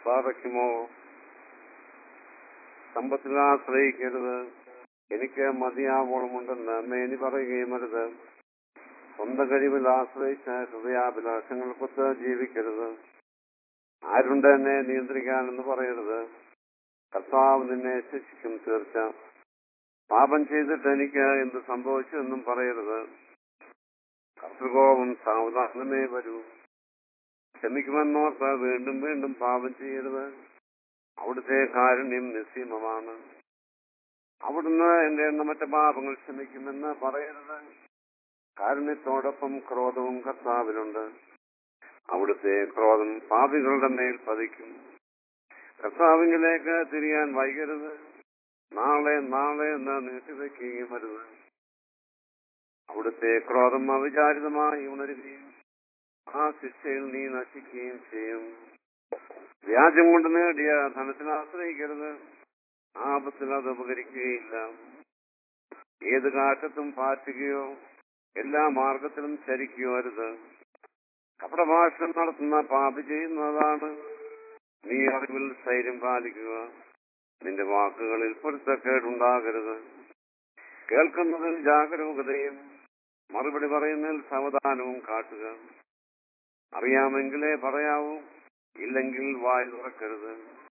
സാധിക്കുമോ സമ്പത്തിൽ ആശ്രയിക്കരുത് എനിക്ക് മതിയാവോളമുണ്ടെന്ന് മേനി പറയുകയും അരുത് സ്വന്തം കഴിവിൽ ആശ്രയിച്ച് ഹൃദയാഭിലാഷങ്ങൾക്കൊത്ത് ജീവിക്കരുത് ആരുണ്ട് എന്നെ നിയന്ത്രിക്കാനെന്ന് പറയരുത് കർത്താവ് നിന്നെ ശിക്ഷിക്കും തീർച്ച പാപം ചെയ്തിട്ട് എനിക്ക് എന്ത് സംഭവിച്ചു എന്നും പറയരുത് കർത്തൃകോപം സാവധാനമേ വരൂ ക്ഷമിക്കുമെന്നോർത്ത് വീണ്ടും വീണ്ടും പാപം ചെയ്യരുത് അവിടുത്തെ കാരുണ്യം നിസ്സീമമാണ് അവിടുന്ന് എന്റെ എണ്ണമറ്റ പാപങ്ങൾ ക്ഷമിക്കുമെന്ന് പറയരുത് കാരുണ്യത്തോടൊപ്പം ക്രോധവും കർത്താവിലുണ്ട് അവിടുത്തെ ക്രോധം പാപികളുടെ മേൽ പതിക്കും കർത്താവിങ്കിലേക്ക് തിരിയാൻ വൈകരുത് നാളെ നാളെ എന്ന് നീട്ടിവെക്കുകയും വരുത് അവിടുത്തെ ക്രോധം അവിചാരിതമായി ഉണരുകയും ആ ശിക്ഷയിൽ നീ നശിക്കുകയും ചെയ്യും വ്യാജം കൊണ്ട് നേടിയ ധനത്തിൽ ആശ്രയിക്കരുത് ആപത്തിൽ അത് ഉപകരിക്കുകയില്ല ഏത് കാറ്റത്തും പാറ്റുകയോ എല്ലാ മാർഗത്തിലും ചരിക്കുകയോ അരുത് കപടഭാഷണം നടത്തുന്ന പാപി ചെയ്യുന്നതാണ് നീ അറിവിൽ സ്ഥൈര്യം പാലിക്കുക നിന്റെ വാക്കുകളിൽ പൊരുത്തക്കേടുണ്ടാകരുത് കേൾക്കുന്നതിൽ ജാഗരൂകതയും മറുപടി പറയുന്നതിൽ സാവധാനവും കാട്ടുക അറിയാമെങ്കിലേ പറയാവൂ ഇല്ലെങ്കിൽ വായി തുറക്കരുത്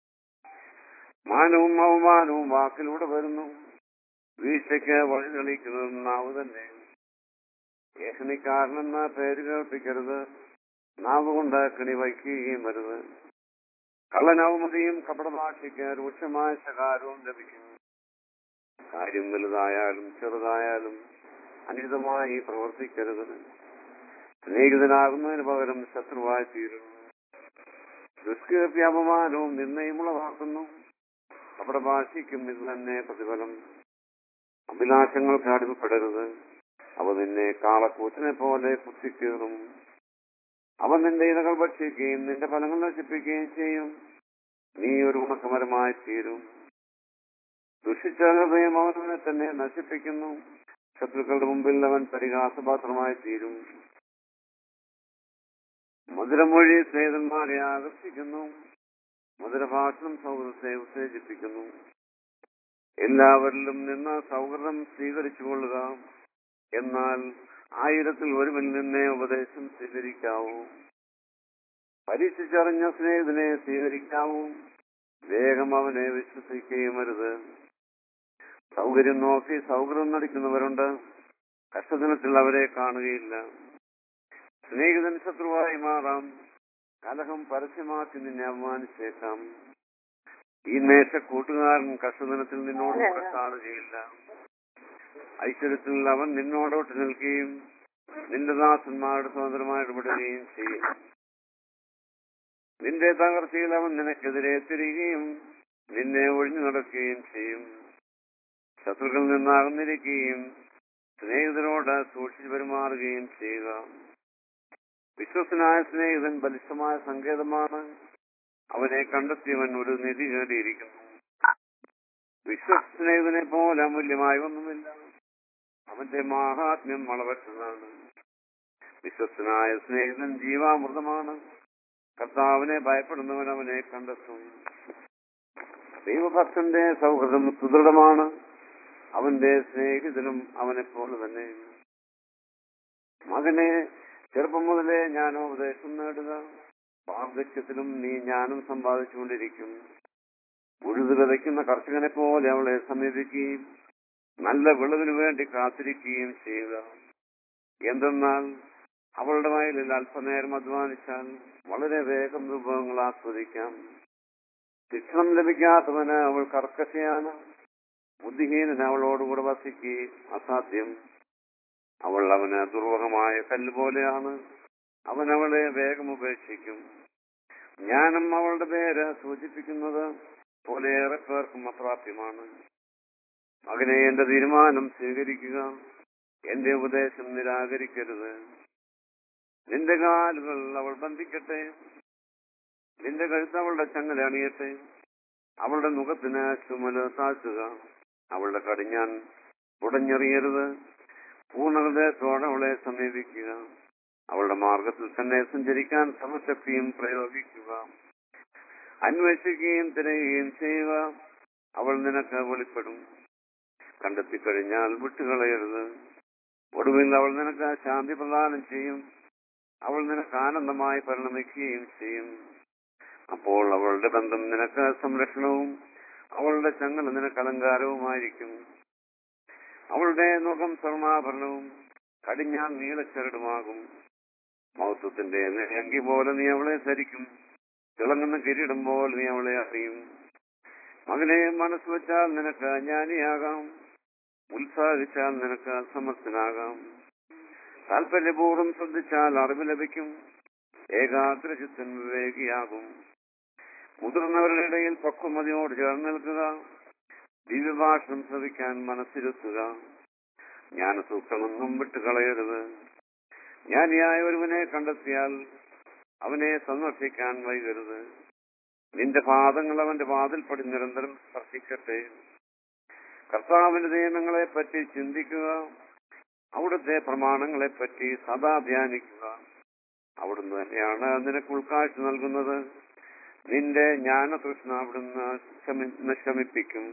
മാനവും അവമാനവും വാക്കിലൂടെ വരുന്നു വീഴ്ചയ്ക്ക് വഴി തെളിയിക്കുന്നത് നാവ് തന്നെ ഏഷണിക്കാരനെന്ന പേര് കേൾപ്പിക്കരുത് നാവ് കൊണ്ട് കിണി വയ്ക്കുകയും വരുത് കള്ളനവമതിയും കപടഭാഷയ്ക്ക് രൂക്ഷമായ ശകാരവും ലഭിക്കും കാര്യം വലുതായാലും ചെറുതായാലും അനുചിതമായി പ്രവർത്തിക്കരുത് സ്നേഹിതനാകുന്നതിന് പകരം ശത്രുവായി തീരുന്നു ദുഷ്കീർത്തി അപമാനവും നിന്നയും ഉളവാക്കുന്നു കപടഭാഷയ്ക്കും ഇത് തന്നെ പ്രതിഫലം അഭിലാഷങ്ങൾക്ക് അടിമപ്പെടരുത് അവ നിന്നെ കാളക്കൂറ്റിനെ പോലെ കുത്തിക്കീറും അവൻ നിന്റെ ഇണകൾ ഭക്ഷിക്കുകയും നിന്റെ ഫലങ്ങൾ നശിപ്പിക്കുകയും ചെയ്യും നീ ഒരു ഉണക്കമരമായി തീരും ദുഷിച്ച ഹൃദയം അവനെ തന്നെ നശിപ്പിക്കുന്നു ശത്രുക്കളുടെ മുമ്പിൽ അവൻ പരിഹാസപാത്രമായി തീരും മധുരമൊഴി സ്നേഹിതന്മാരെ ആകർഷിക്കുന്നു മധുരഭാഷണം സൗഹൃദത്തെ ഉത്തേജിപ്പിക്കുന്നു എല്ലാവരിലും നിന്ന് സൗഹൃദം സ്വീകരിച്ചുകൊള്ളുക എന്നാൽ ആയിരത്തിൽ ഒരുവൻ നിന്നെ ഉപദേശം സ്വീകരിക്കാവൂ പരീക്ഷിച്ചറിഞ്ഞ സ്നേഹിതനെ സ്വീകരിക്കാവൂ വേഗം അവനെ വിശ്വസിക്കുകയും അരുത് സൗകര്യം നോക്കി സൗഹൃദം നടിക്കുന്നവരുണ്ട് കഷ്ടദിനത്തിൽ അവരെ കാണുകയില്ല സ്നേഹിതൻ ശത്രുവായി മാറാം കലഹം പരസ്യമാക്കി നിന്നെ അപമാനിച്ചേക്കാം ഈ മേശ കൂട്ടുകാരൻ കഷ്ടദിനത്തിൽ നിന്നോട് കൂടെ കാണുകയില്ല ഐശ്വര്യത്തിൽ അവൻ നിന്നോടൊട്ട് നിൽക്കുകയും നിന്റെ ദാസന്മാരുടെ സ്വതന്ത്രമായി ഇടപെടുകയും ചെയ്യും നിന്റെ തകർച്ചയിൽ അവൻ നിനക്കെതിരെ തിരികുകയും നിന്നെ ഒഴിഞ്ഞു നടക്കുകയും ചെയ്യും ശത്രുക്കളിൽ നിന്ന് അകന്നിരിക്കുകയും സ്നേഹിതരോട് സൂക്ഷിച്ചു പെരുമാറുകയും ചെയ്യുക വിശ്വസനായ സ്നേഹിതൻ ബലിഷ്ഠമായ സങ്കേതമാണ് അവനെ കണ്ടെത്തിയവൻ ഒരു നിധി നേടിയിരിക്കുന്നു വിശ്വസ്നേഹിതനെ പോലെ അമൂല്യമായി ഒന്നുമില്ല അവന്റെ മാഹാത്മ്യം വളവറ്റതാണ് വിശ്വസ്തനായ സ്നേഹിതൻ ജീവാമൃതമാണ് കർത്താവിനെ ഭയപ്പെടുന്നവൻ അവനെ കണ്ടെത്തും ദൈവഭക്തന്റെ സൗഹൃദം സുദൃഢമാണ് അവന്റെ സ്നേഹിതനും അവനെ പോലെ തന്നെ മകനെ ചെറുപ്പം മുതലേ ഞാൻ ഉപദേശം നേടുക വാർദ്ധക്യത്തിലും നീ ഞാനും സമ്പാദിച്ചുകൊണ്ടിരിക്കും ഉഴുതു വിതയ്ക്കുന്ന കർഷകനെ പോലെ അവളെ സമീപിക്കുകയും നല്ല വിളവിന് വേണ്ടി കാത്തിരിക്കുകയും ചെയ്യുക എന്തെന്നാൽ അവളുടെ വയലിൽ അല്പനേരം അധ്വാനിച്ചാൽ വളരെ വേഗം വിഭവങ്ങൾ ആസ്വദിക്കാം ശിക്ഷണം ലഭിക്കാത്തവന് അവൾ കർക്കശയാണ് ബുദ്ധിഹീനന് അവളോടുകൂടെ വസിക്കുകയും അസാധ്യം അവൾ അവന് ദുർവഹമായ കല്ല് പോലെയാണ് അവൻ അവളെ വേഗം ഉപേക്ഷിക്കും ജ്ഞാനം അവളുടെ പേര് സൂചിപ്പിക്കുന്നത് പോലെ ഏറെ പേർക്കും അപ്രാപ്യമാണ് മകനെ എന്റെ തീരുമാനം സ്വീകരിക്കുക എന്റെ ഉപദേശം നിരാകരിക്കരുത് നിന്റെ കാലുകൾ അവൾ ബന്ധിക്കട്ടെ നിന്റെ കഴുത്ത് അവളുടെ ചങ്ങല അണിയട്ടെ അവളുടെ മുഖത്തിന് ചുമല് താഴ്ത്തുക അവളുടെ കടിഞ്ഞാൻ ഉടഞ്ഞെറിയരുത് പൂർണ്ണഹൃദയത്തോടെ അവളെ സമീപിക്കുക അവളുടെ മാർഗത്തിൽ തന്നെ സഞ്ചരിക്കാൻ സമശക്തിയും പ്രയോഗിക്കുക അന്വേഷിക്കുകയും തിരയുകയും ചെയ്യുക അവൾ നിനക്ക് വെളിപ്പെടും കണ്ടെത്തിക്കഴിഞ്ഞാൽ വിട്ടുകളയരുത് ഒടുവിൽ അവൾ നിനക്ക് ശാന്തി പ്രദാനം ചെയ്യും അവൾ നിനക്ക് ആനന്ദമായി പരിണമിക്കുകയും ചെയ്യും അപ്പോൾ അവളുടെ ബന്ധം നിനക്ക് സംരക്ഷണവും അവളുടെ ചങ്ങല നിനക്ക് അലങ്കാരവുമായിരിക്കും അവളുടെ മുഖം സ്വർണ്ണാഭരണവും കടിഞ്ഞാൻ നീലച്ചരടുമാകും മഹത്വത്തിന്റെ അങ്കി പോലെ നീ അവളെ ധരിക്കും തിളങ്ങുന്ന കിരീടം പോലെ നീ അവളെ അറിയും മകനെ മനസ്സ് വെച്ചാൽ നിനക്ക് ജ്ഞാനിയാകാം ഉത്സാഹിച്ചാൽ നിനക്ക് സമർത്ഥനാകാം താല്പര്യപൂർവ്വം ശ്രദ്ധിച്ചാൽ അറിവ് ലഭിക്കും ഏകാഗ്രചിത്തൻ വിവേകിയാകും മുതിർന്നവരുടെ ഇടയിൽ പക്വമതിയോട് ചേർന്ന് നിൽക്കുക ദിവ്യഭാഷണം ശ്രവിക്കാൻ മനസ്സിരുത്തുക ജ്ഞാനസൂക്തമൊന്നും വിട്ടുകളയരുത് ജ്ഞാനിയായ ഒരുവനെ കണ്ടെത്തിയാൽ അവനെ സന്ദർശിക്കാൻ വൈകരുത് നിന്റെ പാദങ്ങൾ അവന്റെ വാതിൽപ്പടി നിരന്തരം സ്പർശിക്കട്ടെ കർത്താവിന്റെ നിയമങ്ങളെ പറ്റി ചിന്തിക്കുക അവിടുത്തെ പ്രമാണങ്ങളെ പറ്റി സദാ ധ്യാനിക്കുക അവിടുന്ന് തന്നെയാണ് നിനക്ക് ഉൾക്കാഴ്ച നൽകുന്നത് നിന്റെ ജ്ഞാനതൃഷ്ണ അവിടുന്ന് ശമി- ശമിപ്പിക്കും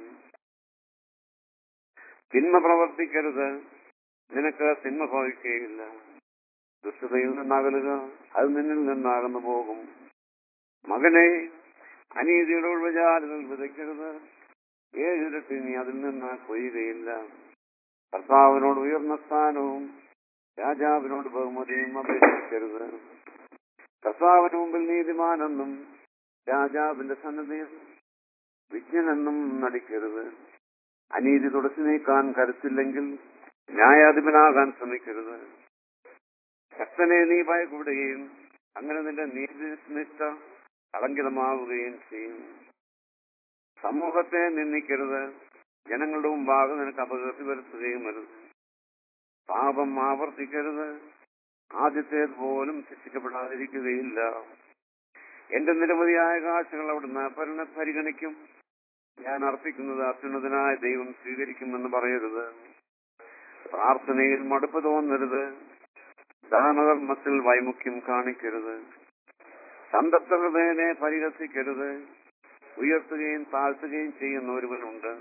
തിന്മ പ്രവർത്തിക്കരുത് നിനക്ക് തിന്മ ഭവിക്കുകയില്ല ദുഷ്ടതയിൽ നിന്നകലുക അത് നിന്നിൽ നിന്നകന്നു പോകും മകനെ അനീതിയുടെ ഉൾവചാലുകൾ വിതയ്ക്കരുത് ഏഴിരട്ടി നീ അതിൽ നിന്ന് കൊയ്യുകയില്ല കർത്താവിനോട് ഉയർന്ന സ്ഥാനവും രാജാവിനോട് ബഹുമതിയും അപേക്ഷിക്കരുത് കർത്താവിന് മുമ്പിൽ നീതിമാനെന്നും രാജാവിന്റെ സന്നദ്ധയിൽ വിജ്ഞനെന്നും നടിക്കരുത് അനീതി തുടച്ചു നീക്കാൻ കരുത്തില്ലെങ്കിൽ ന്യായാധിപനാകാൻ ശ്രമിക്കരുത് ശക്തനെ നീ ഭയപ്പെടുകയും അങ്ങനെ നിന്റെ നീതിനിഷ്ഠ കളങ്കിതമാവുകയും ചെയ്യും സമൂഹത്തെ നിന്ദിക്കരുത് ജനങ്ങളുടെ മുമ്പാകെ നിനക്ക് അപകീർത്തി വരുത്തുകയും അരുത് പാപം ആവർത്തിക്കരുത് ആദ്യത്തേത് പോലും ശിക്ഷിക്കപ്പെടാതിരിക്കുകയില്ല എന്റെ നിരവധിയായ കാഴ്ചകൾ അവിടുന്ന് പരിണ പരിഗണിക്കും ഞാൻ അർപ്പിക്കുന്നത് അത്യുന്നതനായ ദൈവം സ്വീകരിക്കുമെന്ന് പറയരുത് പ്രാർത്ഥനയിൽ മടുപ്പ് തോന്നരുത് ദാനകർമ്മത്തിൽ വൈമുഖ്യം കാണിക്കരുത് സന്തപ്ത ഹൃദയനെ പരിഹസിക്കരുത് ഉയർത്തുകയും താഴ്ത്തുകയും ചെയ്യുന്ന ഒരുവനുണ്ട്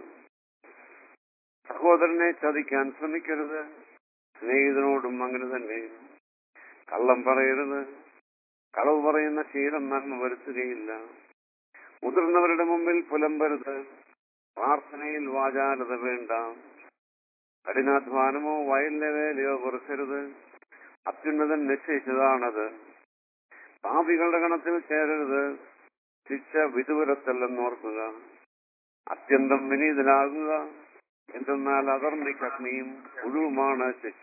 സഹോദരനെ ചതിക്കാൻ ശ്രമിക്കരുത് സ്നേഹിതനോടും അങ്ങനെ തന്നെ കള്ളം പറയരുത് കളവ് പറയുന്ന ശീലം നന്മ വരുത്തുകയില്ല മുതിർന്നവരുടെ മുമ്പിൽ പുലമ്പരുത് പ്രാർത്ഥനയിൽ വാചാലത വേണ്ട കഠിനാധ്വാനമോ വയലിലെ വേലയോ കുറിക്കരുത് അത്യുന്നതൻ നിശ്ചയിച്ചതാണത് പാപികളുടെ ഗണത്തിൽ ചേരരുത് ശിക്ഷ വിദൂരത്തല്ലെന്ന് ഓർക്കുക അത്യന്തം വിനീതനാകുക എന്തെന്നാൽ അകർമ്മിക്കഗ്നിയും ഒഴിവുമാണ് ശിക്ഷ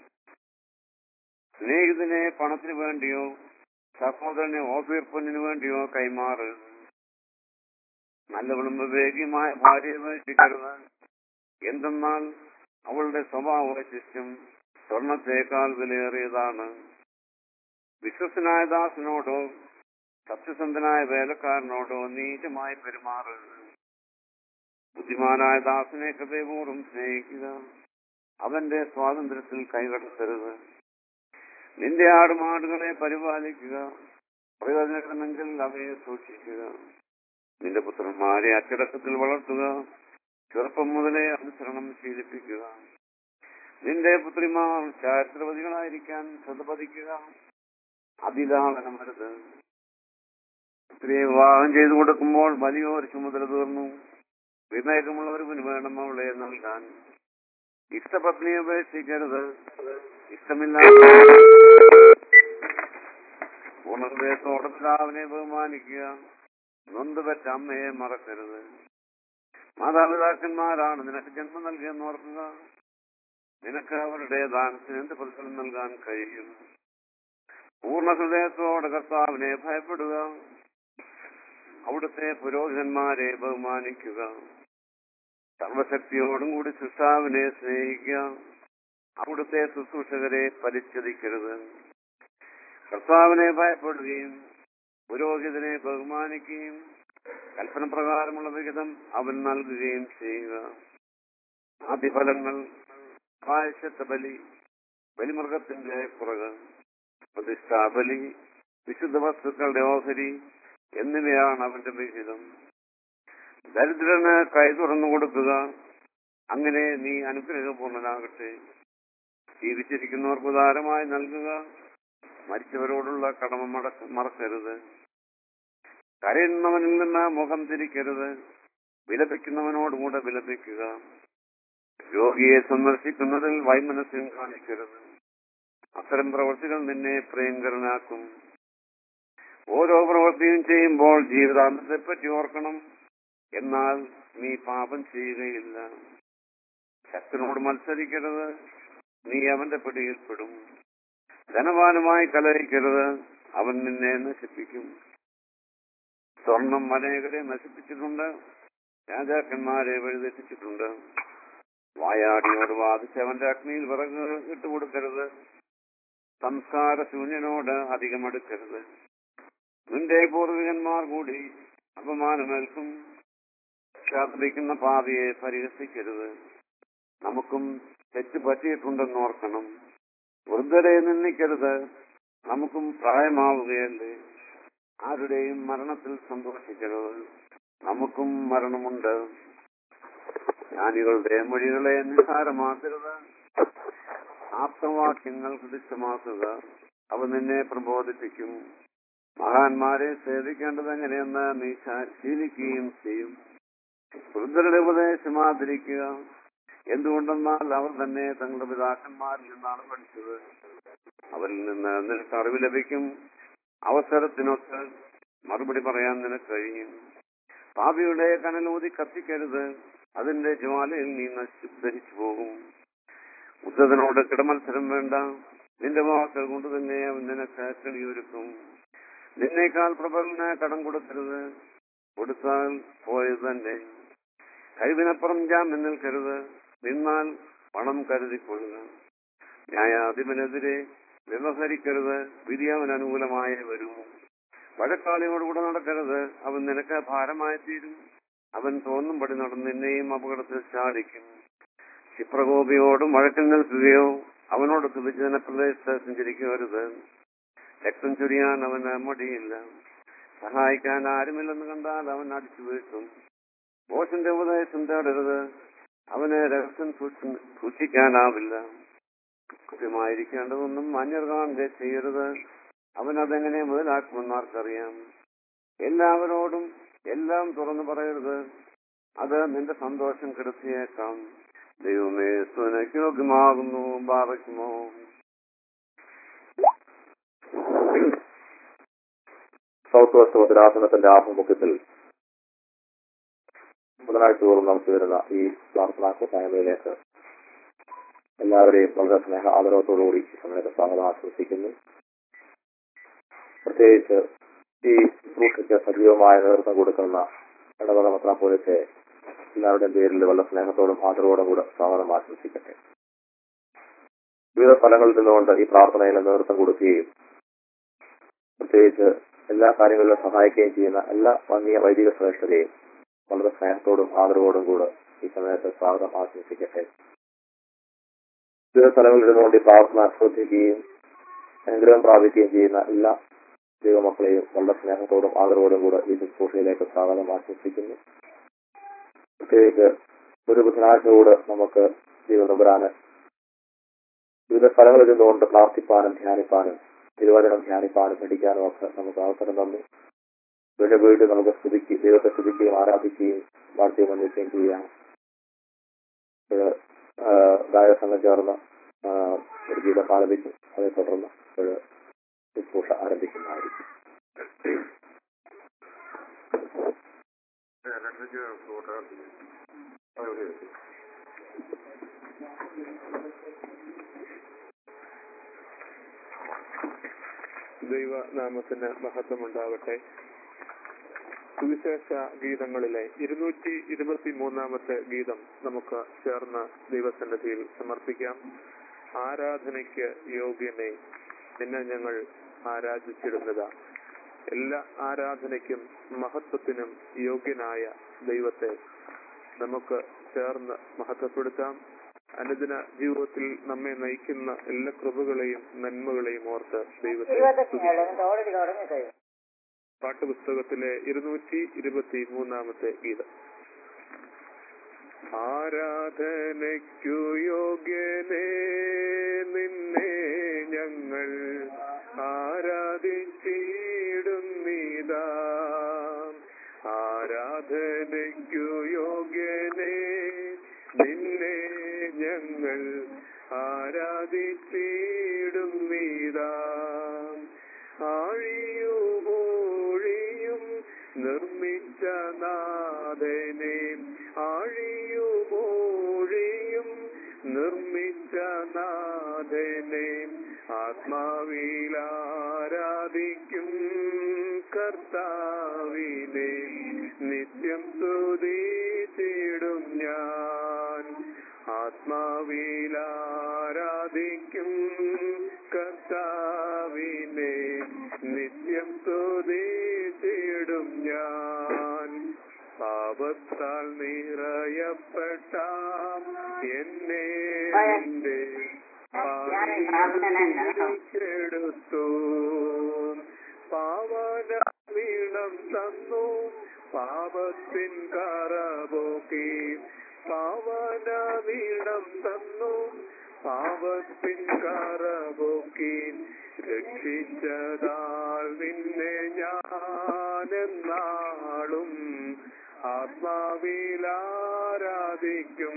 സ്നേഹിതനെ പണത്തിന് വേണ്ടിയോ സഹോദരനെ ഓഫീർ പൊന്നിന് വേണ്ടിയോ കൈമാറ് നല്ലവളും വിവേകിയുമായ ഭാര്യയെ വേണ്ടിക്കരുത് എന്തെന്നാൽ അവളുടെ സ്വഭാവ വൈശിഷ്ട്യം സ്വർണത്തേക്കാൾ വിലയേറിയതാണ് വിശ്വസനായ ദാസനോടോ സത്യസന്ധനായ വേലക്കാരനോടോ നീചമായി പെരുമാറരുത് ബുദ്ധിമാനായ ദാസനെ ഹൃദയപൂർവ്വം സ്നേഹിക്കുക അവന്റെ സ്വാതന്ത്ര്യത്തിൽ കൈകടത്തരുത് നിന്റെ ആടുമാടുകളെ പരിപാലിക്കുക പ്രയോജനക്കണമെങ്കിൽ അവയെ സൂക്ഷിക്കുക നിന്റെ പുത്രന്മാരെ അച്ചടക്കത്തിൽ വളർത്തുക ചെറുപ്പം മുതലേ അനുസരണം ശീലിപ്പിക്കുക നിന്റെ പുത്രിമാർ ചാരിത്രവതികളായിരിക്കാൻ ശ്രദ്ധ പതിക്കുക അതിലാളനമരുത് സ്ത്രീയെ വിവാഹം ചെയ്തു കൊടുക്കുമ്പോൾ വലിയൊരു ചുമതല തീർന്നു വിവേകമുള്ളവരുവിന് വേണം അവളെ നൽകാൻ ഇഷ്ടപത്നിയെ ഉപേക്ഷിക്കരുത് ഇഷ്ടമില്ലാത്ത പൂർണ്ണഹൃദയത്തോടെ പിതാവിനെ ബഹുമാനിക്കുക നൊന്തുപറ്റ അമ്മയെ മറക്കരുത് മാതാപിതാക്കന്മാരാണ് നിനക്ക് ജന്മം നൽകിയെന്ന് ഓർക്കുക നിനക്ക് അവരുടെ ദാനത്തിന് എന്ത് പ്രതിഫലം നൽകാൻ കഴിയും പൂർണ്ണ ഹൃദയത്തോടെ കർത്താവിനെ ഭയപ്പെടുക അവിടുത്തെ പുരോഹിതന്മാരെ ബഹുമാനിക്കുക സർവശക്തിയോടും കൂടി സൃഷ്ടാവിനെ സ്നേഹിക്കുക അവിടുത്തെ ശുശ്രൂഷകരെ പരിച്ഛതിക്കരുത് കർത്താവിനെ ഭയപ്പെടുകയും പുരോഹിതനെ ബഹുമാനിക്കുകയും കൽപ്പന പ്രകാരമുള്ള വിഹിതം അവൻ നൽകുകയും ചെയ്യുക ആദ്യഫലങ്ങൾ പ്രായശത്ത ബലി ബലിമൃഗത്തിന്റെ പുറക് പ്രതിഷ്ഠാബലി വിശുദ്ധ വസ്തുക്കളുടെ ഓഹരി എന്നിവയാണ് അവന്റെ വിഹിതം ദരിദ്രന് കൈ തുറന്നു കൊടുക്കുക അങ്ങനെ നീ അനുഗ്രഹപൂർണനാകട്ടെ ജീവിച്ചിരിക്കുന്നവർക്ക് ഉദാരമായി നൽകുക മരിച്ചവരോടുള്ള കടമ മടക്ക മറക്കരുത് കരയുന്നവനിൽ നിന്ന് മുഖം തിരിക്കരുത് വിലപിക്കുന്നവനോടുകൂടെ വിലപിക്കുക രോഗിയെ സന്ദർശിക്കുന്നതിൽ വൈമനസ്യം കാണിക്കരുത് അത്തരം പ്രവൃത്തികൾ നിന്നെ പ്രിയങ്കരനാക്കും ഓരോ പ്രവൃത്തിയും ചെയ്യുമ്പോൾ ജീവിതാന്തത്തെ പറ്റി ഓർക്കണം എന്നാൽ നീ പാപം ചെയ്യുകയില്ല ശക്തനോട് മത്സരിക്കരുത് നീ അവന്റെ പിടിയിൽപ്പെടും ധനവാനുമായി കലഹിക്കരുത് അവൻ നിന്നെ നശിപ്പിക്കും സ്വർണം അനേകരെ നശിപ്പിച്ചിട്ടുണ്ട് രാജാക്കന്മാരെ വഴിതെറ്റിച്ചിട്ടുണ്ട് വായാടിയോട് വാദിച്ച് അവന്റെ അഗ്നിയിൽ വിറക് ഇട്ടുകൊടുക്കരുത് സംസ്കാര ശൂന്യനോട് അധികം അടുക്കരുത് നിന്റെ പൂർവികന്മാർ കൂടി അപമാനമേൽക്കും ശാസ്ത്രിക്കുന്ന പാതയെ പരിഹസിക്കരുത് നമുക്കും തെറ്റ് പറ്റിയിട്ടുണ്ടെന്ന് ഓർക്കണം വൃദ്ധരെ നിന്ദിക്കരുത് നമുക്കും പ്രായമാവുകയല്ലേ ആരുടെയും മരണത്തിൽ സന്തോഷിക്കരുത് നമുക്കും മരണമുണ്ട് ജ്ഞാനികളുടെ മൊഴികളെ നിസ്സാരമാക്കരുത് ആപ്തവാക്യങ്ങൾ ഹൃദിസ്ഥമാക്കുക അവ നിന്നെ പ്രബോധിപ്പിക്കും മഹാന്മാരെ സേവിക്കേണ്ടത് എങ്ങനെയെന്ന് നീ ശാ- ശീലിക്കുകയും ചെയ്യും വൃദ്ധരുടെ ഉപദേശം ആദരിക്കുക എന്തുകൊണ്ടെന്നാൽ അവർ തന്നെ തങ്ങളുടെ പിതാക്കന്മാരിൽ നിന്നാണ് പഠിച്ചത് അവരിൽ നിന്ന് നിനക്ക് അറിവ് ലഭിക്കും അവസരത്തിനൊത്ത് മറുപടി പറയാൻ നിനക്ക് കഴിയും പാപിയുടെ കനലൂതി കത്തിക്കരുത് അതിന്റെ ജ്വാലയിൽ നീ നശി ധരിച്ചു പോകും ഉദ്ധതനോട് കിടമത്സരം വേണ്ട നിന്റെ വാക്കുകൾ കൊണ്ട് തന്നെ അവൻ നിനക്ക് കളിയൊരുക്കും നിന്നേക്കാൾ പ്രബലന് കടം കൊടുക്കരുത് കൊടുത്താൽ പോയത് തന്നെ കഴിവിനപ്പുറം ജാമ്യം നിൽക്കരുത് നിന്നാൽ പണം കരുതിക്കൊള്ളുക ന്യായാധിപനെതിരെ വ്യവഹരിക്കരുത് വിധി അവൻ അനുകൂലമായി വരും വഴക്കാളിയോടുകൂടെ നടക്കരുത് അവൻ നിനക്ക് ഭാരമായി തീരും അവൻ തോന്നുംപടി നടന്ന് നിന്നെയും അപകടത്തിൽ ചാടിക്കും ക്ഷിപ്രകോപിയോടും വഴക്കിൽ നിൽക്കുകയോ അവനോട് വിഭജന പ്രദേശത്ത് സഞ്ചരിക്കരുത് രക്തം ചൊരിയാൻ അവന് മടിയില്ല സഹായിക്കാൻ ആരുമില്ലെന്ന് കണ്ടാൽ അവൻ അടിച്ചു വീഴ്ത്തും ബോസിന്റെ ഉപദേശം തേടരുത് അവന് രഹസ്യം സൂക്ഷി- സൂക്ഷിക്കാനാവില്ല കൃത്യമായിരിക്കേണ്ടതൊന്നും മാന്യർ കാണുക ചെയ്യരുത് അവൻ അതെങ്ങനെ മുതലാക്കുമെന്ന് ആർക്കറിയാം എല്ലാവരോടും എല്ലാം തുറന്നു പറയരുത് അത് നിന്റെ സന്തോഷം കെടുത്തിയേക്കാം ദൈവമേ സുനക്ക് യോഗ്യമാകുന്നു ബാറയ്ക്കുമോ സൗത്ത് വെസ്റ്റ് ഭദ്രാസനത്തിന്റെ ആഭിമുഖ്യത്തിൽ ബുധനാഴ്ച തോറും നമുക്ക് വരുന്ന ഈ പ്രാർത്ഥനാ കൂട്ടായ്മയിലേക്ക് എല്ലാവരെയും വളരെ സ്നേഹ ആദരവത്തോടുകൂടി ഈ സമയത്ത് സ്വാഗതം ആശംസിക്കുന്നു പ്രത്യേകിച്ച് ഈ ശുശ്രൂഷയ്ക്ക് സജീവമായ നേതൃത്വം കൊടുക്കുന്ന ഇടവക പത്രാപോലത്തെ എല്ലാവരുടെയും പേരിൽ വളരെ സ്നേഹത്തോടും ആദരവോടും കൂടെ സ്വാഗതം ആശംസിക്കട്ടെ വിവിധ സ്ഥലങ്ങളിൽ നിന്നുകൊണ്ട് ഈ പ്രാർത്ഥനയിൽ നേതൃത്വം കൊടുക്കുകയും പ്രത്യേകിച്ച് എല്ലാ കാര്യങ്ങളിലും സഹായിക്കുകയും ചെയ്യുന്ന എല്ലാ വന്യ വൈദിക ശ്രേഷ്ഠരെയും വളരെ സ്നേഹത്തോടും ആദരവോടും കൂടെ ഈ സമയത്ത് സ്വാഗതം ആശംസിക്കട്ടെ വിവിധ സ്ഥലങ്ങളിൽ ഇരുന്നുകൊണ്ട് ഈ പ്രാർത്ഥന ശ്രദ്ധിക്കുകയും അനുഗ്രഹം പ്രാപിക്കുകയും ചെയ്യുന്ന എല്ലാ ദൈവമക്കളെയും വളരെ സ്നേഹത്തോടും ആദരവോടും കൂടെ ഈ ശുശ്രൂഷയിലേക്ക് സ്വാഗതം ആശംസിക്കുന്നു പ്രത്യേകിച്ച് ഒരു ബുധനാഴ്ച കൂടെ നമുക്ക് ദൈവനമ്പുരാന് വിവിധ സ്ഥലങ്ങളിൽ നിന്നുകൊണ്ട് പ്രാർത്ഥിപ്പാനും ധ്യാനിപ്പാനും തിരുവചനം ധ്യാനിപ്പാനും പഠിക്കാനും ഒക്കെ നമുക്ക് അവസരം തന്നു വീണ്ടും വീണ്ടും നമുക്ക് സ്തുതിക്ക് ദൈവത്തെ സ്തുതിക്കുകയും ആരാധിക്കുകയും വാഴ്ചയും വന്ദിക്കുകയും ചെയ്യാം ഇത് ഗായക സംഘം ചേർന്ന് ആ, ഒരു ഗീതം ആലപിക്കും അതേ തുടർന്ന് ഒരു ശുശ്രൂഷ ആരംഭിക്കുന്നതായിരിക്കും ദൈവനാമത്തിന് മഹത്വമുണ്ടാവട്ടെ സുവിശേഷ ഗീതങ്ങളിലെ ഇരുന്നൂറ്റി ഇരുപത്തി മൂന്നാമത്തെ ഗീതം നമുക്ക് ചേർന്ന് ദൈവസന്നിധിയിൽ സമർപ്പിക്കാം ആരാധനയ്ക്ക് യോഗ്യനെ നിന്നെ ഞങ്ങൾ ആരാധിച്ചിരുന്നത് എല്ലാ ആരാധനയ്ക്കും മഹത്വത്തിനും യോഗ്യനായ ദൈവത്തെ നമുക്ക് ചേർന്ന് മഹത്വപ്പെടുത്താം അനുദിന ജീവിതത്തിൽ നമ്മെ നയിക്കുന്ന എല്ലാ കൃപകളെയും നന്മകളെയും ഓർത്ത് ദൈവത്തെ സ്തുതിക്കാം. ഇരുപത്തെട്ട് ഓൾറെഡി തുടങ്ങി കഴിഞ്ഞു പാട്ടുപുസ്തകത്തിലെ ഇരുന്നൂറ്റി ഇരുപത്തി മൂന്നാമത്തെ ഗീതം ആരാധനയ്ക്കു യോഗ്യനേ നിന്നെ ഞങ്ങൾ ആരാധിച്ചിടുന്നിതാ ആരാധനയ്ക്കു യോഗ്യനേ നിന്നെ ഞങ്ങൾ ആരാധിച്ചിടുന്നിതാ ആഴിയുമോഴിയും നിർമ്മിച്ച നാഥനെ ആഴിയുമോഴിയും നിർമ്മിച്ച നാഥനെ ആത്മാവിലാരാധിക്കും കർത്താവിനെ നിത്യം സ്തുതിച്ചിടും ഞാൻ ആത്മാവിലാരാധിക്കും കർത്താവിനെ നിത്യം സ്തുതിച്ചിടും ഞാൻ പാപത്താൽ നിറയപ്പെട്ട എന്നെ നിന്റെ പാടിയെടുത്തു പാവന വീണം തന്നു പാപത്തിൻ കറപോക്കി പാവന വീണം തന്നു പാപത്തിൻ കറപോക്കി രക്ഷിച്ചതാൽ നിന്നെ ഞാനെന്നാളും ആത്മാവിലാരാധിക്കും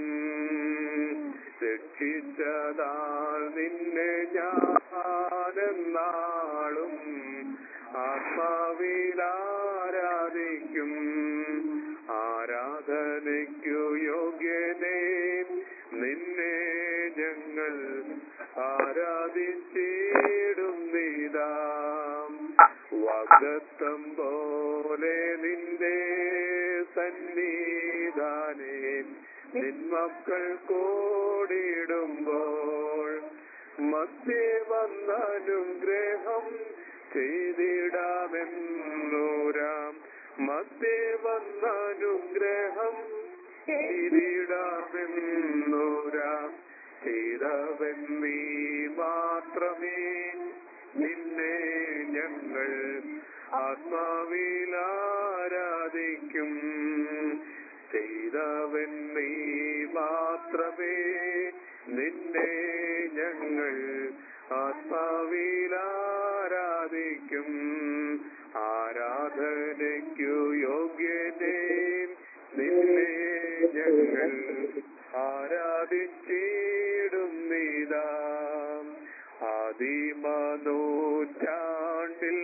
രക്ഷിച്ചതാൽ നിന്നെ ഞാനെന്നാളും ആത്മാവിലാരാധിക്കും ആരാധനയ്ക്കു യോഗ്യനേ നിന്നെ ഞങ്ങൾ ആരാധിച്ചിടുന്നിതാ വാഗ്ദത്തം പോലെ നിന്റെ സന്നിധാനേ നിന്മക്കൾ കോടിടുമ്പോൾ മധ്യേ വന്നനുഗ്രഹം ചെയ്തിടാമെന്നൂരാം മധ്യേ വന്നനുഗ്രഹം ചെയ്തിടാമെന്നൂരാം ചെയ്തവൻ നീ മാത്രമേ നിന്നെ ഞങ്ങൾ ആത്മാവിലാരാധിക്കും ചെയ്തവൻ നീ മാത്രമേ നിന്നെ ഞങ്ങൾ ആത്മാവിലാരാധിക്കും ആരാധനയ്ക്കു യോഗ്യതേ നിന്നെ ഞങ്ങൾ ആരാധിച്ചിടുന്നിതാ ആദിമനൂറ്റാണ്ടിൽ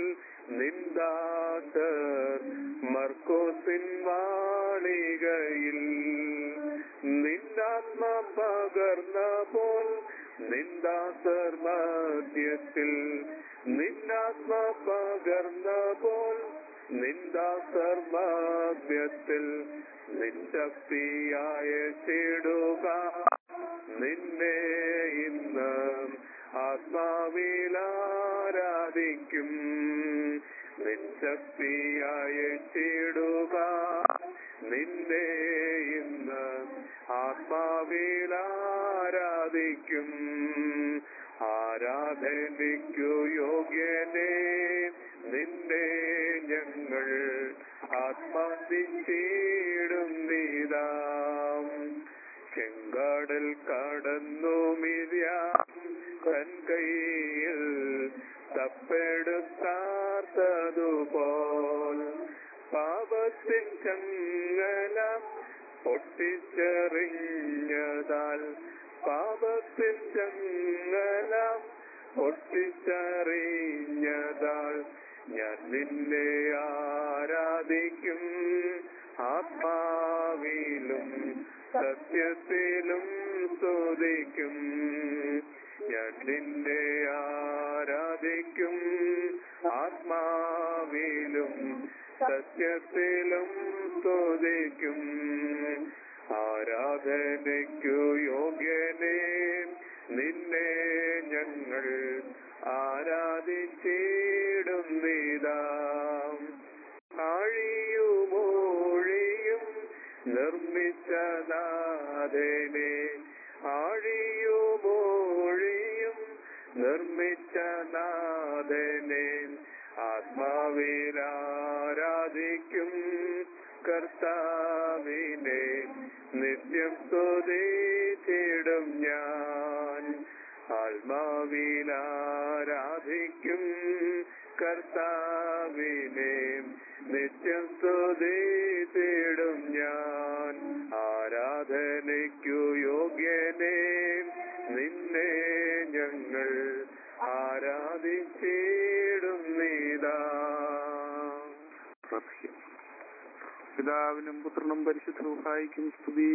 നിന്ദാസർ മർക്കോസിൻ മാളികയിൽ നിന്നാത്മ പകർന്ന പോൽ നിന്ദാസർ മധ്യത്തിൽ നിന്നാത്മ പകർന്ന പോൽ നിന്ദാസർ മധ്യത്തിൽ നിശക്തിയായ ചെടുക നിന്നെ ഇന്ന് ആത്മാവിലാരാധിക്കും നിശക്തിയായ ചെടുക നിന്നെ ഇന്ന് ആത്മാവിലാരാധിക്കും ആരാധനയ്ക്കു യോഗ്യനേ നിന്നെ ഞങ്ങൾ ആത്മാതിച്ചിടുന്നിതാം ചെങ്കടൽ കടന്നു മിര്യാം കൺകൈയിൽ തപ്പെടുത്താർത്തതുപോൽ പാപത്തിൻ ചങ്ങല പൊട്ടിച്ചെറിഞ്ഞതാൽ പാപത്തിൻ ചങ്ങല പൊട്ടിച്ചെറിഞ്ഞതാൽ ഞാൻ നിന്നെ ആരാധിക്കും ആത്മാവിലും സത്യത്തിലും സ്തുതിക്കും ഞാൻ നിന്നെ ആരാധിക്കും ആത്മാവിലും സത്യത്തിലും സ്തുതിക്കും ആരാധനയ്ക്കു യോഗ്യനേ നിന്നെ ഞങ്ങൾ ആരാധിച്ചിടുന്നിതാ ആഴിയുമോഴിയും നിർമ്മിച്ചനാഥനെ ആഴിയുമോഴിയും നിർമ്മിച്ച നാഥനെ ആത്മാ ആത്മാവിലാരാധിക്കും കർത്താവിനെ നിത്യം സ്തുതിച്ചിടും ഞാൻ ആത്മാവിലാരാധിക്കും കർത്താവിനെ നിത്യം സ്തുതിച്ചിടും ഞാൻ ആരാധനയ്ക്കു യോഗ്യനെ നിന്നെ ഞങ്ങൾ ആരാധിച്ചിടും നീതാ പിതാവിനും പുത്രനും പരിശുദ്ധഹായിക്കും സ്തുതി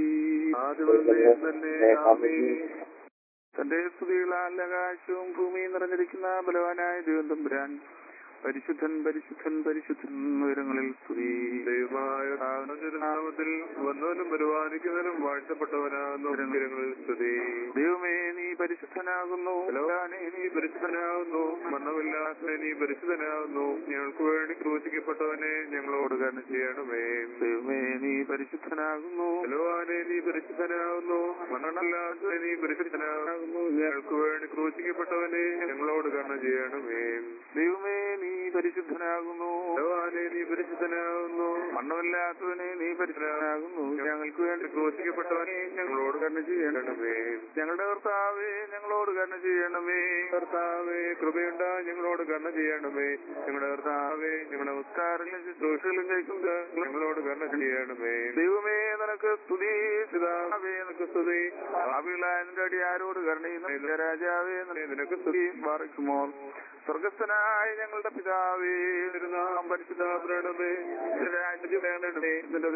ആദ്യം തന്നെ ആമേൻ തന്റെ സ്തുതികളാൽ ആകാശവും ഭൂമിയും നിറഞ്ഞിരിക്കുന്ന ബലവാനായ ദൈവം തമ്പുരാൻ പരിശുദ്ധൻ പരിശുദ്ധൻ പരിശുദ്ധൻ ഉയരങ്ങളിൽ സ്തുതി ദൈവമായ നാമത്തിൽ വന്നവനും വരുവാനിക്കുന്നവനും വാഴ്ത്തപ്പെട്ടവനാകുന്നു ഉയരങ്ങളിൽ സ്തുതി ദൈവമേ നീ പരിശുദ്ധനാകുന്നു ബലവാനെ നീ പരിശുദ്ധനാകുന്നു മരണമില്ലാത്ത നീ പരിശുദ്ധനാകുന്നു ഞങ്ങൾക്ക് വേണ്ടി ക്രൂശിക്കപ്പെട്ടവനെ ഞങ്ങളോട് കരുണ ചെയ്യണമേ ദൈവമേ നീ പരിശുദ്ധനാകുന്നു ബലവാനെ നീ പരിശുദ്ധനാകുന്നു മരണമില്ലാത്ത നീ പരിശുദ്ധനാകുന്നു ഞങ്ങൾക്ക് വേണ്ടി ക്രൂശിക്കപ്പെട്ടവനെ ഞങ്ങളോട് കരുണ ചെയ്യണമേ ദൈവമേ നീ പരിശുദ്ധനാകുന്നു ബലവാനെ നീ പരിശുദ്ധനാകുന്നു മണ്ണമില്ലാത്തവനെ നീ പരിശുദ്ധനാകുന്നു ഞങ്ങൾക്ക് വേണ്ടി ക്രൂശിക്കപ്പെട്ടവനെ ഞങ്ങളോട് കരുണ ചെയ്യണമേ ഞങ്ങളുടെ കർത്താവേ ഞങ്ങളോട് കരുണ ചെയ്യണമേ കർത്താവേ കൃപയുണ്ടാ ഞങ്ങളോട് കരുണ ചെയ്യണമേ ഞങ്ങളുടെ കർത്താവേ ഞങ്ങളുടെ നമസ്കാരങ്ങളും ശുശ്രൂഷകളും കഴിക്കുന്നത് ഞങ്ങളോട് കരുണ ചെയ്യണമേ ദൈവമേ നിനക്ക് സ്തുതി പിതാവേ നിനക്ക് സ്തുതി ഭാവികളായ നിന്റെ അടിയാരോട് കരുണയുന്ന രാജാവേ നിനക്ക് സ്തുതി മാറിക്കുമോ സ്വർഗസ്ഥനായ ഞങ്ങളുടെ പിതാവേ നാം പരിശുദ്ധമേ രാജ്യം വേണ്ടേ നിന്റെ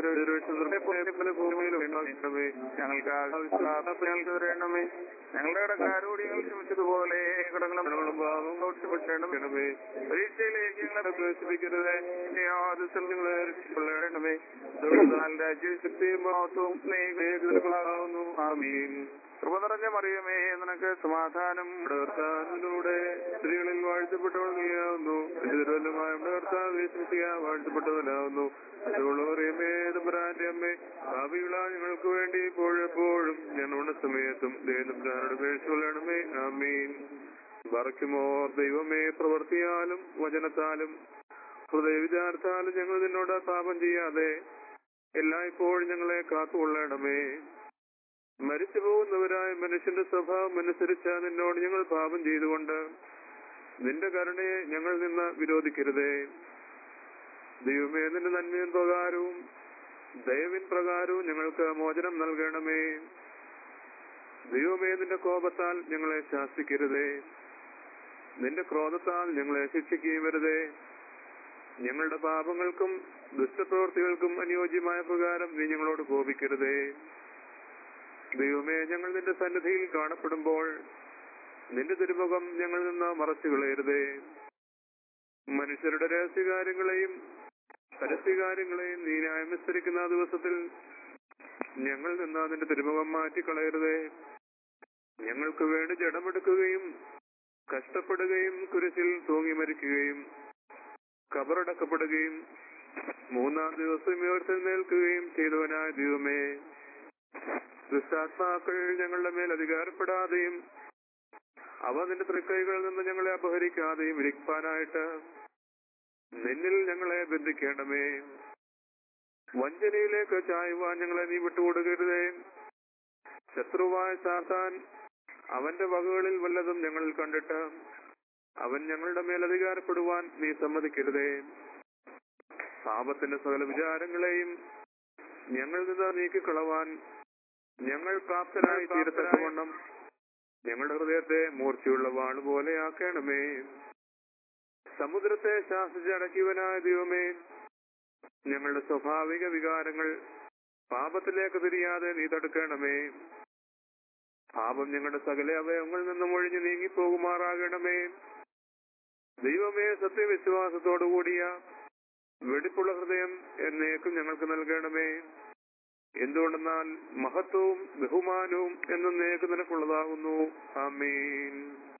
പോലെ ഭൂമിയിലും വേണമേ ഞങ്ങൾക്ക് ആവശ്യമില്ലാത്ത ഞങ്ങൾക്ക് തരണമേ ഞങ്ങളുടെ കടക്കാരോട് ഞങ്ങൾ ക്ഷമിച്ചതുപോലെ കടങ്ങളും ഭാവങ്ങളും ക്ഷമിച്ചേണമേ പരീക്ഷയിലേക്ക് ഞങ്ങളെ പ്രവേശിപ്പിക്കരുത് യാതൊരു നിങ്ങളെ രക്ഷിക്കൊള്ളണമേ രാജ്യശക്തിയും മഹത്വവും സ്നേഹിതകളാകുന്നു ആമീൻ കൃപ നിറഞ്ഞ മറിയമേ നിനക്ക് സമാധാനം കർത്താവിലൂടെ സ്ത്രീകളിൽ വാഴ്ത്തപ്പെട്ടവൾ നീയാവുന്നു തിരുവല്ലമായ കർത്താവ് വാഴ്ത്തപ്പെട്ടവനാവുന്നു അതുള്ളവറിയമേ തമ്പുരാന്റെ അമ്മേ ഭാവികളാ ഞങ്ങൾക്ക് വേണ്ടി ഇപ്പോഴെപ്പോഴും ഞങ്ങളുടെ സമയത്തും ദേവനോട് പേഴ്ചൊല്ലണമേ ആമീൻ വറയ്ക്കുമോ ദൈവമേ പ്രവർത്തിയാലും വചനത്താലും ഹൃദയവിചാരത്താലും ഞങ്ങൾ നിന്നോട് പാപം ചെയ്യാതെ എല്ലായ്പ്പോഴും ഞങ്ങളെ കാത്തുകൊള്ളണമേ മരിച്ചു പോകുന്നവരായ മനുഷ്യന്റെ സ്വഭാവം അനുസരിച്ച് നിന്നോട് ഞങ്ങൾ പാപം ചെയ്തുകൊണ്ട് നിന്റെ കരുണയെ ഞങ്ങൾ നിന്ന് വിരോധിക്കരുതേ ദൈവമേ നിന്റെ നന്മയും പ്രകാരവും ദയവിൻ പ്രകാരവും ഞങ്ങൾക്ക് മോചനം നൽകണമേ ദൈവമേ നിന്റെ കോപത്താൽ ഞങ്ങളെ ശാസിക്കരുതേ നിന്റെ ക്രോധത്താൽ ഞങ്ങളെ ശിക്ഷിക്കുകയും വരുതേ ഞങ്ങളുടെ പാപങ്ങൾക്കും ദുഷ്ടപ്രവൃത്തികൾക്കും അനുയോജ്യമായ പ്രകാരം നീ ഞങ്ങളോട് കോപിക്കരുതേ ദൈവമേ ഞങ്ങൾ നിന്റെ സന്നിധിയിൽ കാണപ്പെടുമ്പോൾ നിന്റെ തിരുമുഖം ഞങ്ങളിൽ നിന്ന് മറച്ചു കളയരുതേ മനുഷ്യരുടെ രഹസ്യകാര്യങ്ങളെയും പരസ്യകാര്യങ്ങളെയും നീ ന്യായമനുസരിക്കുന്ന ആ ദിവസത്തിൽ ഞങ്ങൾ നിന്ന് നിന്റെ തിരുമുഖം മാറ്റിക്കളയരുതേ ഞങ്ങൾക്ക് വേണ്ടി ജഡമെടുക്കുകയും കഷ്ടപ്പെടുകയും കുരിശിൽ തൂങ്ങി മരിക്കുകയും കബറടക്കപ്പെടുകയും മൂന്നാം ദിവസം ഉയർത്തെഴുന്നേൽക്കുകയും ചെയ്തവനായ ദൈവമേ ദുഷ്ടാത്മാക്കൾ ഞങ്ങളുടെ മേൽ അധികാരപ്പെടാതെയും അവ നിന്റെ തൃക്കൈകളിൽ നിന്ന് ഞങ്ങളെ അപഹരിക്കാതെയും ഇരിക്കാനായിട്ട് നിന്നിൽ ഞങ്ങളെ ബന്ധിക്കണമേ വഞ്ചനയിലേക്ക് ചായുവാൻ ഞങ്ങളെ നീ വിട്ടുകൊടുക്കരുതേ ശത്രുവായ സാത്താൻ അവന്റെ വകകളിൽ വല്ലതും ഞങ്ങളിൽ കണ്ടിട്ട് അവൻ ഞങ്ങളുടെ മേൽ അധികാരപ്പെടുവാൻ നീ സമ്മതിക്കരുതേ പാപത്തിന്റെ സകല വിചാരങ്ങളെയും ഞങ്ങളിൽ നിന്ന് നീക്കിക്കളവാൻ ഞങ്ങൾ പ്രാപ്തരായി തീരത്തക്കവണ്ണം ഞങ്ങളുടെ ഹൃദയത്തെ മൂർച്ചയുള്ള വാള് പോലെ ആക്കണമേ സമുദ്രത്തെ ശാസിച്ചടക്കിയവനായ ദൈവമേ ഞങ്ങളുടെ സ്വാഭാവിക വികാരങ്ങൾ പാപത്തിലേക്ക് തിരിയാതെ നീ തടുക്കണമേ പാപം ഞങ്ങളുടെ സകല അവയവങ്ങളിൽ നിന്നും ഒഴിഞ്ഞു നീങ്ങിപ്പോകുമാറാകണമേ ദൈവമേ സത്യവിശ്വാസത്തോടുകൂടിയ വെടിപ്പുള്ള ഹൃദയം എന്നേക്കും ഞങ്ങൾക്ക് നൽകണമേ എന്തുകൊണ്ടെന്നാൽ മഹത്വവും ബഹുമാനവും എന്നും നേക്ക് നിനക്കുള്ളതാകുന്നു ആമീൻ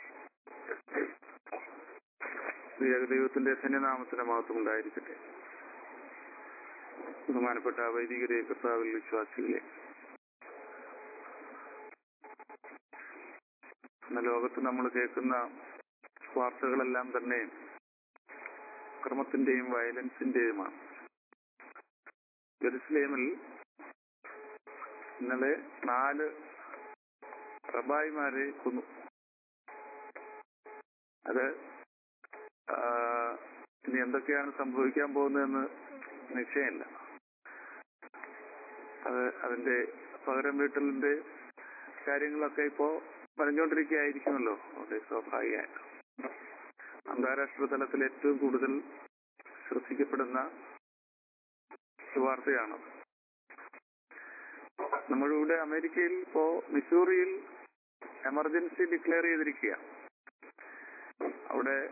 ദൈവത്തിന്റെ ധന്യനാമത്തിന്റെ മഹത്വം ഉണ്ടായിരിക്കട്ടെ ബഹുമാനപ്പെട്ട വൈദികരെ കർത്താവിൽ വിശ്വാസികളെ ഇന്ന് ലോകത്ത് നമ്മൾ കേൾക്കുന്ന വാർത്തകളെല്ലാം തന്നെ അക്രമത്തിന്റെയും വയലൻസിന്റെയുമാണ് ജെറുസലേമിൽ ഇന്നലെ നാല് റബായിമാരെ കൊന്നു അത് ആ, ഇനി എന്തൊക്കെയാണ് സംഭവിക്കാൻ പോകുന്നതെന്ന് നിശ്ചയമില്ല അത് അതിന്റെ പകരം വീട്ടലിന്റെ കാര്യങ്ങളൊക്കെ ഇപ്പോ പറഞ്ഞുകൊണ്ടിരിക്കുകയായിരിക്കുമല്ലോ വളരെ സ്വാഭാവികമായിട്ട് അന്താരാഷ്ട്ര തലത്തിൽ ഏറ്റവും കൂടുതൽ ശ്രദ്ധിക്കപ്പെടുന്ന ഒരു വാർത്തയാണ് നമ്മളിവിടെ അമേരിക്കയിൽ ഇപ്പോ മിസൂറിയിൽ എമർജൻസി ഡിക്ലെയർ ചെയ്തിരിക്കുക അവിടെ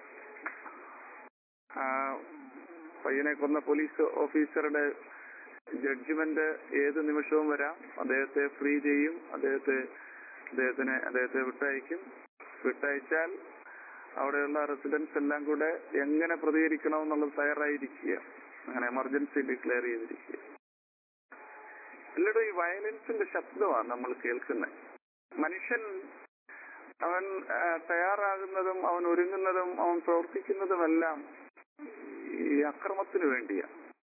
ആ പയ്യനെ കൊന്ന പോലീസ് ഓഫീസറുടെ ജഡ്ജ്മെന്റ് ഏത് നിമിഷവും വരാം അദ്ദേഹത്തെ ഫ്രീ ചെയ്യും അദ്ദേഹത്തെ അദ്ദേഹത്തിനെ അദ്ദേഹത്തെ വിട്ടയക്കും വിട്ടയച്ചാൽ അവിടെയുള്ള റെസിഡൻസ് എല്ലാം കൂടെ എങ്ങനെ പ്രതികരിക്കണം എന്നുള്ളത് തയ്യാറായിരിക്കുക അങ്ങനെ എമർജൻസി ഡിക്ലെയർ ചെയ്തിരിക്കുക എല്ലായിടും ഈ വയലൻസിന്റെ ശബ്ദമാണ് നമ്മൾ കേൾക്കുന്നത് മനുഷ്യൻ അവൻ ആ, തയ്യാറാകുന്നതും അവൻ ഒരുങ്ങുന്നതും അവൻ പ്രവർത്തിക്കുന്നതുമെല്ലാം ഈ അക്രമത്തിന് വേണ്ടിയാണ്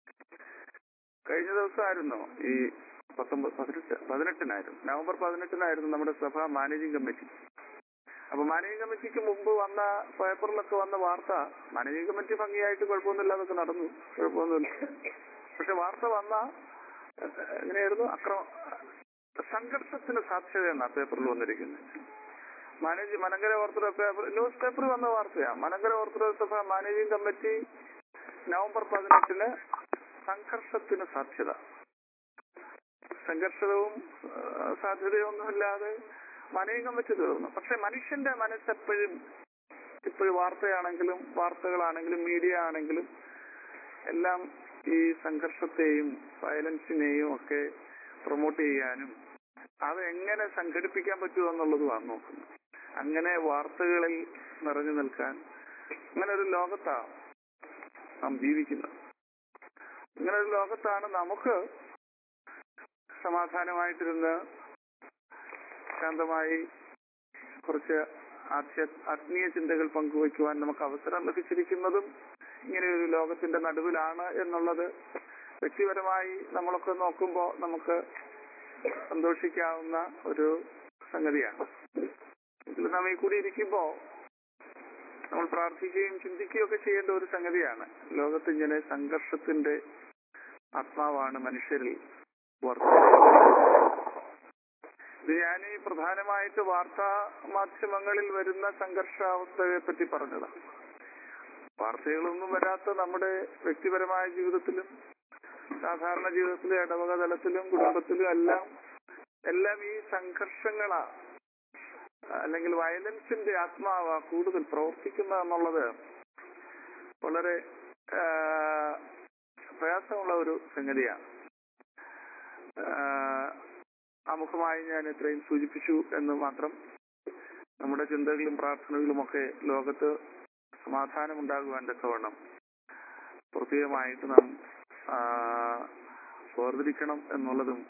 കഴിഞ്ഞ ദിവസമായിരുന്നു ഈ പത്തൊമ്പത് പതിനെട്ട് പതിനെട്ടിനായിരുന്നു നവംബർ പതിനെട്ടിനായിരുന്നു നമ്മുടെ സഭ മാനേജിംഗ് കമ്മിറ്റി അപ്പൊ മാനേജിംഗ് കമ്മിറ്റിക്ക് മുമ്പ് വന്ന പേപ്പറിലൊക്കെ വന്ന വാർത്ത മാനേജിംഗ് കമ്മിറ്റി ഭംഗിയായിട്ട് കുഴപ്പമൊന്നുമില്ലാതൊക്കെ നടന്നു കുഴപ്പമൊന്നുമില്ല പക്ഷെ വാർത്ത വന്ന ഏഹ്, എങ്ങനെയായിരുന്നു അക്രമ സംഘർഷത്തിന് സാധ്യതയാണ് ആ പേപ്പറിൽ വന്നിരിക്കുന്നത് manage Malankara orthodox paper news പേപ്പറിൽ വന്ന വാർത്തയാണ് മലങ്കര ഓർത്തഡോക്സ് സഭ മാനേജിംഗ് കമ്മിറ്റി നവംബർ പതിനെട്ടിന് സംഘർഷത്തിന് സാധ്യത സംഘർഷവും ആ, സാധ്യതയൊന്നുമില്ലാതെ മനയും കമ്മിറ്റി തീർന്നു പക്ഷെ മനുഷ്യന്റെ മനസ്സെപ്പോഴും ഇപ്പോഴും വാർത്തയാണെങ്കിലും വാർത്തകളാണെങ്കിലും മീഡിയ ആണെങ്കിലും എല്ലാം ഈ സംഘർഷത്തെയും വയലൻസിനെയും ഒക്കെ പ്രൊമോട്ട് ചെയ്യാനും അത് എങ്ങനെ സംഘടിപ്പിക്കാൻ പറ്റുമോ എന്നുള്ളതുമാണ് നോക്കുന്നത് അങ്ങനെ വാർത്തകളിൽ നിറഞ്ഞു നിൽക്കാൻ അങ്ങനെ ഒരു ലോകത്താണ് നാം ജീവിക്കുന്നത് ഇങ്ങനെ ഒരു ലോകത്താണ് നമുക്ക് സമാധാനമായിട്ടിരുന്ന് ശാന്തമായി കുറച്ച് ആധ്യ ആത്മീയ ചിന്തകൾ പങ്കുവയ്ക്കുവാൻ നമുക്ക് അവസരം ലഭിച്ചിരിക്കുന്നതും ഇങ്ങനെ ഒരു ലോകത്തിന്റെ നടുവിലാണ് എന്നുള്ളത് വ്യക്തിപരമായി നമ്മളൊക്കെ നോക്കുമ്പോൾ നമുക്ക് സന്തോഷിക്കാവുന്ന ഒരു സംഗതിയാണ് ഇതിൽ നാം ഈ കൂടി ഇരിക്കുമ്പോ നമ്മൾ പ്രാർത്ഥിക്കുകയും ചിന്തിക്കുകയും ഒക്കെ ചെയ്യേണ്ട ഒരു സംഗതിയാണ് ലോകത്ത് ഇങ്ങനെ സംഘർഷത്തിന്റെ ആത്മാവാണ് മനുഷ്യരിൽ വർദ്ധിക്കുന്നത് ഇത് ഞാൻ ഈ പ്രധാനമായിട്ട് വാർത്താ മാധ്യമങ്ങളിൽ വരുന്ന സംഘർഷാവസ്ഥയെ പറ്റി പറഞ്ഞതാണ് വാർത്തകളൊന്നും വരാത്ത നമ്മുടെ വ്യക്തിപരമായ ജീവിതത്തിലും സാധാരണ ജീവിതത്തിലും ഇടവക തലത്തിലും കുടുംബത്തിലും എല്ലാം എല്ലാം ഈ സംഘർഷങ്ങളാ അല്ലെങ്കിൽ വയലൻസിന്റെ ആത്മാവാ കൂടുതൽ പ്രവർത്തിക്കുന്ന എന്നുള്ളത് വളരെ ആ, പ്രയാസമുള്ള ഒരു സംഗതിയാണ് ആ, ആമുഖമായി ഞാൻ ഇത്രയും സൂചിപ്പിച്ചു എന്ന് മാത്രം നമ്മുടെ ചിന്തകളും പ്രാർത്ഥനകളും ഒക്കെ ലോകത്ത് സമാധാനം ഉണ്ടാകുവാൻ തക്കവണ്ണം പ്രത്യേകമായിട്ട് നാം ആ, വേർതിരിക്കണം എന്നുള്ളതും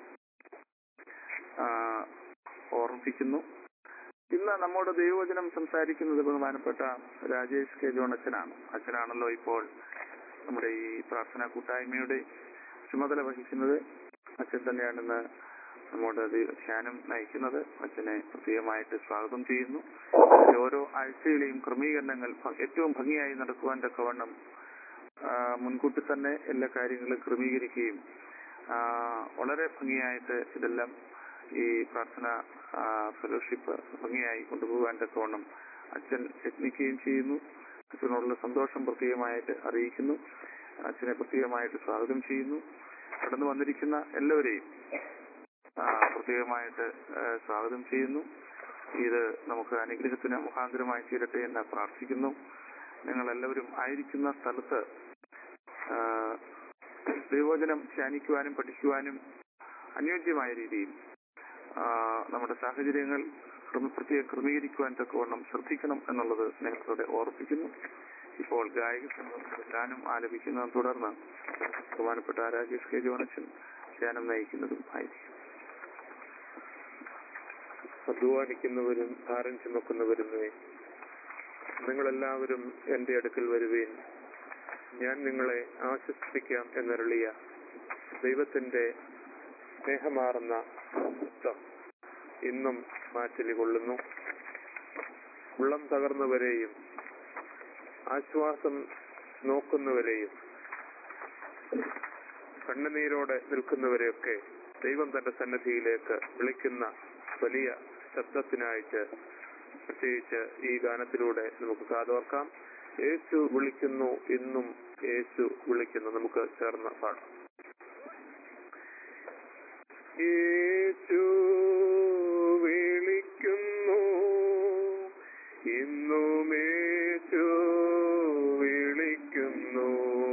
ആ, ഓർമ്മിപ്പിക്കുന്നു ഇന്ന് നമ്മോട് ദൈവവചനം സംസാരിക്കുന്നത് ബഹുമാനപ്പെട്ട രാജേഷ് കെ ജോൺ അച്ഛനാണ് അച്ഛനാണല്ലോ ഇപ്പോൾ നമ്മുടെ ഈ പ്രാർത്ഥനാ കൂട്ടായ്മയുടെ ചുമതല വഹിക്കുന്നത് അച്ഛൻ തന്നെയാണ് ഇന്ന് നമ്മോട് ദൈവ- ധ്യാനം നയിക്കുന്നത് അച്ഛനെ പ്രത്യേകമായിട്ട് സ്വാഗതം ചെയ്യുന്നു അതിന്റെ ഓരോ ആഴ്ചയിലെയും ക്രമീകരണങ്ങൾ ഭ- ഏറ്റവും ഭംഗിയായി നടക്കുവാൻ തക്കവണ്ണം ആ, മുൻകൂട്ടി തന്നെ എല്ലാ കാര്യങ്ങളും ക്രമീകരിക്കുകയും ആ, വളരെ ഭംഗിയായിട്ട് ഇതെല്ലാം ഈ പ്രാർത്ഥന ഫെലോഷിപ്പ് ഭംഗിയായി കൊണ്ടുപോകാൻ തക്കവണ്ണം അച്ഛൻ യത്നിക്കുകയും ചെയ്യുന്നു അച്ഛനോടുള്ള സന്തോഷം പ്രത്യേകമായിട്ട് അറിയിക്കുന്നു അച്ഛനെ പ്രത്യേകമായിട്ട് സ്വാഗതം ചെയ്യുന്നു കടന്നു വന്നിരിക്കുന്ന എല്ലാവരെയും ആ, പ്രത്യേകമായിട്ട് ആ, സ്വാഗതം ചെയ്യുന്നു ഇത് നമുക്ക് അനുഗ്രഹത്തിന് മുഖാന്തരമായി തീരട്ടെ എന്ന് പ്രാർത്ഥിക്കുന്നു നിങ്ങൾ എല്ലാവരും ആയിരിക്കുന്ന സ്ഥലത്ത് ആ, ദൈവവചനം ധ്യാനിക്കുവാനും പഠിക്കുവാനും അനുയോജ്യമായ രീതിയിൽ ആ, നമ്മുടെ സാഹചര്യങ്ങൾ ക്രമ- പ്രത്യേകം ക്രമീകരിക്കുവാൻ തക്കവണ്ണം ശ്രദ്ധിക്കണം എന്നുള്ളത് സ്നേഹത്തോടെ ഓർപ്പിക്കുന്നു ഇപ്പോൾ ഗായക സംഘം ഗാനം ആലപിക്കുന്നതും തുടർന്ന് ബഹുമാനപ്പെട്ട രാജേഷ് കെ ജോണച്ചൻ ധ്യാനം നയിക്കുന്നതും ആയിരിക്കും അധ്വാനിക്കുന്നവരും ഭാരം ചുമക്കുന്നവരുമേ നിങ്ങളെല്ലാവരും എന്റെ അടുക്കൽ വരുവേൻ ഞാൻ നിങ്ങളെ ആശ്വസിപ്പിക്കാം എന്നരുളിയ ദൈവത്തിന്റെ സ്നേഹമാർന്ന ശബ്ദം ഇന്നും മാറ്റലി കൊള്ളുന്നു ഉള്ളം തകർന്നവരെയും ആശ്വാസം നോക്കുന്നവരെയും കണ്ണുനീരോടെ നിൽക്കുന്നവരെയൊക്കെ ദൈവം തന്റെ സന്നദ്ധിയിലേക്ക് വിളിക്കുന്ന വലിയ ശബ്ദത്തിനായിട്ട് പ്രത്യേകിച്ച് ഈ ഗാനത്തിലൂടെ നമുക്ക് കാതോർക്കാം യേശു വിളിക്കുന്നു ഇന്നും യേശു വിളിക്കുന്നു നമുക്ക് ചേർന്ന് പാടാം യേശു വിളിക്കുന്നു ഇന്നും യേശു വിളിക്കുന്നു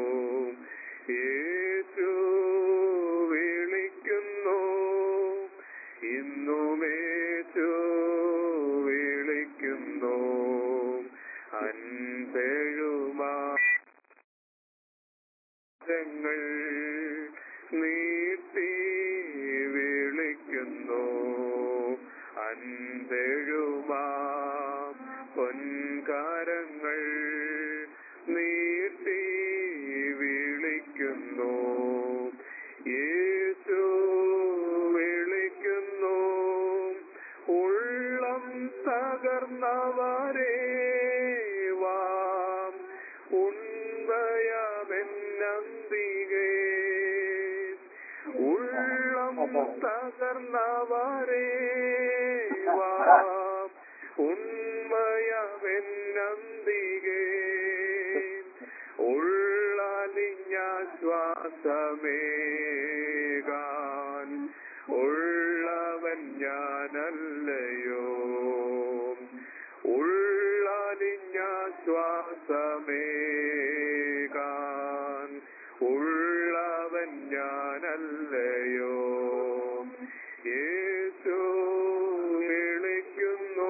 യേശു വിളിക്കുന്നു ഇന്നും യേശു വിളിക്കുന്നു അൻപെഴുമാ ങ്ങൾ നീട്ടി വിളിക്കുന്നു അൻപെഴുമാ പൊൻകാരങ്ങൾ നീട്ടി വിളിക്കുന്നു യേശു വിളിക്കുന്നു ഉള്ളം തകർന്നവരേ വാം ഉൺവയമെന്നന്തികേ ഉള്ളം തകർന്നവരേ വാം ഉൺമയമെന്നന്തികേ ഉള്ളലിഞ്ഞ ശ്വാസമേകാൻ ഉള്ളവൻ ഞാനല്ലയോ ഉള്ളലിഞ്ഞ ശ്വാസമേകാൻ ഉള്ളവൻ ഞാനല്ലയോ യേശു വിളിക്കുന്നു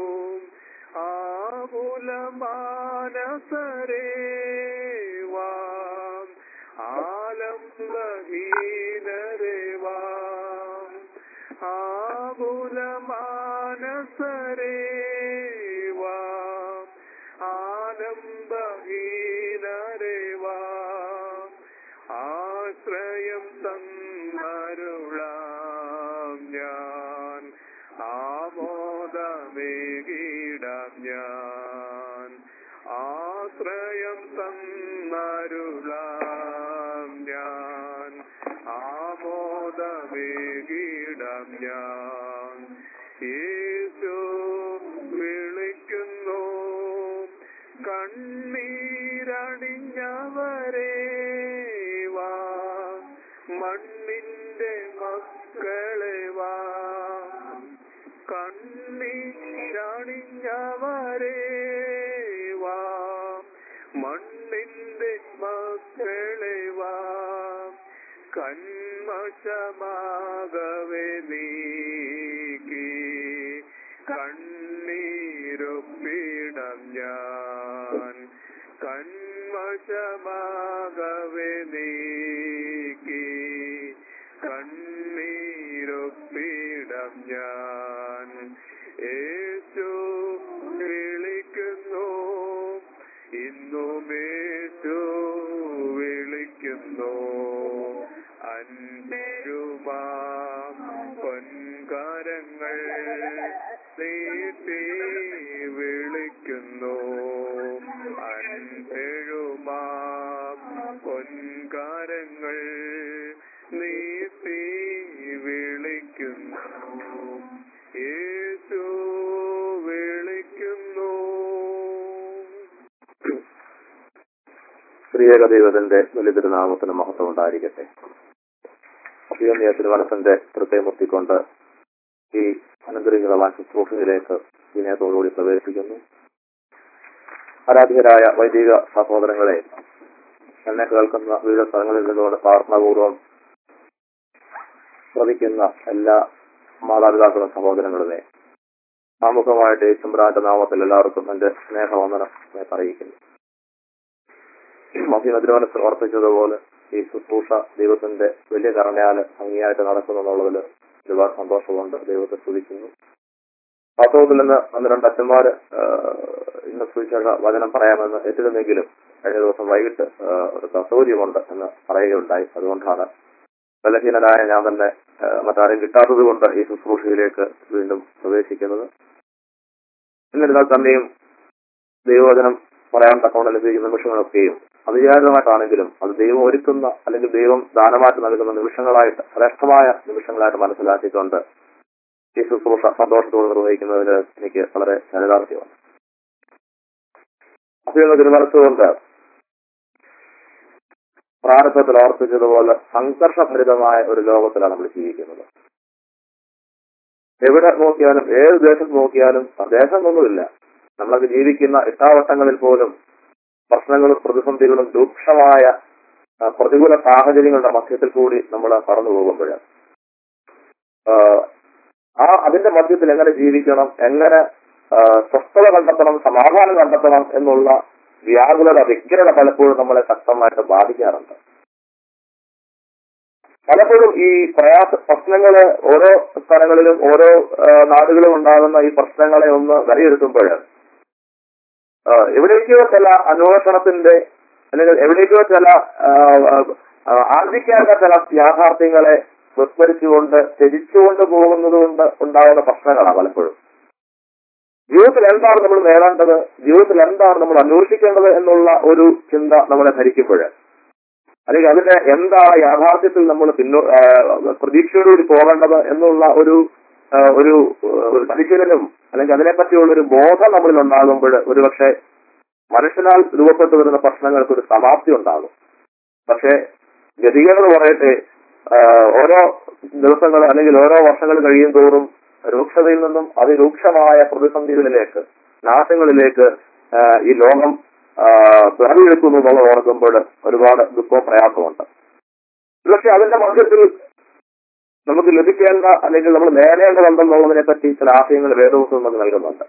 ആകുലമാനസരേ വാം ആലംബഹീനരേ വാം ആകുലമാനസരേ വാം ആലംബഹീനരേ വാം ആശ്രയം തന്നരുളാം ഞാൻ ആമോദമേകിടാം ഞാൻ ആശ്രയം തന്നരുളാം ഞാൻ ആമോദമേകിടാം ഞാൻ യേശു വിളിക്കുന്നു കണ്ണീരണിഞ്ഞവരേ വാ മണ്ണിന്റെ മക്കളെ വാ കണ്ണീരണിഞ്ഞവരേ വാ മണ്ണിന്റെ മക്കളെ വാ കന്മഷമാകവെ നീക്കി കണ്ണീരൊപ്പിടം ഞാൻ കന്മഷമാകവെ നീക്കി കണ്ണീരൊപ്പിടം ഞാൻ യേശു വിളിക്കുന്നു ഇന്നും യേശു വിളിക്കുന്നു അൻപരുമാ പൊൻകാരങ്ങൾ നീട്ടി വിളിക്കുന്നു അൻപഴുമാ പൊൻകാരങ്ങൾ നീട്ടി വിളിക്കുന്നു യേശു വിളിക്കുന്നു സ്ത്രീയേക ദൈവത്തിന്റെ വലിയൊരുനാമത്തിന് മഹത്വം ഉണ്ടായിരിക്കട്ടെ അഭിയന്യ തിരുവനന്തന്റെ ഹൃദയമുത്തിക്കൊണ്ട് ഈ അനുഗ്രഹീതമായ ശുശ്രൂഷയിലേക്ക് വിനയത്തോടുകൂടി പ്രവേശിക്കുന്നു ആരാധികരായ വൈദിക സഹോദരങ്ങളെ എന്നെ കേൾക്കുന്ന വിവിധ സ്ഥലങ്ങളിൽ നിന്നുകൊണ്ട് പ്രാർത്ഥനാപൂർവം ശ്രമിക്കുന്ന എല്ലാ മാതാപിതാക്കളും സഹോദരങ്ങളുമേ ആമുഖമായിട്ട് യേശുബ്രാന്റെ നാമത്തിൽ എല്ലാവർക്കും എന്റെ സ്നേഹവന്ദനം ഞാൻ അറിയിക്കുന്നു മഹിമതിരുവനെ സമർപ്പിച്ചതുപോലെ ഈ ശുശ്രൂഷ ദൈവത്തിന്റെ വലിയ കരുണയാല് ഭംഗിയായിട്ട് നടക്കുന്നു എന്നുള്ളതിൽ ഒരുപാട് സന്തോഷമുണ്ട് ദൈവത്തെ സ്തുതിക്കുന്നു വാസ്തവത്തിൽ നിന്ന് ഒന്ന് രണ്ട് അച്ഛന്മാര് ആഹ് ഇന്ന് സുവിശേഷ വചനം പറയാമെന്ന് എത്തിരുന്നെങ്കിലും കഴിഞ്ഞ ദിവസം വൈകിട്ട് ആ, ഒരു അസൗകര്യമുണ്ട് എന്ന് പറയുകയുണ്ടായി അതുകൊണ്ടാണ് ബലഹീനനായ ഞാൻ തന്നെ ആ, മറ്റാരും കിട്ടാത്തത് കൊണ്ട് ഈ ശുശ്രൂഷയിലേക്ക് വീണ്ടും പ്രവേശിക്കുന്നത് എന്നിരുന്നാൽ തന്നെയും ദൈവവചനം പറയാൻ തക്കവണ്ണം ലഭിക്കുന്ന നിമിഷങ്ങളൊക്കെയും അവിചാരിതമായിട്ടാണെങ്കിലും അത് ദൈവം ഒരുക്കുന്ന അല്ലെങ്കിൽ ദൈവം ദാനമായിട്ട് നൽകുന്ന നിമിഷങ്ങളായിട്ട് ശ്രേഷ്ഠമായ നിമിഷങ്ങളായിട്ട് മനസ്സിലാക്കിക്കൊണ്ട് ഈ ശുശ്രൂഷ സന്തോഷത്തോടെ നിർവഹിക്കുന്നതിന് എനിക്ക് വളരെ ചരിതാർത്ഥ്യമാണ് അഭിയുള്ള തിരുമനസ്സുകൊണ്ട് പ്രാരംഭത്തിൽ ഓർപ്പിച്ചതുപോലെ സംഘർഷഭരിതമായ ഒരു ലോകത്തിലാണ് നമ്മൾ ജീവിക്കുന്നത് എവിടെ നോക്കിയാലും ഏത് ദേശത്ത് നോക്കിയാലും ആ ദേശമൊന്നുമില്ല നമ്മളൊക്കെ ജീവിക്കുന്ന ഇട്ടാവട്ടങ്ങളിൽ പോലും പ്രശ്നങ്ങളും പ്രതിസന്ധികളും രൂക്ഷമായ ആ, പ്രതികൂല സാഹചര്യങ്ങളുടെ മധ്യത്തിൽ കൂടി നമ്മൾ കടന്നു പോകുമ്പോൾ ആ അതിന്റെ മധ്യത്തിൽ എങ്ങനെ ജീവിക്കണം എങ്ങനെ ആ, സ്വസ്ഥത കണ്ടെത്തണം സമാധാനം കണ്ടെത്തണം എന്നുള്ള വ്യാകുലത വ്യക്തികളുടെ പലപ്പോഴും നമ്മളെ ശക്തമായിട്ട് ബാധിക്കാറുണ്ട് പലപ്പോഴും ഈ പ്രയാസ പ്രശ്നങ്ങള് ഓരോ സ്ഥലങ്ങളിലും ഓരോ ആ, നാടുകളിലും ഉണ്ടാകുന്ന ഈ പ്രശ്നങ്ങളെ ഒന്ന് വിലയിരുത്തുമ്പോൾ ആ, എവിടേക്കോ ചില അന്വേഷണത്തിന്റെ അല്ലെങ്കിൽ എവിടേക്കോ ചില ആ, ആ, ആർജിക്കാത്ത ചില യാഥാർത്ഥ്യങ്ങളെ വിസ്മരിച്ചുകൊണ്ട് ത്യജിച്ചുകൊണ്ട് പോകുന്നത് കൊണ്ട് ഉണ്ടാകുന്ന പ്രശ്നങ്ങളാണ് പലപ്പോഴും ജീവിതത്തിൽ എന്താണ് നമ്മൾ നേടേണ്ടത് ജീവിതത്തിൽ എന്താണ് നമ്മൾ അന്വേഷിക്കേണ്ടത് എന്നുള്ള ഒരു ചിന്ത നമ്മളെ ധരിക്കുമ്പോൾ അല്ലെങ്കിൽ അതിന്റെ എന്താണ് യാഥാർത്ഥ്യത്തിൽ നമ്മൾ പിന്നോ ആ, പ്രതീക്ഷയോടുകൂടി പോകേണ്ടത് എന്നുള്ള ഒരു ആ, ഒരു ഒരു പരിശീലനം അല്ലെങ്കിൽ അതിനെപ്പറ്റിയുള്ള ഒരു ബോധം നമ്മളിൽ ഉണ്ടാകുമ്പോൾ ഒരുപക്ഷെ മനുഷ്യനാൽ രൂപപ്പെട്ടു വരുന്ന പ്രശ്നങ്ങൾക്ക് ഒരു സമാപ്തി ഉണ്ടാകും പക്ഷേ ഗതികേട് പറയട്ടെ ആ, ഓരോ ദിവസങ്ങൾ അല്ലെങ്കിൽ ഓരോ വർഷങ്ങൾ കഴിയും തോറും രൂക്ഷതയിൽ നിന്നും അതിരൂക്ഷമായ പ്രതിസന്ധികളിലേക്ക് നാശങ്ങളിലേക്ക് ആ, ഈ ലോകം പിറവിയെടുക്കുന്നു എന്നുള്ളത് ഓർക്കുമ്പോൾ ഒരുപാട് ദുഃഖവും പ്രയാസമുണ്ട് പക്ഷെ അതിന്റെ മധ്യത്തിൽ നമുക്ക് ലഭിക്കേണ്ട അല്ലെങ്കിൽ നമ്മൾ നേടേണ്ടതുണ്ടെന്നുള്ളതിനെ പറ്റി ചില ആശയങ്ങൾ വേദവസം നമുക്ക് നൽകുന്നുണ്ട്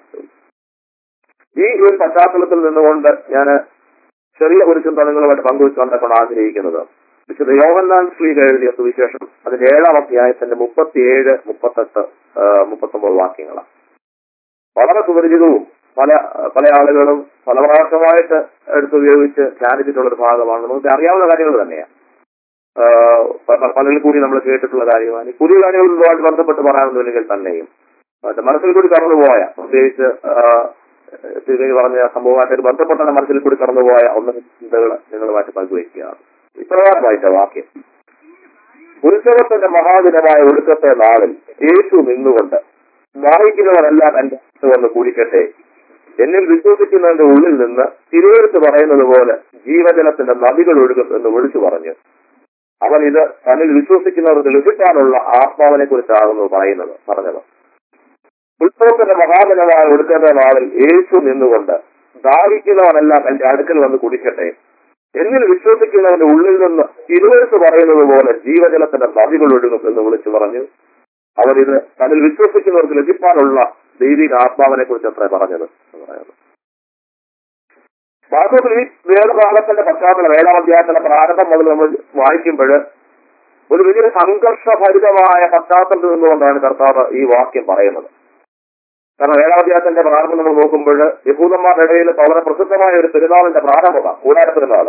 ഈ ഒരു പശ്ചാത്തലത്തിൽ നിന്നുകൊണ്ട് ഞാൻ ചെറിയ ഒരു ചിന്ത നിങ്ങളുമായിട്ട് പങ്കുവെച്ചുകൊണ്ടാണ് ആഗ്രഹിക്കുന്നത് വിശുദ്ധ യോഹന്നാൻ ശ്രീ എഴുതിയ സുവിശേഷം അതിന്റെ ഏഴാം അധ്യായത്തിന്റെ മുപ്പത്തിയേഴ് മുപ്പത്തെട്ട് ആ, മുപ്പത്തൊമ്പത് വാക്യങ്ങളാണ് വളരെ സുപരിചിതവും പല പല ആളുകളും പല പ്രാവശ്യമായിട്ട് എടുത്തുപയോഗിച്ച് ധ്യാനിച്ചിട്ടുള്ള ഒരു ഭാഗമാണ് നമുക്ക് അറിയാവുന്ന കാര്യങ്ങൾ തന്നെയാണ് ആഹ് പ- പ- പലരിൽ കൂടി നമ്മൾ കേട്ടിട്ടുള്ള കാര്യമാണ് ഈ പുതിയ കാര്യങ്ങളുമായിട്ട് ബന്ധപ്പെട്ട് പറയാനൊന്നുമില്ലെങ്കിൽ തന്നെയും മറ്റേ മനസ്സിൽ കൂടി കടന്നുപോയ പ്രത്യേകിച്ച് തിരുവി പറഞ്ഞ സംഭവമായിട്ട് ബന്ധപ്പെട്ട മനസ്സിൽ കൂടി കടന്നുപോയ ഒന്ന് ചിന്തകൾ നിങ്ങളുമായിട്ട് പങ്കുവയ്ക്കുകയാണ് ഇപ്രകാരമായിട്ട് വാക്യം ഉത്സവത്തിന്റെ മഹാദിനമായ ഒടുക്കത്തെ നാളിൽ യേശു നിന്നുകൊണ്ട് വായിക്കുന്നവരെല്ലാം എന്റെ അടുത്ത് വന്ന് കൂടിക്കട്ടെ എന്നിൽ വിശ്വസിക്കുന്നതിന്റെ ഉള്ളിൽ നിന്ന് തിരുവെടുത്ത് പറയുന്നത് പോലെ ജീവജലത്തിന്റെ നദികൾ ഒഴുകും എന്ന് വിളിച്ചു പറഞ്ഞു അവൻ ഇത് തന്നിൽ വിശ്വസിക്കുന്നവർക്ക് ലഭിക്കാനുള്ള ആത്മാവിനെ കുറിച്ചാകുന്നു പറയുന്നത് പറഞ്ഞത് ഉത്സവത്തിന്റെ മഹാദിനമായ ഒടുക്കത്തെ നാളിൽ യേശു നിന്നുകൊണ്ട് ദാഹിക്കുന്നവനെല്ലാം എന്റെ അടുക്കൽ വന്ന് കുടിക്കട്ടെ എന്നിൽ വിശ്വസിക്കുന്നവന്റെ ഉള്ളിൽ നിന്ന് തിരുവെടുത്ത് പറയുന്നത് പോലെ ജീവജലത്തിന്റെ നദികൾ ഒഴുകും എന്ന് വിളിച്ചു പറഞ്ഞു അവൻ ഇത് തന്നിൽ വിശ്വസിക്കുന്നവർക്ക് ലഭിക്കാനുള്ള ദൈവിക ആത്മാവിനെ കുറിച്ച് അത്ര പറഞ്ഞത് എന്ന് പറയുന്നത് വാസ്തവത്തിൽ ഈ വേദഭാഗത്തിന്റെ പശ്ചാത്തലം ഏഴാം അധ്യായത്തിന്റെ പ്രാരംഭം മുതൽ നമ്മൾ വായിക്കുമ്പോൾ ഒരു വലിയൊരു സംഘർഷഭരിതമായ പശ്ചാത്തലത്തിൽ നിന്നുകൊണ്ടാണ് കർത്താവ് ഈ വാക്യം പറയുന്നത് കാരണം ഏഴാം അധ്യായത്തിന്റെ പ്രാരംഭം നമ്മൾ നോക്കുമ്പോൾ യഹൂദന്മാരുടെ ഇടയിൽ വളരെ പ്രസിദ്ധമായ ഒരു പെരുന്നാളിന്റെ പ്രാരംഭമാണ് കൂടാര പെരുന്നാൾ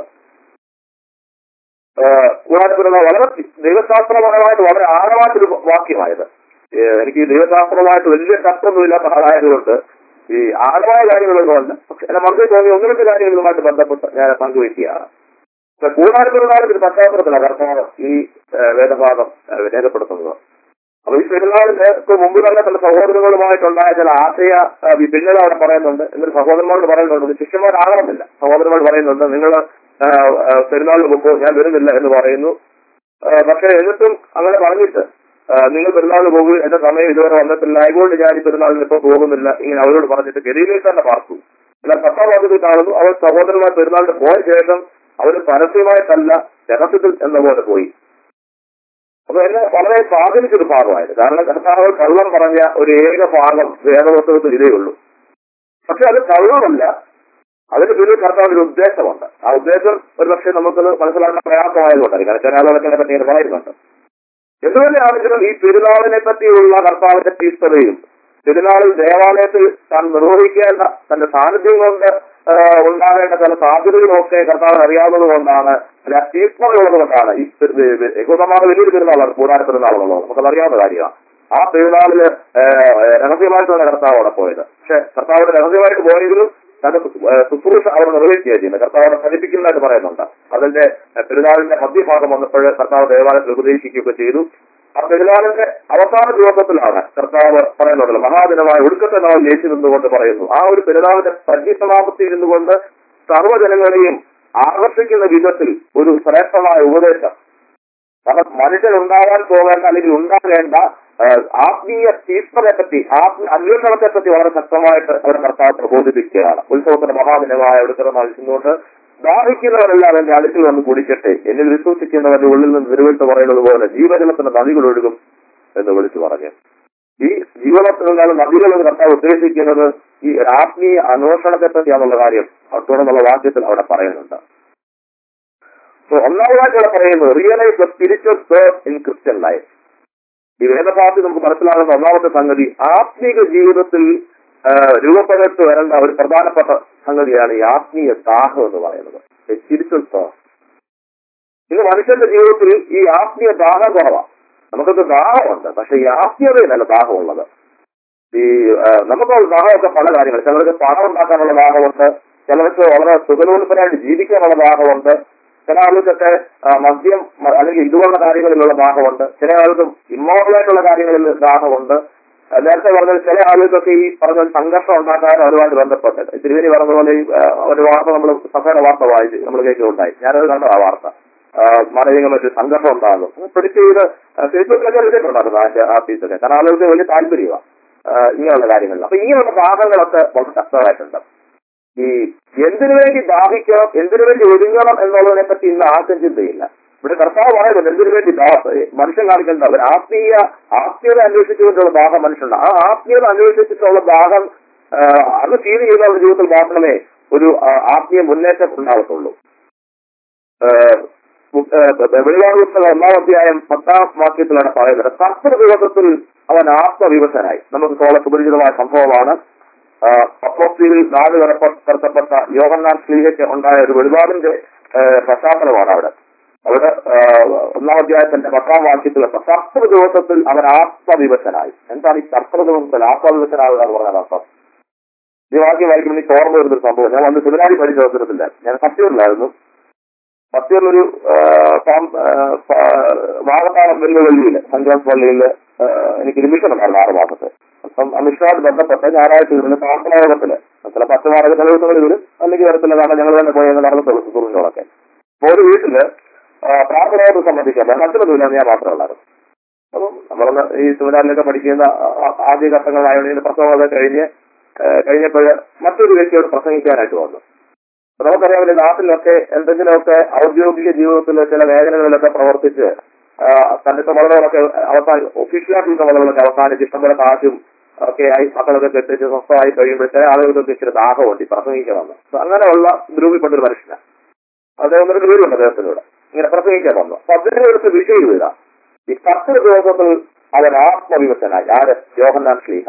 കൂടാര പെരുന്നാൾ വളരെ ദൈവശാസ്ത്രപരമായിട്ട് വളരെ ആഴമായിട്ടൊരു വാക്യമായത് ഏഹ് എനിക്ക് ഈ ദൈവശാസ്ത്രമായിട്ട് വലിയ ശക്തമൊന്നുമില്ലാത്ത ആളായതുകൊണ്ട് ഈ ആഴമായ കാര്യങ്ങളൊന്നുമല്ല പക്ഷെ എന്റെ മനസ്സിൽ തോന്നിയ ഒന്ന് രണ്ട് കാര്യങ്ങളുമായിട്ട് ബന്ധപ്പെട്ട് ഞാൻ പങ്കുവയ്ക്കുകയാണ് പക്ഷെ കൂടാര പെരുന്നാളിന്റെ ഒരു പശ്ചാത്തലത്തിലാണ് കർത്താവ് ഈ ഏഹ് വേദഭാഗം ഏഹ് രേഖപ്പെടുത്തുന്നത് അപ്പൊ ഈ പെരുന്നാളിന് മുമ്പ് തന്നെ പല സഹോദരങ്ങളുമായിട്ടുണ്ടായ ചില ആശയ ആ, വിഭിന്നത അവിടെ പറയുന്നുണ്ട് എന്നിട്ട് സഹോദരന്മാരോട് പറയുന്നുണ്ട് ശിഷ്യന്മാരാകണമെന്നില്ല സഹോദരന്മാർ പറയുന്നുണ്ട് നിങ്ങൾ പെരുന്നാളിന് മുമ്പ് ഞാൻ വരുന്നില്ല എന്ന് പറയുന്നു ആ, പക്ഷെ എന്നിട്ടും അങ്ങനെ പറഞ്ഞിട്ട് ആ, നിങ്ങൾ പെരുന്നാളിന് പോകുക എന്റെ സമയം ഇതുവരെ വന്നിട്ടില്ല അതുകൊണ്ട് ഞാൻ ഈ പെരുന്നാളിന് ഇപ്പൊ പോകുന്നില്ല ഇങ്ങനെ അവരോട് പറഞ്ഞിട്ട് ഗതിയിലേക്ക് തന്നെ പാർത്തു എന്നാൽ പത്താം വാക്യത്തിൽ കാണുന്നു അവർ സഹോദരന്മാർ പെരുന്നാളിന് പോയ ശേഷം അവർ പരസ്യമായിട്ടല്ല രഹസ്യത്തിൽ എന്ന പോലെ പോയി അപ്പൊ എന്നെ വളരെ സ്വാധീനിച്ചൊരു ഭാഗമായത് കാരണം കർത്താവ് കള്ളം പറഞ്ഞ ഒരു ഏക ഭാഗം വേദപുസ്തകത്തിൽ ഇതേ ഉള്ളൂ പക്ഷെ അത് കള്ളമല്ല അതിന് പിന്നിൽ കർത്താവിന്റെ ഒരു ഉദ്ദേശമുണ്ട് ആ ഉദ്ദേശം ഒരു പക്ഷേ നമുക്കത് മനസ്സിലാക്കാൻ പ്രയാസമായതുകൊണ്ടായിരിക്കും കാരണം ചില ആളുകളൊക്കെ പറ്റി ഇങ്ങനെ പറയുന്നുണ്ട് എന്തുതന്നെയാണെങ്കിലും ഈ പെരുന്നാളിനെ പറ്റിയുള്ള കർത്താവിന്റെ തീഷ്ണതയും പെരുന്നാളിൽ ദേവാലയത്തിൽ താൻ നിർവഹിക്കേണ്ട തന്റെ സാന്നിധ്യം കൊണ്ട് ആ, ഉണ്ടാകേണ്ട ചില സാധ്യതകളൊക്കെ കർത്താവ് അറിയാവുന്നത് കൊണ്ടാണ് അല്ല തീഷ്ണതയുള്ളത് കൊണ്ടാണ് ഈ യഹൂദന്മാർ വലിയൊരു പെരുന്നാളാണ് കൂടാര പെരുന്നാളുള്ളത് നമുക്കത് അറിയാവുന്ന കാര്യമാണ് ആ പെരുന്നാളില് ആ, രഹസ്യമായിട്ടാണ് കർത്താവ് അവിടെ പോയത് പക്ഷെ കർത്താവിന്റെ രഹസ്യമായിട്ട് പോയെങ്കിലും തന്റെ ശു- ആ, ശുശ്രൂഷ അവർ നിർവഹിക്കുകയാണ് ചെയ്യുന്നത് കർത്താവിനെ ഫലിപ്പിക്കുന്നതായിട്ട് പറയുന്നുണ്ട് അതിന്റെ ആ, പെരുന്നാളിന്റെ മധ്യഭാഗം വന്നപ്പോൾ കർത്താവ് ദേവാലയത്തിൽ ഉപദേശിക്കുകയൊക്കെ ചെയ്തു ആ പെരുന്നാളിന്റെ അവസാന ദിവസത്തിലാണ് കർത്താവ് പറയുന്നുണ്ടല്ലോ മഹാദിനമായ ഒടുക്കത്തെ നാൾ യേശു നിന്നുകൊണ്ട് പറയുന്നു ആ ഒരു പെരുന്നാളിന്റെ പരിസമാപത്തിൽ ഇരുന്നുകൊണ്ട് സർവ്വജനങ്ങളെയും ആകർഷിക്കുന്ന വിധത്തിൽ ഒരു ശ്രേഷ്ഠമായ ഉപദേശം കാരണം മനുഷ്യൻ ഉണ്ടാകാൻ പോകേണ്ട അല്ലെങ്കിൽ ഉണ്ടാകേണ്ട ആ, ആത്മീയ തീഷ്ണതയെ പറ്റി ആത്മീയ അന്വേഷണത്തെ പറ്റി വളരെ ശക്തമായിട്ട് അവർ കർത്താവ് പ്രബോധിപ്പിക്കുകയാണ് ഉത്സവത്തിന്റെ മഹാദിനമായ ഒടുക്കത്തെ നാൾ ഇരുന്നുകൊണ്ട് ദാഹിക്കുന്നവരെല്ലാം എന്റെ അടുത്തിൽ വന്ന് കുടിക്കട്ടെ എന്നിൽ വിശ്വസിക്കുന്നവരുടെ ഉള്ളിൽ നിന്ന് തിരുവെട്ട് പറയുന്നത് പോലെ ജീവജലത്തിന്റെ നദികൾ ഒഴുകും എന്ന് വിളിച്ചു പറഞ്ഞു ഈ ജീവനത്തിൽ നിന്നാണ് നദികൾ എന്ന് കർത്താവ് ഉദ്ദേശിക്കുന്നത് ഈ ആത്മീയ അന്വേഷണത്തെ പറ്റിയാണെന്നുള്ള കാര്യം തുടർന്നുള്ള വാക്യത്തിൽ അവിടെ പറയുന്നുണ്ട് സോ ഒന്നാമതായിട്ട് ഇവിടെ പറയുന്നത് realise the spiritual birth in Christian life ഈ വേദഭാഷ നമുക്ക് മനസ്സിലാകുന്ന ഒന്നാമത്തെ സംഗതി ആത്മീക ജീവിതത്തിൽ ആ, രൂപപ്പെട്ട് വരേണ്ട ഒരു പ്രധാനപ്പെട്ട സംഗതിയാണ് ഈ ആത്മീയ ദാഹം എന്ന് പറയുന്നത് സ്പിരിച്വൽ ബേർത്ത് ഇന്ന് മനുഷ്യന്റെ ജീവിതത്തിൽ ഈ ആത്മീയ ദാഹം കുറവാണ് നമുക്കൊക്കെ ദാഹമുണ്ട് പക്ഷെ ഈ ആത്മീയതയിലല്ല ദാഹമുള്ളത് ഈ ആ, നമുക്ക് ദാഹമൊക്കെ പല കാര്യങ്ങൾ ചിലർക്ക് പണം ഉണ്ടാക്കാനുള്ള ദാഹമുണ്ട് ചിലർക്ക് വളരെ സുഖലോൽപ്പനായിട്ട് ജീവിക്കാനുള്ള ദാഹമുണ്ട് ചില ആളുകൾക്കൊക്കെ ആ, മദ്യം മ- അല്ലെങ്കിൽ ഇതുപോലുള്ള കാര്യങ്ങളിലുള്ള ദാഹമുണ്ട് ചില ആൾക്ക് ഇമ്മോറലായിട്ടുള്ള കാര്യങ്ങളിൽ ദാഹമുണ്ട് ആ, നേരത്തെ പറഞ്ഞത് ചില ആളുകൾക്കൊക്കെ ഈ പറഞ്ഞ ഒരു സംഘർഷം ഉണ്ടാക്കാൻ അതുമായിട്ട് ബന്ധപ്പെട്ട് തിരുവേനി പറഞ്ഞ പോലെ ഈ, ആ, ഒരു വാർത്ത നമ്മൾ സഭയുടെ വാർത്ത വായിച്ച് നമ്മൾ കേൾക്കുന്നുണ്ടായി ഞാനത് കണ്ടു ആ വാർത്ത മാനവിക മറ്റു സംഘർഷം ഉണ്ടാകും പിടിച്ച് ചെയ്ത് ഫേസ്ബുക്കിലൊക്കെ എഴുതിയിട്ടുണ്ടായിരുന്നു അതിന്റെ ആ പീസൊക്കെ കാരണം ആളുകൾക്ക് വലിയ താല്പര്യമാണ് ഇങ്ങനെയുള്ള കാര്യങ്ങളിൽ അപ്പൊ ഇങ്ങനെയുള്ള ദാഹങ്ങളൊക്കെ വളരെ ശക്തമായിട്ടുണ്ട് ഈ എന്തിനു വേണ്ടി ദാഹിക്കണം എന്തിനു വേണ്ടി ഒരുങ്ങണം എന്നുള്ളതിനെ പറ്റി ഇന്ന് ആർക്കും ചിന്തയില്ല ഇവിടെ കർത്താവ് പറയുന്നത് എന്തിനു വേണ്ടി ദാഹ- മനുഷ്യൻ കാണിക്കേണ്ട ഒരു ആത്മീയ ആത്മീയത അന്വേഷിച്ചുകൊണ്ടുള്ള ദാഹം മനുഷ്യനുണ്ട് ആ ആത്മീയത അന്വേഷിച്ചിട്ടുള്ള ദാഹം ആ, അത് ഫീൽ ചെയ്യുന്നവരുടെ ജീവിതത്തിൽ മാത്രമേ ഒരു ആ, ആത്മീയ മുന്നേറ്റം ഉണ്ടാകത്തുള്ളൂ വെളിവാട് പുസ്തകം ഒന്നാം അധ്യായം പത്താം വാക്യത്തിലാണ് പറയുന്നത് കർത്തൃ ദിവസത്തിൽ അവൻ ആത്മവിവശനായി നമുക്ക് വളരെ സുപരിചിതമായ സംഭവമാണ് അപ്പോസ്തീൽ നാട് കടത്തപ്പെട്ട യോഹന്നാൻ സ്ലീഹയ്ക്ക് ഉണ്ടായ ഒരു വെളിപാടിന്റെ ആ, പശ്ചാത്തലമാണ് അവിടെ അവിടെ ആ, ഒന്നാം അധ്യായത്തിന്റെ പത്താം വാക്യത്തിൽ കർത്തൃ ദിവസത്തിൽ അവൻ ആത്മവിവശനായി എന്താണ് ഈ കർത്തൃ ദിവസത്തിൽ ആത്മവിവശനാകുക എന്ന് പറഞ്ഞാൽ അർത്ഥം ഈ വാക്യം വായിക്കുമ്പോൾ എനിക്ക് ഓർമ്മ വരുന്നൊരു സംഭവം ഞാൻ വന്ന് സെമിനാരി പഠിച്ച അവസരത്തില്ല ഞാൻ സത്യമില്ലായിരുന്നു സത്യമുള്ളൊരു വാഗത്താളം വെല്ലുവിളിയില് സഞ്ജാസ് പള്ളിയിൽ എനിക്ക് നിമിഷം ഉണ്ടായിരുന്നു ആറ് മാസത്തെ അപ്പം അമിത്ഷാദ് ബന്ധപ്പെട്ട് ഞായറാഴ്ച ഇരുന്ന് പ്രാർത്ഥന യോഗത്തില് ചില പച്ചമാരക ചില ദിവസങ്ങളിൽ വരും അല്ലെങ്കിൽ വരത്തില്ല കാരണം ഞങ്ങൾ തന്നെ പോയി നടന്നിട്ടുള്ളൂ സുഹൃത്തുക്കളൊക്കെ അപ്പൊ ഒരു വീട്ടില് ആ, പ്രാർത്ഥന യോഗത്തെ സംബന്ധിക്കാൻ മറ്റൊന്നുമില്ല ഞാൻ മാത്രമേ ഉള്ളായിരുന്നു അപ്പം നമ്മളൊന്ന് ഈ സെമിനാറിലൊക്കെ പഠിക്കുന്ന ആ- ആ- ആദ്യ ഘട്ടങ്ങളായതുകൊണ്ട് പ്രസവമൊക്കെ കഴിഞ്ഞ് കഴിഞ്ഞപ്പോൾ മറ്റൊരു വ്യക്തിയോട് പ്രസംഗിക്കാനായിട്ട് വന്നു അപ്പൊ നമുക്കറിയാമല്ലോ നാട്ടിലൊക്കെ എന്തെങ്കിലുമൊക്കെ ഔദ്യോഗിക ജീവിതത്തിൽ ചില മേഖലകളിലൊക്കെ പ്രവർത്തിച്ച് ആ, തന്റെ ചുമതലകളൊക്കെ അവസാന ഒഫീഷ്യലായിട്ടുള്ള ചുമതലകളൊക്കെ അവസാനിച്ച് ഇഷ്ടംപോലെ കാശും ഒക്കെ ആയി മക്കളൊക്കെ കെട്ടിച്ച് സ്വസ്ഥമായി കഴിയുമ്പോൾ ചില ആളുകൾക്കൊക്കെ ഇച്ചിരി ദാഹമുണ്ട് ഈ പ്രസംഗിക്കാൻ വന്നു അപ്പൊ അങ്ങനെയുള്ള ഗ്രൂപ്പിൽപ്പെട്ട ഒരു മനുഷ്യനാണ് അദ്ദേഹം ഒരു പേരുണ്ട് അദ്ദേഹത്തിനോട് ഇങ്ങനെ പ്രസംഗിക്കാൻ വന്നു അപ്പൊ അദ്ദേഹം എടുത്ത് വിഷയം ഇതാ ഈ കർത്തൃ ദിവസത്തിൽ അവൻ ആത്മവിവശനായി ആര് യോഹന്നാൻ ശ്ലീഹ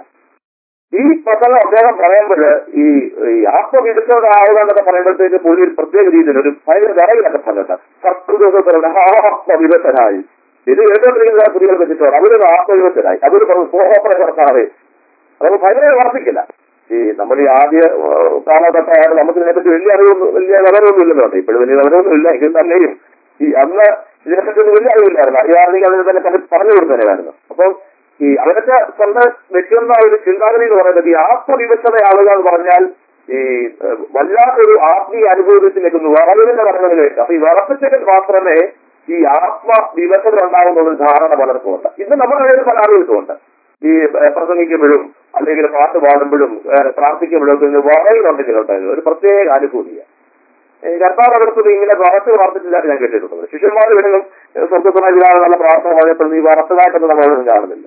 ഈ പ്രസംഗം അദ്ദേഹം പറയുമ്പോൾ ഈ ഈ ആത്മവിരുദ്ധരാവുക എന്നൊക്കെ പറയുമ്പോഴത്തേക്ക് പുള്ളി ഒരു പ്രത്യേക രീതിയിൽ ഒരു ഭയങ്കര വിറയിലൊക്കെ പറഞ്ഞിട്ട് കർത്തൃദിവസത്തിലൂടെ ആത്മവിവശനായി ഇത് കേട്ടോണ്ടിരിക്കുന്ന കുട്ടികൾക്ക് ചുറ്റോട് അവരൊരു ആത്മവിവശനായി അതൊരു കർത്താവേ അതൊക്കെ ഭയങ്കര വർദ്ധിക്കില്ല ഈ നമ്മൾ ഈ ആദ്യ ഏഹ്, കാലഘട്ടമായാലും നമുക്ക് ഇതിനെപ്പറ്റി വലിയ അറിവൊന്നും വലിയ വിവരമൊന്നും ഇല്ലല്ലോ ഇപ്പോഴും വലിയ വിവരമൊന്നും ഇല്ല എങ്കിൽ തന്നെയും ഈ അന്ന് ഇതിനെപ്പറ്റി ഒന്നും വലിയ അറിവില്ലായിരുന്നു അറിയാമെങ്കിൽ അതിനെ തന്നെ പറ്റി പറഞ്ഞു കൊടുത്തതായിരുന്നു അപ്പം ഈ അവരൊക്കെ സ്വന്തം വെക്കുന്ന ഒരു ചിന്താഗതി എന്ന് പറയുന്നത് ഈ ആത്മവിവശതയാവുക എന്ന് പറഞ്ഞാൽ ഈ ഏഹ്, വല്ലാത്തൊരു ആത്മീയ അനുഭവത്തിലേക്ക് ഒന്ന് വിറവിന്റെ പറഞ്ഞതിലേക്ക് അപ്പൊ ഈ വിറപ്പിച്ചെങ്കിൽ മാത്രമേ ഈ ആത്മവിവശത ഉണ്ടാകുന്ന ഒരു ധാരണ പലർക്കും ഉണ്ട് ഇന്ന് നമ്മുടെ കയ്യിൽ പല ആളുകൾക്കുമുണ്ട് ഈ ഏഹ്, പ്രസംഗിക്കുമ്പോഴും അല്ലെങ്കിൽ പാട്ട് പാടുമ്പോഴും ഏഹ്, പ്രാർത്ഥിക്കുമ്പോഴും ഒക്കെ ഇന്ന് വിറയിലുണ്ടെങ്കിലുണ്ടായിരുന്നു ഒരു പ്രത്യേക അനുഭൂതിയാണ് കർത്താവ് അടുത്തത് ഇങ്ങനെ വറച്ച് പ്രാർത്ഥിച്ചില്ലാതെ ഞാൻ കേട്ടിട്ടുണ്ട് ശിഷ്യന്മാർ വരുന്നു സ്വർഗത്തുമായി വിരാതെ നല്ല പ്രാർത്ഥന പറഞ്ഞപ്പോൾ ഈ വറച്ചതായിട്ടൊന്നും നമ്മളൊന്നും കാണുന്നില്ല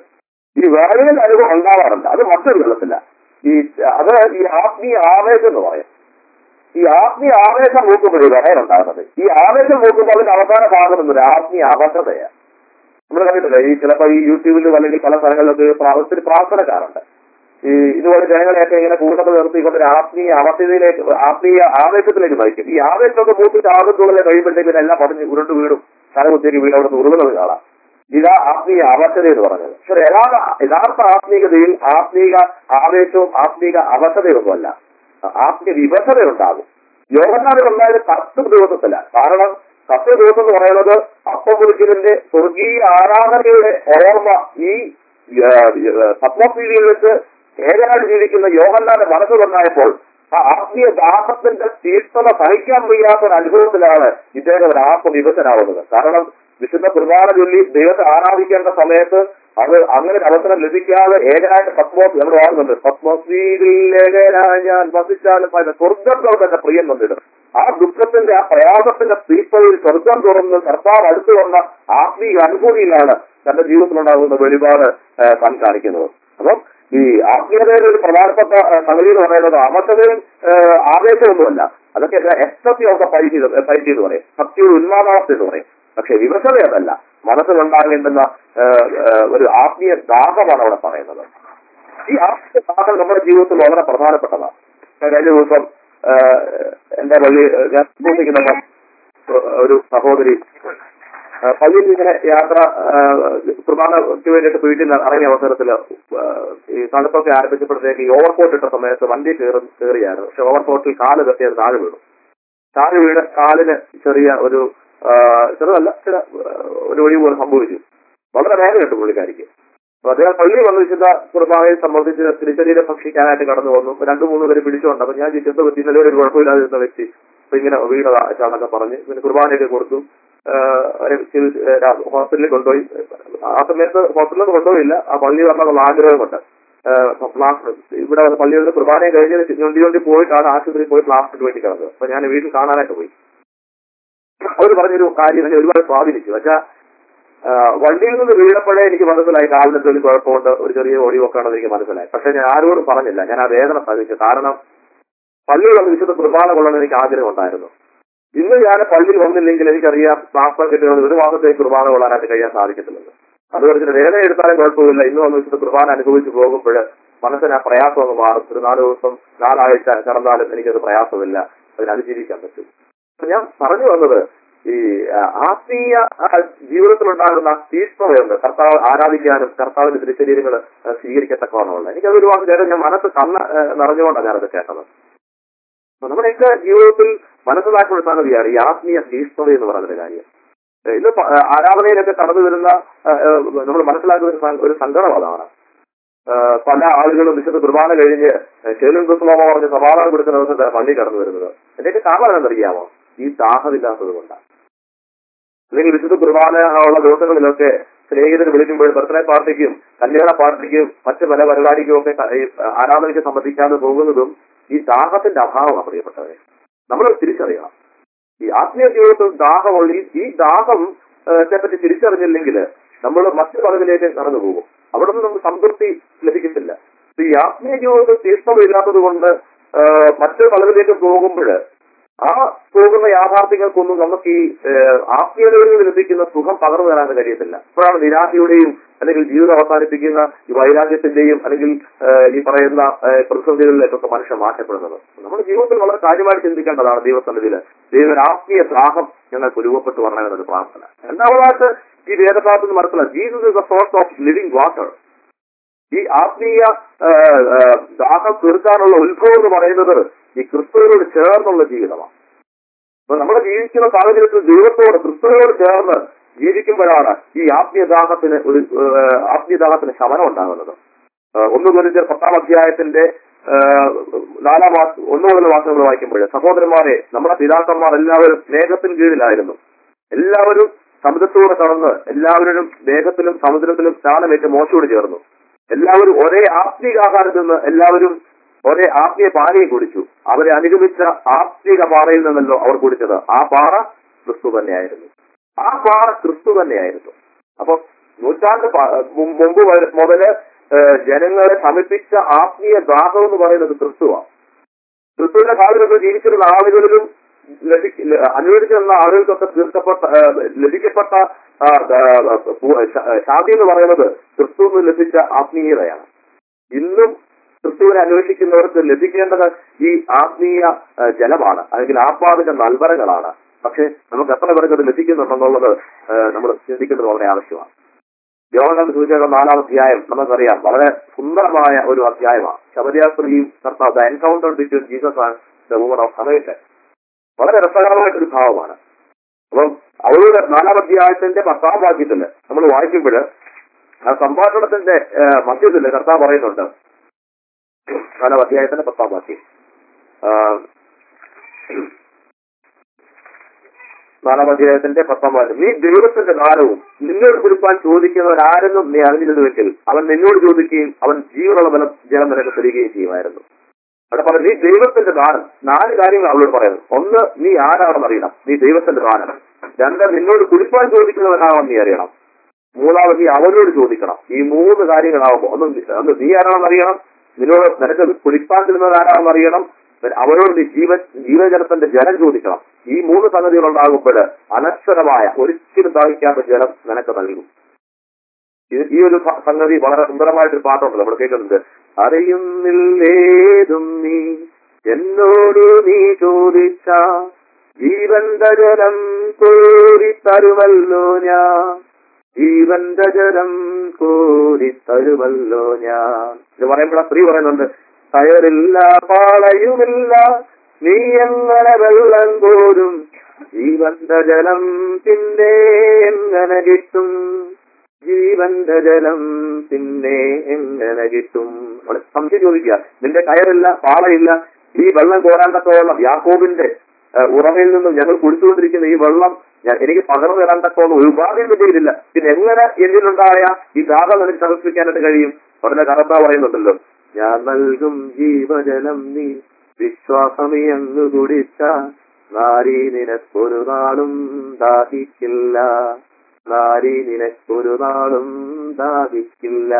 ഈ വിറവിന്റെ അനുഭവം ഉണ്ടാവാറുണ്ട് അത് മറ്റൊരു വെള്ളത്തില്ല ഈ അത് ഈ ആത്മീയ ആവേശം എന്ന് പറയും ഈ ആത്മീയ ആവേശം മൂക്കുമ്പോഴേ വിറയുണ്ടാകുന്നത് ഈ ആവേശം മൂക്കുമ്പോൾ അതിന്റെ അവസാന ഭാഗം എന്നൊരു ആത്മീയ അവസ്ഥതയാണ് നമ്മൾ കണ്ടിട്ടില്ലേ ഈ ചിലപ്പോൾ ഈ യൂട്യൂബിലും അല്ലെങ്കിൽ പല സ്ഥലങ്ങളിലൊക്കെ പ്രാ- ഒത്തിരി പ്രാർത്ഥനക്കാരുണ്ട് ഈ ഇതുപോലെ ജനങ്ങളെയൊക്കെ ഇങ്ങനെ കൂട്ടത്തിൽ നിർത്തിക്കൊണ്ട് ഒരു ആത്മീയ അവസ്ഥയിലേക്ക് ആത്മീയ ആവേശത്തിലേക്ക് നയിക്കും ഈ ആവേശമൊക്കെ മൂപ്പിച്ച് ആകത്തുകളെ കഴിയുമ്പോഴത്തേക്ക് പിന്നെ എല്ലാം പതിഞ്ഞ് ഉരുണ്ട് വീടും തലകുത്തേക്ക് വീട് അവിടെ നിന്ന് ഉരുളുന്നത് കാണാം ഇതാ ആത്മീയ അവസ്ഥത എന്ന് പറഞ്ഞത് പക്ഷെ യഥാർത്ഥ യഥാർത്ഥ ആത്മീയതയിൽ ആത്മീക ആവേശവും ആത്മീക അവസ്ഥതയൊന്നുമല്ല ആത്മീയ വിവശത ഉണ്ടാകും യോഗനാഥൻ ഉണ്ടായത് പത്ത് ദിവസത്തില കാരണം പത്ത് ദിവസം എന്ന് പറയുന്നത് അപ്പം കുറിക്കലിന്റെ സ്വർഗീയ ആരാധനയുടെ ഓർമ്മ ഈ പത്മപീഠിയിൽ വെച്ച് ഏകനാട് ജീവിക്കുന്ന യോഗന്നാന്റെ മനസ്സുകൊണ്ടായപ്പോൾ ആ ആത്മീയ ദാഹത്തിന്റെ തീർത്ഥത സഹിക്കാൻ വയ്യാത്ത ഒരു അനുഭവത്തിലാണ് ഇദ്ദേഹം ഒരു ആത്മവിഭജനാവുന്നത് കാരണം വിശുദ്ധ കുർബാന ചൊല്ലി ദൈവത്തെ ആരാധിക്കേണ്ട സമയത്ത് അത് അങ്ങനെ ഒരു അവസരം ലഭിക്കാതെ ഏകനായിട്ട് പത്മോസ് നമ്മൾ ഓർമ്മയുണ്ട് പത്മോസ്വീകനായ ഞാൻ വസിച്ചാലും അതിന്റെ സ്വർഗത്തോട് തന്നെ പ്രിയം വന്നിടും ആ ദുഃഖത്തിന്റെ ആ പ്രയാസത്തിന്റെ തീർത്ഥതയിൽ സ്വർഗം തുറന്ന് കർത്താവ് അടുത്തു വന്ന ആത്മീയ അനുഭൂതിയിലാണ് തന്റെ ജീവിതത്തിലുണ്ടാകുന്ന വെളിപാട് ഏഹ്, താൻ കാണിക്കുന്നത് അപ്പം ഈ ആത്മീയതയുടെ ഒരു പ്രധാനപ്പെട്ട ഏഹ്, സംഗതി എന്ന് പറയുന്നത് അമർത്തതയും ഏഹ്, ആവേശമൊന്നുമല്ല അതൊക്കെ എക്സപ്തി ഓഫ് ദ പരിധി പരിധി എന്ന് പറയും ഭക്തിയുടെ ഉന്മാദാവസ്ഥ എന്ന് പറയും പക്ഷെ വിവശത അതല്ല മനസ്സിലുണ്ടാകേണ്ടുന്ന ഏഹ്, ഏഹ്, ഒരു ആത്മീയ ദാഹമാണ് അവിടെ പറയുന്നത് ഈ ആത്മീയ ദാഹം നമ്മുടെ ജീവിതത്തിൽ വളരെ പ്രധാനപ്പെട്ടതാണ് കഴിഞ്ഞ ദിവസം ഏഹ്, എന്റെ പള്ളി ഞാൻ വിശ്വസിക്കുന്ന ഒരു സഹോദരി ആ, പള്ളിയിൽ ഇങ്ങനെ യാത്ര ആ, കുർബാനയ്ക്ക് വേണ്ടിയിട്ട് വീട്ടിൽ നിന്ന് ഇറങ്ങിയ അവസരത്തിൽ ഈ തണുപ്പൊക്കെ ആരംഭിച്ചപ്പോഴത്തേക്ക് ഈ ഓവർകോട്ട് ഇട്ട സമയത്ത് വണ്ടി കയറി കയറിയായിരുന്നു പക്ഷെ ഓവർകോട്ടിൽ കാല് തട്ടിയത് താഴെ വീണു താഴെ വീട് കാലിന് ചെറിയ ഒരു ആ, ചെറുതല്ല ചില ആ, ഒരു ഒഴിവ് പോലെ സംഭവിച്ചു വളരെ വേദന കിട്ടും പുള്ളിക്കാരിക്ക് അപ്പൊ അദ്ദേഹം പള്ളിയിൽ വന്ന് വിശുദ്ധ കുർബാനയെ സംബന്ധിച്ച് തിരിച്ചരീരം ഭക്ഷിക്കാനായിട്ട് കടന്നു വന്നു രണ്ടു മൂന്ന് പേര് പിടിച്ചുകൊണ്ട് അപ്പൊ ഞാൻ ചിന്ത പറ്റി നിലവിൽ ഒരു കുഴപ്പമില്ലാതിരുന്ന വ്യക്തി അപ്പൊ ഇങ്ങനെ വീണതാണെന്നൊക്കെ പറഞ്ഞ് പിന്നെ കുർബാനയൊക്കെ കൊടുത്തു ആഹ് അവരെ ചികിത്സ- ഏഹ് ഹോസ്പിറ്റലിൽ കൊണ്ടുപോയി ആ സമയത്ത് ഹോസ്പിറ്റലിൽ കൊണ്ടുപോയില്ല ആ പള്ളി വരണമെന്നുള്ള ആഗ്രഹമുണ്ട് ആഹ് പ്ലാസ്റ്റർ ഇവിടെ വന്ന് പള്ളിയിൽ നിന്ന് കുർബാനയും കഴിഞ്ഞ് ചുണ്ടി ചുണ്ടി പോയിട്ടാണ് ആശുപത്രിയിൽ പോയി പ്ലാസ്റ്റർ വേണ്ടി കിടന്നത് അപ്പൊ ഞാൻ വീട്ടിൽ കാണാനായിട്ട് പോയി അവർ പറഞ്ഞൊരു കാര്യം എന്നെ ഒരുപാട് സ്വാധീനിച്ചു വെച്ചാ വണ്ടിയിൽ നിന്ന് വീഴപ്പോഴേ എനിക്ക് മനസ്സിലായി കാലിന് തൊഴിൽ കുഴപ്പമുണ്ട് ഒരു ചെറിയ ഒടിവൊക്കെയാണെന്ന് എനിക്ക് മനസ്സിലായി പക്ഷെ ഞാൻ ആരോടും പറഞ്ഞില്ല ഞാൻ ആ വേദന സഹിച്ചു കാരണം പള്ളിയിൽ വന്ന് വിശുദ്ധ കുർബാന കൊള്ളാൻ എനിക്ക് ആഗ്രഹം ഉണ്ടായിരുന്നു ഇന്ന് ഞാൻ പള്ളിയിൽ വന്നില്ലെങ്കിൽ എനിക്കറിയാം ട്രാൻസ്ഫർ കിട്ടുന്നത് ഒരു മാസത്തേക്ക് കുർബാന കൊള്ളാനായിട്ട് കഴിയാൻ സാധിക്കത്തില്ലെന്ന് അതുകൊണ്ട് വേദന എടുത്താലും കുഴപ്പമില്ല ഇന്ന് വന്ന് വിശുദ്ധ കുർബാന അനുഭവിച്ചു പോകുമ്പോൾ മനസ്സിന് ആ പ്രയാസം അങ്ങ് മാറും ഒരു നാല് ദിവസം നാലാഴ്ച കിടന്നാലും എനിക്കത് പ്രയാസമില്ല അതിന് അതിജീവിക്കാൻ പറ്റും അപ്പൊ ഞാൻ പറഞ്ഞു വന്നത് ഈ ആ, ആത്മീയ ആ, ജീവിതത്തിലുണ്ടാകുന്ന തീഷ്ണതയുണ്ട് കർത്താവ് ആരാധിക്കാനും കർത്താവിന്റെ തിരുശരീരങ്ങൾ സ്വീകരിക്കത്തക്കവണ്ണമുള്ള എനിക്കത് ഒരുപാട് നേരം ഞാൻ മനസ്സ് കണ്ണ നിറഞ്ഞുകൊണ്ടാണ് ഞാനത് കേട്ടത് അപ്പൊ നമ്മുടെയൊക്കെ ജീവിതത്തിൽ മനസ്സിലാക്കുന്ന ഒരു സംഗതിയാണ് ഈ ആത്മീയ തീഷ്ണത എന്ന് പറയുന്നൊരു കാര്യം ഏഹ് ഇന്ന് പ- ഏഹ് ആരാധനയിലൊക്കെ കടന്നു വരുന്ന നമ്മൾ മനസ്സിലാക്കുന്ന ഒരു സ- ഒരു സങ്കടം അതാണ് ഏഹ് പല ആളുകളും വിശുദ്ധ കുർബാന കഴിഞ്ഞ് ശേലും ക്രിസ്ലോമ പറഞ്ഞ് സമാധാനം കൊടുക്കുന്ന ദിവസം പള്ളി കടന്നു വരുന്നത് എന്തൊക്കെ കാരണം എന്നറിയാമോ ഈ ദാഹമില്ലാത്തത് കൊണ്ടാണ് അല്ലെങ്കിൽ വിശുദ്ധ കുർബാന ഉള്ള ദിവസങ്ങളിലൊക്കെ സ്നേഹിതർ വിളിക്കുമ്പോൾ ബർത്ത്ഡേ പാർട്ടിക്കും കല്യാണ പാർട്ടിക്കും മറ്റ് പല പരിപാടിക്കും ഒക്കെ ക- ഈ ആരാധനയ്ക്ക് സംബന്ധിക്കാതെ പോകുന്നതും ഈ ദാഹത്തിന്റെ അഭാവമാണ് പ്രിയപ്പെട്ടവരെ നമ്മൾ തിരിച്ചറിയണം ഈ ആത്മീയ ജീവിതത്തിൽ ദാഹമുള്ള ഈ- ഈ ദാഹം ത്തെ പറ്റി തിരിച്ചറിഞ്ഞില്ലെങ്കിൽ നമ്മൾ മറ്റു പലതിലേക്ക് കടന്നു പോകും അവിടെ നിന്ന് നമുക്ക് സംതൃപ്തി ലഭിക്കത്തില്ല അപ്പൊ ഈ ആത്മീയ ജീവിതത്തിൽ തീഷ്ണമില്ലാത്തത് കൊണ്ട് ആ, മറ്റു പലതിലേക്ക് പോകുമ്പോൾ ആ പോകുന്ന യാഥാർത്ഥ്യങ്ങൾക്കൊന്നും നമുക്ക് ഈ ഏഹ്, ആത്മീയതയിൽ നിന്ന് ലഭിക്കുന്ന സുഖം പകർന്നു തരാൻ കഴിയത്തില്ല അപ്പോഴാണ് നിരാശയുടെയും അല്ലെങ്കിൽ ജീവിതം അവസാനിപ്പിക്കുന്ന ഈ വൈരാഗ്യത്തിന്റെയും അല്ലെങ്കിൽ ഏഹ്, ഈ പറയുന്ന ഏഹ്, പ്രതിസന്ധികളിലേക്കൊക്കെ മനുഷ്യൻ മാറ്റപ്പെടുന്നത് നമ്മുടെ ജീവിതത്തിൽ വളരെ കാര്യമായിട്ട് ചിന്തിക്കേണ്ടതാണ് ദൈവസന്നിധിയിൽ ദൈവ ആത്മീയ ദാഹം ഞങ്ങൾക്ക് രൂപപ്പെട്ടു വരണമെന്നൊരു പ്രാർത്ഥന രണ്ടാമതായിട്ട് ഈ വേദപാഠത്തിൽ മനസ്സിലാക്കി Jesus is the source of living water ഈ ആത്മീയ ആ, ആ, ദാഹം തീർക്കാനുള്ള ഉത്ഭവം എന്ന് പറയുന്നത് ഈ ക്രിസ്തുവിനോട് ചേർന്നുള്ള ജീവിതമാണ് അപ്പൊ നമ്മൾ ജീവിക്കുന്ന സാഹചര്യത്തിൽ ദൈവത്തോട് ക്രിസ്തുവിനോട് ചേർന്ന് ജീവിക്കുമ്പോഴാണ് ഈ ആത്മീയദാഹത്തിന് ഒരു ആ, ആത്മീയദാഹത്തിന് ശമനം ഉണ്ടാകുന്നത് ആ, ഒന്ന് കുറിച്ച് പത്താം അധ്യായത്തിന്റെ ആ, നാലാം വാക്ക് ഒന്ന് മുതൽ വാക്കുകൾ വായിക്കുമ്പോൾ സഹോദരന്മാരെ നമ്മുടെ പിതാക്കന്മാർ എല്ലാവരും സ്നേഹത്തിന് കീഴിലായിരുന്നു എല്ലാവരും സമുദ്രത്തോടെ കടന്ന് എല്ലാവരും ദേഹത്തിലും സമുദ്രത്തിലും സ്നാനമേറ്റ് മോശയോട് ചേർന്നു എല്ലാവരും ഒരേ ആത്മീക ആഹാരത്തിൽ നിന്ന് എല്ലാവരും ഒരേ ആത്മീയ പാനയും കുടിച്ചു അവരെ അനുഗമിച്ച ആത്മീക പാറയിൽ നിന്നല്ലോ അവർ കുടിച്ചത് ആ പാറ ക്രിസ്തു തന്നെയായിരുന്നു ആ പാറ ക്രിസ്തു തന്നെയായിരുന്നു അപ്പൊ നൂറ്റാണ്ട് പ- മു- മുമ്പ് വരെ- മുതല് ഏഹ്, ജനങ്ങളെ ശമിപ്പിച്ച ആത്മീയ ദാഹം എന്ന് പറയുന്നത് ക്രിസ്തുവാണ് ക്രിസ്തുവിന്റെ കാലത്തൊക്കെ ജീവിച്ചിരുന്ന ആളുകളിലും ലഭി- ല- അനുവദിച്ചിരുന്ന ആളുകൾക്കൊക്കെ തീർക്കപ്പെട്ട ആ, ലഭിക്കപ്പെട്ട ആ, ആ, പു- ശ- ശാന്തി എന്ന് പറയുന്നത് ക്രിസ്തുവിന് ലഭിച്ച ആത്മീയതയാണ് ഇന്നും ക്രിസ്തുവിനെ അന്വേഷിക്കുന്നവർക്ക് ലഭിക്കേണ്ടത് ഈ ആത്മീയ ആ, ജലമാണ് അല്ലെങ്കിൽ ആത്മാവിന്റെ നൽവരങ്ങളാണ് പക്ഷെ നമുക്ക് എത്ര പേർക്ക് അത് ലഭിക്കുന്നുണ്ടെന്നുള്ളത് ആ, നമ്മൾ ചിന്തിക്കേണ്ടത് വളരെ ആവശ്യമാണ് യോഗങ്ങളുടെ സൂചക നാലാം അധ്യായം നമുക്കറിയാം വളരെ സുന്ദരമായ ഒരു അധ്യായമാണ് ശബരിയാസ്ത്രീയും കർത്താവ് encounter between Jesus and the woman of സമയത്ത് വളരെ രസകരമായിട്ടൊരു ഭാവമാണ് അപ്പം അവളുടെ നാലാം അധ്യായത്തിന്റെ പത്താം വാക്യത്തില് നമ്മൾ വായിക്കുമ്പോൾ ആ സംഭാഷണത്തിന്റെ ആ, മധ്യത്തില് കർത്താവ് പറയുന്നുണ്ട് നാലാം അധ്യായത്തിന്റെ പത്താം വാക്യം ആ, നാലാം അധ്യായത്തിന്റെ പത്താം വാക്യം നീ ദൈവത്തിന്റെ ദാനവും നിന്നോട് കുറിപ്പാൻ ചോദിക്കുന്നവൻ ആരെന്നും നീ അറിഞ്ഞിരുന്നുവെങ്കിൽ അവൻ നിന്നോട് ചോദിക്കുകയും അവൻ ജീവനുള്ള ബലം ജലം നിനക്ക് തരികയും ചെയ്യുമായിരുന്നു അവിടെ പറഞ്ഞു നീ ദൈവത്തിന്റെ ദാനം നാല് കാര്യങ്ങൾ അവളോട് പറയുന്നു ഒന്ന് നീ ആരാണെന്ന് അറിയണം നീ ദൈവത്തിന്റെ ദാനം രണ്ട് നിന്നോട് കുടിപ്പാൻ ചോദിക്കുന്നവനാണെന്ന് നീ അറിയണം മൂന്നാമത് നീ അവനോട് ചോദിക്കണം ഈ മൂന്ന് കാര്യങ്ങളാവുമ്പോൾ ഒന്ന് നീ- ഒന്ന് നീ ആരാണെന്ന് അറിയണം നിന്നോട് നിനക്ക് കുടിപ്പാൻ തരുന്നത് ആരാണെന്ന് അറിയണം പിന്നെ അവനോട് നീ ജീവ ജീവജലത്തിന്റെ ജലം ചോദിക്കണം ഈ മൂന്ന് സംഗതികൾ ഉണ്ടാകുമ്പോൾ അനശ്വരമായ ഒരിക്കലും ദാഹിക്കാത്ത ജലം നിനക്ക് നൽകും ഇത് ഈ ഒരു സ- സംഗതി വളരെ സുന്ദരമായിട്ടൊരു പാട്ടുണ്ട് നമ്മൾ കേൾക്കുന്നുണ്ട് അറിയുന്നില്ലേതും നീ എന്നോട് നീ ചോദിച്ച ജീവന്റെ ജലം കോരി തരുമല്ലോ ഞാൻ ജീവന്റെ ജലം കോരി തരുമല്ലോ ഞാൻ ഇത് പറയുമ്പോൾ സ്ത്രീ പറയുന്നുണ്ട് കയറില്ല പാളയുമില്ല നീ എങ്ങനെ വെള്ളം കോരും ജീവന്റെ ജലം പിന്നെ എങ്ങനെ കിട്ടും ജീവന്റെ ജലം പിന്നെ എങ്ങനെ കിട്ടും അവിടെ സംശയം ചോദിക്കുക നിന്റെ കയറില്ല പാളയില്ല ഈ വെള്ളം കോരാൻ തക്കവണ്ണം യാക്കോബിന്റെ ഏഹ്, ഉറവയിൽ നിന്നും ഞങ്ങൾ കുടിച്ചുകൊണ്ടിരിക്കുന്ന ഈ വെള്ളം ഞാൻ എനിക്ക് പകർന്നു തരാൻ തക്കവണ്ണം ഒരു ഉപാധിയും ചെയ്തില്ല പിന്നെ എങ്ങനെ എന്നിലുണ്ടായ ഈ ദാഹം എനിക്ക് സമർപ്പിക്കാനായിട്ട് കഴിയും ഉടനെ കറത്ത പറയുന്നുണ്ടല്ലോ ഞാൻ നൽകും ജീവജലം നീ വിശ്വാസമേ അങ്ങ് കുടിച്ച നാരി നിനക്കൊരു നാളും ദാഹിക്കില്ല നാരി നിനക്കൊരു നാളും ദാഹിക്കില്ല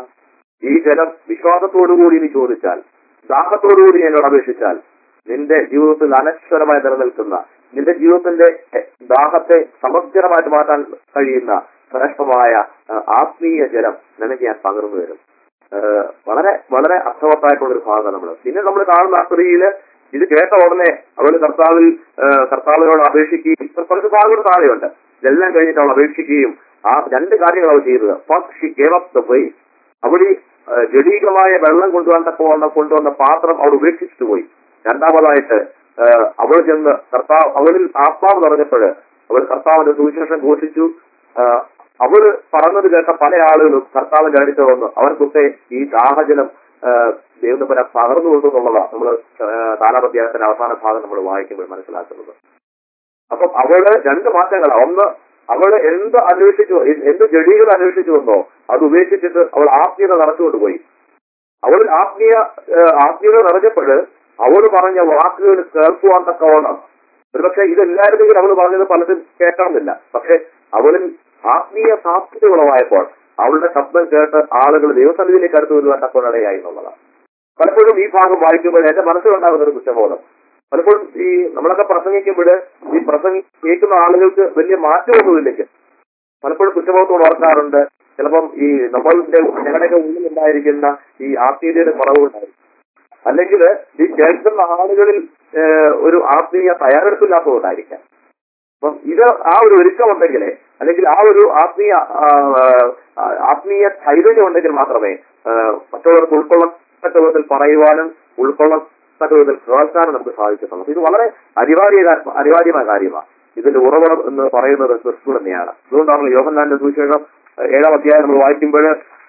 ഈ ജലം വിശ്വാസത്തോടുകൂടി നീ ചോദിച്ചാൽ ദാഹത്തോടുകൂടി നീ എന്നോട് അപേക്ഷിച്ചാൽ നിന്റെ ജീവിതത്തിൽ അനശ്വരമായി നിലനിൽക്കുന്ന നിന്റെ ജീവിതത്തിന്റെ എ- ദാഹത്തെ സമഗ്രമായിട്ട് മാറ്റാൻ കഴിയുന്ന ശ്രേഷ്ഠമായ ആ, ആത്മീയ ജലം നിനക്ക് ഞാൻ പകർന്നു തരും ആ, വളരെ വളരെ അർത്ഥവത്തായിട്ടുള്ള ഒരു ഭാഗം നമ്മൾ പിന്നെ നമ്മൾ കാണുന്ന ആ സ്ത്രീയില് ഇത് കേട്ട ഉടനെ അവൾ കർത്താവിൽ ആ, കർത്താവിനോട് അപേക്ഷിക്കുകയും കുറച്ച് ഭാഗങ്ങൾ താഴെയുണ്ട് ഇതെല്ലാം കഴിഞ്ഞിട്ട് അവൾ അപേക്ഷിക്കുകയും ആ രണ്ട് കാര്യങ്ങൾ അവൾ ചെയ്തത് first she gave up the way അവൾ ഈ ആ, ജഡീകമായ വെള്ളം കൊണ്ടുവന്ന കൊണ്ടുവന്ന കൊണ്ടുവന്ന പാത്രം അവൾ ഉപേക്ഷിച്ചിട്ട് പോയി രണ്ടാമതായിട്ട് ആ, അവൾ ചെന്ന് കർത്താവ് അവളിൽ ആത്മാവ് നിറഞ്ഞപ്പോൾ അവൾ കർത്താവിന്റെ സുവിശേഷം ഘോഷിച്ചു ആ, അവള് പറഞ്ഞത് കേട്ട പല ആളുകളും കർത്താവിന്റെ അടുത്ത് വന്ന് അവർക്കൊക്കെ ഈ ദാഹജലം ദൈവത്തിന് പകർന്നു കൊടുക്കുന്നുള്ളതാണ് നമ്മൾ താലാപധ്യായത്തിന്റെ അവസാന ഭാഗം നമ്മൾ വായിക്കുമ്പോൾ മനസ്സിലാക്കുന്നത് അപ്പം അവള് രണ്ട് മാറ്റങ്ങളാണ് ഒന്ന് അവള് എന്ത് അന്വേഷിച്ചു എ- എന്ത് ജഡീകത അന്വേഷിച്ചു വന്നോ അത് ഉപേക്ഷിച്ചിട്ട് അവൾ ആത്മീയത നിറച്ചുകൊണ്ട് പോയി അവൾ ആത്മീയ ഏഹ് ആത്മീയത നിറഞ്ഞപ്പോൾ അവൾ പറഞ്ഞ വാക്കുകൾ കേൾക്കുവാൻ തക്കവണ്ണം ഒരുപക്ഷെ ഇതെല്ലാവരുടെയും അവൾ പറഞ്ഞത് പലരും കേൾക്കണമെന്നില്ല പക്ഷെ അവളിൽ ആത്മീയ സാധ്യത ഉളവായപ്പോൾ അവളുടെ ശബ്ദം കേട്ട് ആളുകൾ ദൈവസന്നിധിയിലേക്ക് അടുത്ത് വരുവാൻ തക്കവണ്ണയായി എന്നുള്ളതാണ് പലപ്പോഴും ഈ ഭാഗം വായിക്കുമ്പോൾ എന്റെ മനസ്സിലുണ്ടാകുന്ന ഒരു കുറ്റബോധം പലപ്പോഴും ഈ നമ്മളൊക്കെ പ്രസംഗിക്കുമ്പോൾ ഈ പ്രസംഗി കേൾക്കുന്ന ആളുകൾക്ക് വലിയ മാറ്റമൊന്നുമില്ലെങ്കിൽ പലപ്പോഴും കുറ്റബോധത്തോട് ഓർക്കാറുണ്ട് ചിലപ്പം ഈ നമ്മളുടെ ഞങ്ങളുടെയൊക്കെ ഉള്ളിലുണ്ടായിരിക്കുന്ന ഈ ആത്മീയതയുടെ കുറവുണ്ടായിരിക്കും അല്ലെങ്കിൽ ഈ കേൾക്കുന്ന ആളുകളിൽ ഏഹ്, ഒരു ആത്മീയ തയ്യാറെടുപ്പില്ലാത്തതുകൊണ്ടായിരിക്കാം അപ്പം ഇത് ആ ഒരു ഒരുക്കമുണ്ടെങ്കിൽ അല്ലെങ്കിൽ ആ ഒരു ആത്മീയ ആ, ആ, ആത്മീയ ചൈതന്യം ഉണ്ടെങ്കിൽ മാത്രമേ ആ, മറ്റുള്ളവർക്ക് ഉൾക്കൊള്ളത്തക്ക വിധത്തിൽ പറയുവാനും ഉൾക്കൊള്ളത്തക്ക വിധത്തിൽ കേൾക്കാനും നമുക്ക് സാധിക്കത്തുള്ളൂ ഇത് വളരെ അനിവാര്യ കാ- അനിവാര്യമായ കാര്യമാണ് ഇതിന്റെ ഉറവിടം എന്ന് പറയുന്നത് ക്രിസ്തു തന്നെയാണ് അതുകൊണ്ടാണല്ലോ യോഹന്നാന്റെ സുവിശേഷം ആ, ഏഴാം അധ്യായം നമ്മൾ വായിക്കുമ്പോൾ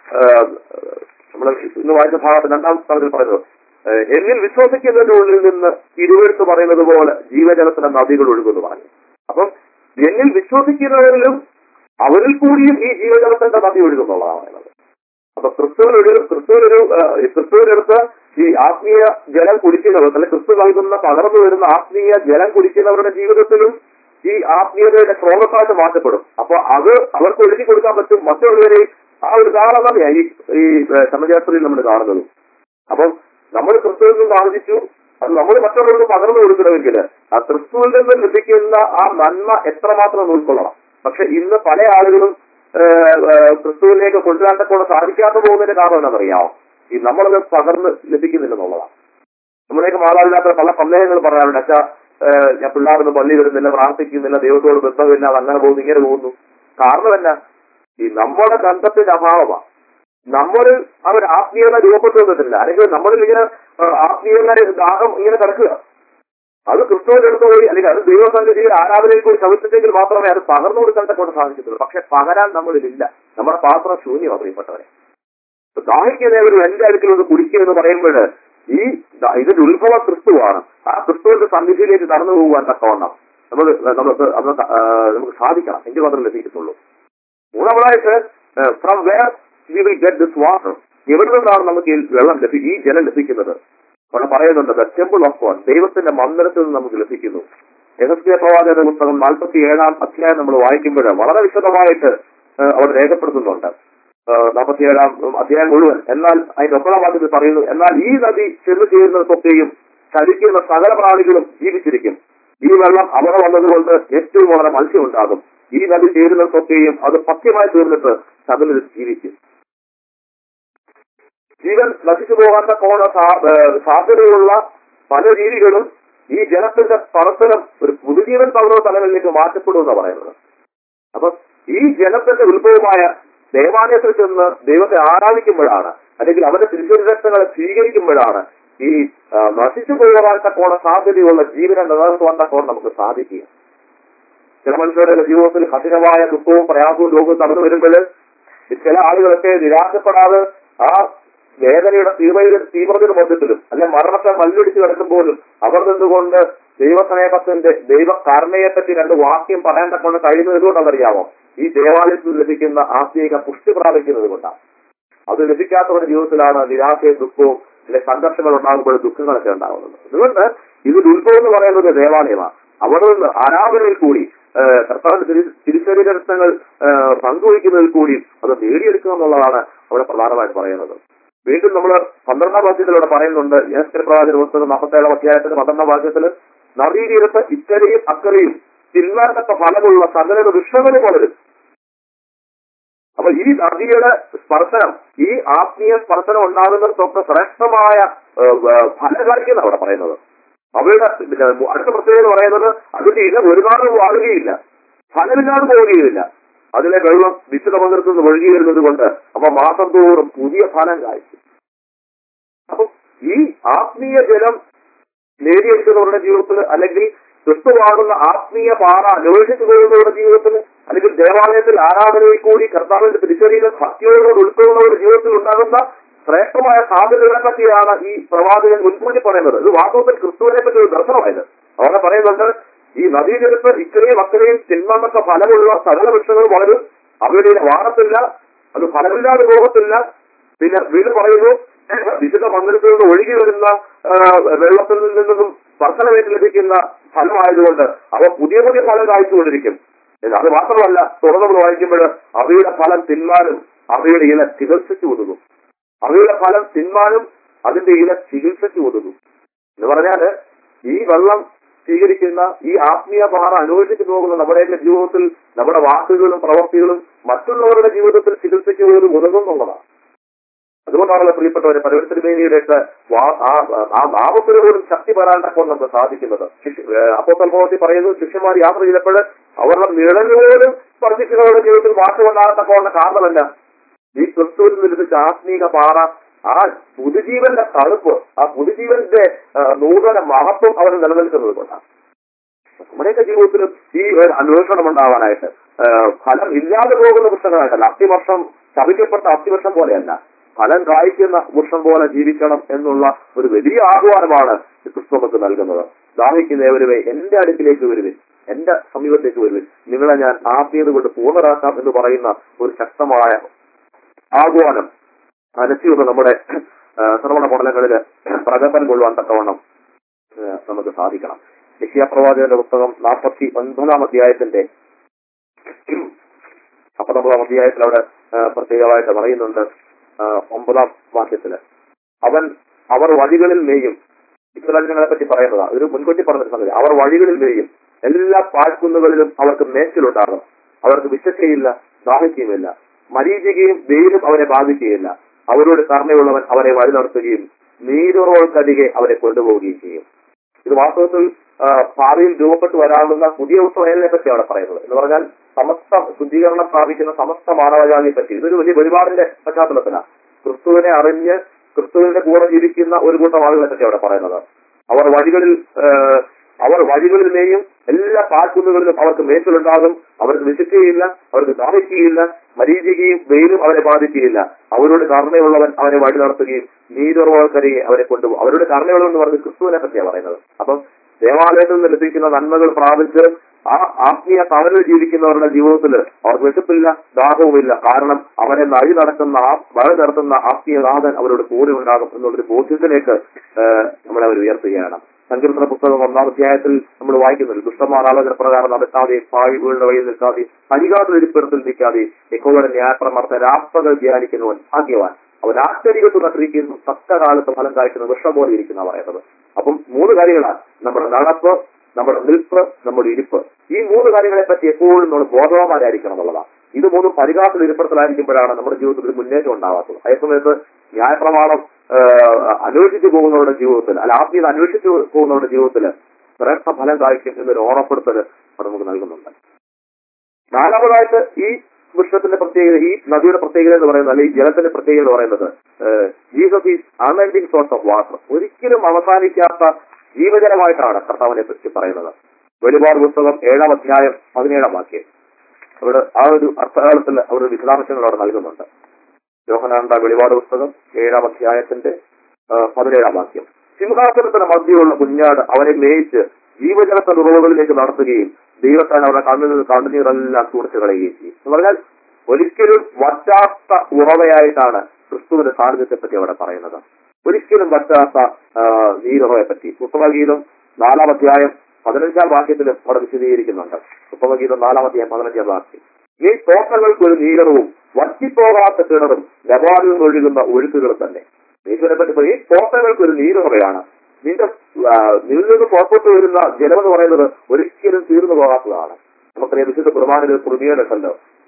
നമ്മൾ ഇന്ന് വായിച്ച ഭാഗത്ത് രണ്ടാം സ്ഥലത്തിൽ പറയുന്നത് ആ, എന്നിൽ വിശ്വസിക്കുന്നതിന്റെ ഉള്ളിൽ നിന്ന് ഇരുവെടുത്ത് പറയുന്നത് പോലെ ജീവജലത്തിന്റെ നദികൾ ഒഴുകുന്നു പറഞ്ഞു അപ്പം എന്നിൽ വിശ്വസിക്കുന്നവരിലും അവരിൽ കൂടിയും ഈ ജീവജലത്തിന്റെ നദി ഒഴുകുന്നുള്ളതാണ് പറയുന്നത് അപ്പൊ ക്രിസ്തുവിനൊരു ക്രിസ്തുവിനൊരു ഏഹ്, ക്രിസ്തുവിനടുത്ത് ഈ ആത്മീയ ജലം കുടിക്കുന്നവർ അല്ലെങ്കിൽ ക്രിസ്തു നൽകുന്ന പകർന്നു വരുന്ന ആത്മീയ ജലം കുടിക്കുന്നവരുടെ ജീവിതത്തിലും ഈ ആത്മീയതയുടെ സ്രോതസ്സായിട്ട് മാറ്റപ്പെടും അപ്പൊ അത് അവർക്ക് ഒഴുകി കൊടുക്കാൻ പറ്റും മറ്റുള്ളവരെയും ആ ഒരു ധാരണയാണ് ഈ ഈ സമജാസ്ത്രയിൽ നമ്മൾ കാണുന്നത് അപ്പം നമ്മൾ ക്രിസ്തുവിൽ നിന്ന് ആർജിച്ചു അത് നമ്മൾ മറ്റുള്ളവർക്ക് പകർന്നു കൊടുക്കണമെങ്കിൽ ആ ക്രിസ്തുവിൽ നിന്ന് ലഭിക്കുന്ന ആ നന്മ എത്രമാത്രം ഉൾക്കൊള്ളണം പക്ഷെ ഇന്ന് പല ആളുകളും ഏഹ്, ഏഹ്, ക്രിസ്തുവിലേക്ക് കൊണ്ടുവരാൻ തക്കോടെ സാധിക്കാത്ത പോകുന്നതിന്റെ കാരണം എന്താണെന്നറിയാമോ ഈ നമ്മളത് പകർന്ന് ലഭിക്കുന്നില്ലെന്നുള്ളതാണ് നമ്മുടെയൊക്കെ മാതാപിതാക്കൾ പല സന്ദേഹങ്ങൾ പറയാറുണ്ട് അച്ഛാ ഏഹ് ഞാൻ പിള്ളേരൊന്നും പള്ളി വരുന്നില്ല പ്രാർത്ഥിക്കുന്നില്ല ദൈവത്തോട് ബന്ധമില്ല അത് അങ്ങനെ പോകുന്നു ഇങ്ങനെ പോകുന്നു കാരണം എന്നാ ഈ നമ്മുടെ ബന്ധത്തിന്റെ അഭാവമാണ് നമ്മൾ അവർ ആത്മീയത രൂപപ്പെട്ടു വന്നിട്ടില്ല അല്ലെങ്കിൽ നമ്മളിൽ ഇങ്ങനെ ആ, ആത്മീയത ദാഹം ഇങ്ങനെ കിടക്കുക അത് ക്രിസ്തുവിന്റെ അടുത്ത് പോയി അല്ലെങ്കിൽ അത് ദൈവസന്നിധിയിൽ ആരാധനയിൽ കൂടി ശ്രമിച്ചെങ്കിൽ മാത്രമേ അത് പകർന്നു കൊടുക്കാൻ കൊണ്ട് സാധിക്കത്തുള്ളൂ പക്ഷെ പകരാൻ നമ്മളിലില്ല നമ്മുടെ പാത്രം ശൂന്യമാണ് പ്രിയപ്പെട്ടവരെ ഇപ്പൊ ദാഹിക്കുന്നവരും എന്റെ അടുക്കൽ ഒന്ന് കുടിക്കുക എന്ന് പറയുമ്പോൾ ഈ ദ- ഇതിന്റെ ഉത്ഭവ ക്രിസ്തുവാണ് ആ ക്രിസ്തുവിന്റെ സന്നിധിയിലേക്ക് കടന്നു പോകുവാൻ തക്കവണ്ണം നമ്മൾ നമുക്ക് അത് ആ, നമുക്ക് സാധിക്കണം എങ്കിൽ മാത്രമേ ലഭിക്കത്തുള്ളൂ മൂന്നാമതായിട്ട് from where we will get this water എവിടെ നിന്നാണ് നമുക്ക് ഈ വെള്ളം ലഭി ഈ ജലം ലഭിക്കുന്നത് അവിടെ പറയുന്നുണ്ട് ദ ടെമ്പിൾ ഓഫ് ഗോഡ് ദൈവത്തിന്റെ മന്ദിരത്തിൽ നിന്ന് നമുക്ക് ലഭിക്കുന്നു യഹസ്കിയ പ്രവാചക പുസ്തകം നാൽപ്പത്തി ഏഴാം അധ്യായം നമ്മൾ വായിക്കുമ്പോൾ വളരെ വിശദമായിട്ട് ആ, അവിടെ രേഖപ്പെടുത്തുന്നുണ്ട് നാൽപ്പത്തിയേഴാം അധ്യായം മുഴുവൻ എന്നാൽ അതിന്റെ ഒമ്പതാം വാക്യത്തിൽ പറയുന്നു എന്നാൽ ഈ നദി ചെന്നു ചേരുന്നതൊക്കെയും ചലിക്കുന്ന സകല പ്രാണികളും ജീവിച്ചിരിക്കും ഈ വെള്ളം അവിടെ വന്നതുകൊണ്ട് ഏറ്റവും വളരെ മത്സ്യം ഉണ്ടാകും ഈ നദി ചേരുന്നതൊക്കെയും അത് പഥ്യമായി തീർന്നിട്ട് സകല ജീവിക്കും ജീവൻ നശിച്ചു പോകാത്ത കോണ സാ- ഏഹ് സാധ്യതയുള്ള പല രീതികളും ഈ ജലത്തിന്റെ പ്രവർത്തനം ഒരു പുതുജീവൻ പകർന്ന തലങ്ങളിലേക്ക് മാറ്റപ്പെടുമെന്നാണ് പറയുന്നത് അപ്പൊ ഈ ജലത്തിന്റെ ഉത്ഭവമായ ദേവാലയത്തിൽ ചെന്ന് ദൈവത്തെ ആരാധിക്കുമ്പോഴാണ് അല്ലെങ്കിൽ അവന്റെ തിരുശരീരങ്ങളെ സ്വീകരിക്കുമ്പോഴാണ് ഈ ആ, നശിച്ചു പോകാത്ത കോണ സാധ്യതയുള്ള ജീവനെ നിലനിർത്തുവാൻ തക്കോണം നമുക്ക് സാധിക്കുക ചില മനുഷ്യരുടെ ജീവിതത്തിൽ കഠിനമായ ദുഃഖവും പ്രയാസവും രോഗവും കടന്നു വരുമ്പോൾ ചില ആളുകളൊക്കെ നിരാശപ്പെടാതെ ആ വേദനയുടെ തീവ്ര തീവ്രതയുടെ മധ്യത്തിലും അല്ലെ മരണത്തെ മല്ലൊടിച്ച് കിടക്കുമ്പോഴും അവർ നിന്നുകൊണ്ട് ദൈവസ്നേഹത്തിന്റെ ദൈവകരുണയെ പറ്റി രണ്ട് വാക്യം പറയാൻ തക്കൊണ്ട് കഴിയുന്നത് എന്തുകൊണ്ടാണെന്നറിയാമോ ഈ ദേവാലയത്തിൽ ലഭിക്കുന്ന ആത്മീക പുഷ്ടി പ്രാപിക്കുന്നത് കൊണ്ടാണ് അത് ലഭിക്കാത്തവരുടെ ജീവിതത്തിലാണ് നിരാശയും ദുഃഖവും ചില സംഘർഷങ്ങൾ ഉണ്ടാകുമ്പോൾ ദുഃഖങ്ങളൊക്കെ ഉണ്ടാകുന്നത് അതുകൊണ്ട് ഇതിൽ ഉത്ഭവം എന്ന് പറയുന്നത് ദേവാലയമാണ് അവിടെ നിന്ന് ആരാധനയിൽ കൂടി ഏഹ്, കർത്താവിന്റെ തിരു തിരുശരീരങ്ങൾ ഏഹ്, പങ്കുവയ്ക്കുന്നതിൽ കൂടി അത് നേടിയെടുക്കുക എന്നുള്ളതാണ് അവിടെ പ്രധാനമായിട്ട് പറയുന്നത് വീണ്ടും നമ്മൾ പന്ത്രണ്ടാം വാക്യത്തിൽ ഇവിടെ പറയുന്നുണ്ട് യേശുക്രി പ്രവാചക പുസ്തകം നാൽപ്പത്തേഴാം അധ്യായത്തിന്റെ പന്ത്രണ്ടാം വാക്യത്തിൽ നദീതീരത്ത് ഇക്കരയും അക്കരയും തിന്മാർക്കത്ത ഫലമുള്ള സകല വൃക്ഷങ്ങളും വളരും അപ്പൊ ഈ നദിയുടെ സ്പർശനം ഈ ആത്മീയ സ്പർശനം ഉണ്ടാകുന്നതൊക്കെ ശ്രേഷ്ഠമായ ഏഹ്, ഏഹ്, ഫലം കാണിക്കുന്ന അവിടെ പറയുന്നത് അവയുടെ പിന്നെ അടുത്ത പ്രത്യേകത എന്ന് പറയുന്നത് അതിന്റെ ഇല ഒരു നാളും വാഴുകയില്ല ഫലമില്ലാതെ പോവുകയില്ല അതിലെ വെള്ളം വിശുദ്ധ പങ്കെടുത്തു നിന്ന് ഒഴുകി വരുന്നത് കൊണ്ട് അപ്പൊ മാസം തോറും പുതിയ ഫലം കായ്ക്കും അപ്പൊ ഈ ആത്മീയ ജലം നേടിയെടുക്കുന്നവരുടെ ജീവിതത്തിൽ അല്ലെങ്കിൽ ക്രിസ്തുവാകുന്ന ആത്മീയ പാറ അന്വേഷിച്ചു പോകുന്നവരുടെ ജീവിതത്തിൽ അല്ലെങ്കിൽ ദേവാലയത്തിൽ ആരാധനയിൽ കൂടി കർത്താവിന്റെ തിരിച്ചറിയുന്ന ഭക്തിയോടുകൂടി ഉൾക്കൊള്ളുന്നവരുടെ ജീവിതത്തിൽ ഉണ്ടാകുന്ന ശ്രേഷ്ഠമായ സാധ്യതകളെ പറ്റിയാണ് ഈ പ്രവാചകൻ മുൻകൂട്ടി പറയുന്നത് ഇത് വാസ്തവത്തിൽ ക്രിസ്തുവിനെ പറ്റി ഒരു ദർശനമായത് അവിടെ പറയുന്നുണ്ട് ഈ നദീജലത്ത് ഇത്രയും അത്രയും തിന്മന്നൊക്കെ ഫലമുള്ള സകല വൃക്ഷങ്ങൾ വളരും അവയുടെ ഇല വാറത്തില്ല അത് ഫലമില്ലാതെ പോകത്തില്ല പിന്നെ വീണ്ടും പറയുന്നു വിശുദ്ധ മന്ദിരത്തിൽ നിന്ന് ഒഴുകി വരുന്ന ആ, വെള്ളത്തിൽ നിന്നും സ്പർശനമേറ്റ് ലഭിക്കുന്ന ഫലമായതുകൊണ്ട് അവ പുതിയ പുതിയ ഫലം കാഴ്ചകൊണ്ടിരിക്കും എന്ന് അത് മാത്രമല്ല തുടർന്ന് നമ്മൾ വായിക്കുമ്പോൾ അവയുടെ ഫലം തിന്മാനും അവയുടെ ഇല ചികിത്സിച്ചു ഒതുങ്ങും അവയുടെ ഫലം തിന്മാനും അതിന്റെ ഇല ചികിത്സിച്ചു ഒതുങ്ങും എന്ന് പറഞ്ഞാല് ഈ വെള്ളം സ്വീകരിക്കുന്ന ഈ ആത്മീയ പാറ അനുഭവിച്ചു പോകുന്ന നമ്മുടെയൊക്കെ ജീവിതത്തിൽ നമ്മുടെ വാക്കുകളും പ്രവൃത്തികളും മറ്റുള്ളവരുടെ ജീവിതത്തിൽ ചികിത്സയ്ക്ക് പോലും ഉതകുന്നുള്ളതാണ് അതുകൊണ്ടാണല്ലോ പ്രിയപ്പെട്ടവരെ പരിവർത്തനമേനിയുടെ ആ നാമത്തിന് പോലും ശക്തി വരാണ്ടപ്പോൾ നമുക്ക് സാധിക്കുന്നത് അപ്പോൾ സംഭവത്തിൽ പറയുന്നു ശിഷ്യന്മാർ യാത്ര ചെയ്തപ്പോൾ അവരുടെ നിഴല് പോലും സ്പർശിക്കുന്നവരുടെ ജീവിതത്തിൽ മാറ്റമുണ്ടാകത്തക്കോണ്ട കാരണമല്ല ഈ ക്രിസ്തുവിൽ നിന്ന് ലഭിച്ച ആത്മീക പാറ ആ പുതുജീവന്റെ തണുപ്പ് ആ പുതുജീവന്റെ ആ, നൂതന മഹത്വം അവർ നിലനിൽക്കുന്നത് കൊണ്ടാണ് നമ്മുടെയൊക്കെ ജീവിതത്തിലും ഈ ഒരു അന്വേഷണം ഉണ്ടാവാനായിട്ട് ആ, ഫലം ഇല്ലാതെ പോകുന്ന വൃക്ഷങ്ങളായിട്ടല്ല അത്തിവർഷം ശപിക്കപ്പെട്ട അത്തിവർഷം പോലെയല്ല ഫലം കായ്ക്കുന്ന വൃക്ഷം പോലെ ജീവിക്കണം എന്നുള്ള ഒരു വലിയ ആഹ്വാനമാണ് ഈ ക്രിസ്തു നമുക്ക് നൽകുന്നത് ദാഹിക്കുന്നവരുമേ എന്റെ അടുക്കിലേക്ക് വരുവിൻ എന്റെ സമീപത്തേക്ക് വരുവിൻ നിങ്ങളെ ഞാൻ ആത്മീയത കൊണ്ട് പൂർണ്ണരാക്കാം എന്ന് പറയുന്ന ഒരു ശക്തമായ ആഹ്വാനം അനസ്യൂന്ന് നമ്മുടെ ആ, ശ്രവണ പഠനങ്ങളിൽ പ്രകടനം കൊള്ളുവാൻ തക്കവണ്ണം ആ, നമുക്ക് സാധിക്കണം യശിയ പ്രവാചകന്റെ പുസ്തകം നാൽപ്പത്തി ഒൻപതാം അധ്യായത്തിന്റെ പത്തൊമ്പതാം അധ്യായത്തിൽ അവിടെ ആ, പ്രത്യേകമായിട്ട് പറയുന്നുണ്ട് ആ, ഒമ്പതാം വാക്യത്തില് അവൻ അവർ വഴികളിൽ മേയും ഇസ്രായേൽ ജനങ്ങളെ പറ്റി പറയുന്നതാ ഒരു മുൻകൂട്ടി പറഞ്ഞ സംഗതി അവർ വഴികളിൽ മേയും എല്ലാ പാഴ്ക്കുന്നുകളിലും അവർക്ക് മേച്ചിലുണ്ടാകും അവർക്ക് വിശക്കുകയില്ല ദാഹിക്കുകയുമില്ല മരീചികയും വെയിലും അവരെ ബാധിക്കുകയില്ല അവരോട് കരുണയുള്ളവൻ അവരെ വഴി നടത്തുകയും നീരുറവൾക്കരികെ അവരെ കൊണ്ടുപോവുകയും ചെയ്യും ഇത് വാസ്തവത്തിൽ ആ, ഭാവിയിൽ രൂപപ്പെട്ടു വരാവുന്ന പുതിയ ഉത്സവനെ പറ്റി അവിടെ പറയുന്നത് എന്ന് പറഞ്ഞാൽ സമസ്ത ശുദ്ധീകരണം പ്രാപിക്കുന്ന സമസ്ത മാനവജാതിയെ പറ്റി ഇതൊരു വലിയ വെളിപാടിന്റെ പശ്ചാത്തലത്തിലാണ് ക്രിസ്തുവിനെ അറിഞ്ഞ് ക്രിസ്തുവിന്റെ കൂടെ ജീവിക്കുന്ന ഒരു കൂട്ടം ആളുകളെ പറ്റി അവിടെ പറയുന്നത് അവർ വഴികളിൽ ആ, അവർ വഴികളിലെയും എല്ലാ കാൽക്കുന്നുകളിലും അവർക്ക് മേച്ചിലുണ്ടാകും അവർക്ക് വിശക്കുകയില്ല അവർക്ക് ദാഹിക്കുകയില്ല മരീചികയും വെയിലും അവരെ ബാധിക്കുകയില്ല അവരോട് കരുണയുള്ളവൻ അവരെ വഴി നടത്തുകയും നീരുറവക്കരയെ അവരെ കൊണ്ടുപോകും അവരുടെ കരുണയുള്ളവൻ എന്ന് പറഞ്ഞ് ക്രിസ്തുവിനെ പറ്റിയാണ് പറയുന്നത് അപ്പം ദേവാലയത്തിൽ നിന്ന് ലഭിക്കുന്ന നന്മകൾ പ്രാപിച്ച് ആ ആത്മീയ തവനിൽ ജീവിക്കുന്നവരുടെ ജീവിതത്തിൽ അവർക്ക് വിശപ്പില്ല ദാഹവുമില്ല കാരണം അവരെ നഴി നടക്കുന്ന ആ വഴി നടത്തുന്ന ആത്മീയനാഥൻ അവരോട് കൂടെ ഉണ്ടാകും എന്നുള്ളൊരു ബോധ്യത്തിലേക്ക് ഏഹ്, നമ്മളെ അവർ ഉയർത്തുകയാണ് സങ്കീർത്തന പുസ്തകം ഒന്നാം അധ്യായത്തിൽ നമ്മൾ വായിക്കുന്നുണ്ട് ദുഷ്ടന്മാർ ആലോചന പ്രകാരം നടത്താതെ പാഴ് വീഴുന്ന വഴിയിൽ നിൽക്കാതെ അധികാരത്തിൽ ഇരിപ്പിടത്തിൽ നിൽക്കാതെ യഹോവയുടെ ന്യായപ്രമർത്ത രാഷ്ട്രകൾ ധ്യാനിക്കുന്നവൻ ഭാഗ്യവാൻ അവൻ ആശ്ചര്യത്ത് നട്ടിരിക്കുന്നു തക്കകാലത്ത് ഫലം കായ്ക്കുന്ന വൃക്ഷം പോലെ ഇരിക്കുന്ന പറയുന്നത് അപ്പം മൂന്ന് കാര്യങ്ങളാണ് നമ്മുടെ നടപ്പ് നമ്മുടെ നിൽപ്പ് നമ്മുടെ ഇരിപ്പ് ഈ മൂന്ന് കാര്യങ്ങളെ പറ്റി എപ്പോഴും നമ്മൾ ബോധവാന്മാരായിരിക്കണം എന്നുള്ളതാണ് ഇത് മൂന്നും പരിഹാസത്തിൽ ഇരിപ്പിടത്തിലായിരിക്കുമ്പോഴാണ് നമ്മുടെ ജീവിതത്തിൽ ഒരു മുന്നേറ്റം ഉണ്ടാവാത്തത് അതേസമയത്ത് ന്യായപ്രമാണം ആഹ്, അന്വേഷിച്ചു പോകുന്നവരുടെ ജീവിതത്തിൽ അല്ല ആത്മീയത അന്വേഷിച്ചു പോകുന്നവരുടെ ജീവിതത്തിൽ ശ്രേഷ്ഠ ഫലം കായ്ക്കും എന്നൊരു ഓർമ്മപ്പെടുത്തൽ അത് നമുക്ക് നൽകുന്നുണ്ട് നാലാമതായിട്ട് ഈ വൃക്ഷത്തിന്റെ പ്രത്യേകത ഈ നദിയുടെ പ്രത്യേകത എന്ന് പറയുന്നത് അല്ലെങ്കിൽ ഈ ജലത്തിന്റെ പ്രത്യേകത എന്ന് പറയുന്നത് Jesus is unending source of water ഒരിക്കലും അവസാനിക്കാത്ത ജീവജലമായിട്ടാണ് കർത്താവിനെ പറ്റി പറയുന്നത് വെളിപാട് പുസ്തകം ഏഴാം അധ്യായം പതിനേഴാം വാക്യം അവിടെ ആ ഒരു അർത്ഥകാലത്തിൽ അവർ വിശദാംശങ്ങൾ അവിടെ നൽകുന്നുണ്ട് യോഹനാണ്ട വെളിപാട് പുസ്തകം ഏഴാം അധ്യായത്തിന്റെ ആ, പതിനേഴാം വാക്യം സിംഹാസനത്തിന് മധ്യയുള്ള കുഞ്ഞാട് അവരെ മേയിച്ച് ജീവജലത്തിന്റെ ഉറവുകളിലേക്ക് നടത്തുകയും ദൈവത്താൻ അവരുടെ കണ്ണിൽ നിന്ന് കണ്ണുനീരെല്ലാം തുടച്ചു കളയുകയും ചെയ്യും എന്ന് പറഞ്ഞാൽ ഒരിക്കലും വറ്റാത്ത ഉറവയായിട്ടാണ് ക്രിസ്തുവിന്റെ സാന്നിധ്യത്തെ പറ്റി അവിടെ പറയുന്നത് ഒരിക്കലും വറ്റാത്ത ആ, നീരുറവയെ പറ്റി ഉത്തമഗീതം നാലാം അധ്യായം പതിനഞ്ചാം വാക്യത്തിലും അവിടെ വിശദീകരിക്കുന്നുണ്ട് ഉത്തമഗീതം നാലാം അധ്യായം പതിനഞ്ചാം വാക്യം ഈ തോട്ടങ്ങൾക്ക് ഒരു നീരവും വറ്റിപ്പോകാത്ത കിണറും ലബാനിൽ നിന്ന് ഒഴുകുന്ന ഒഴുക്കുകളും തന്നെ യേശുവിനെ പറ്റി പറയും, ഈ തോട്ടങ്ങൾക്ക് ഒരു നീരുറവയാണ് നിന്റെ ആ, നിന്നിൽ നിന്ന് പുറപ്പെട്ടു വരുന്ന ജലം എന്ന് പറയുന്നത് ഒരിക്കലും തീർന്നു പോകാത്തതാണ് നമുക്കറിയാം വിശുദ്ധ കുർബാനയിൽ കുറുമിയുണ്ടല്ലോ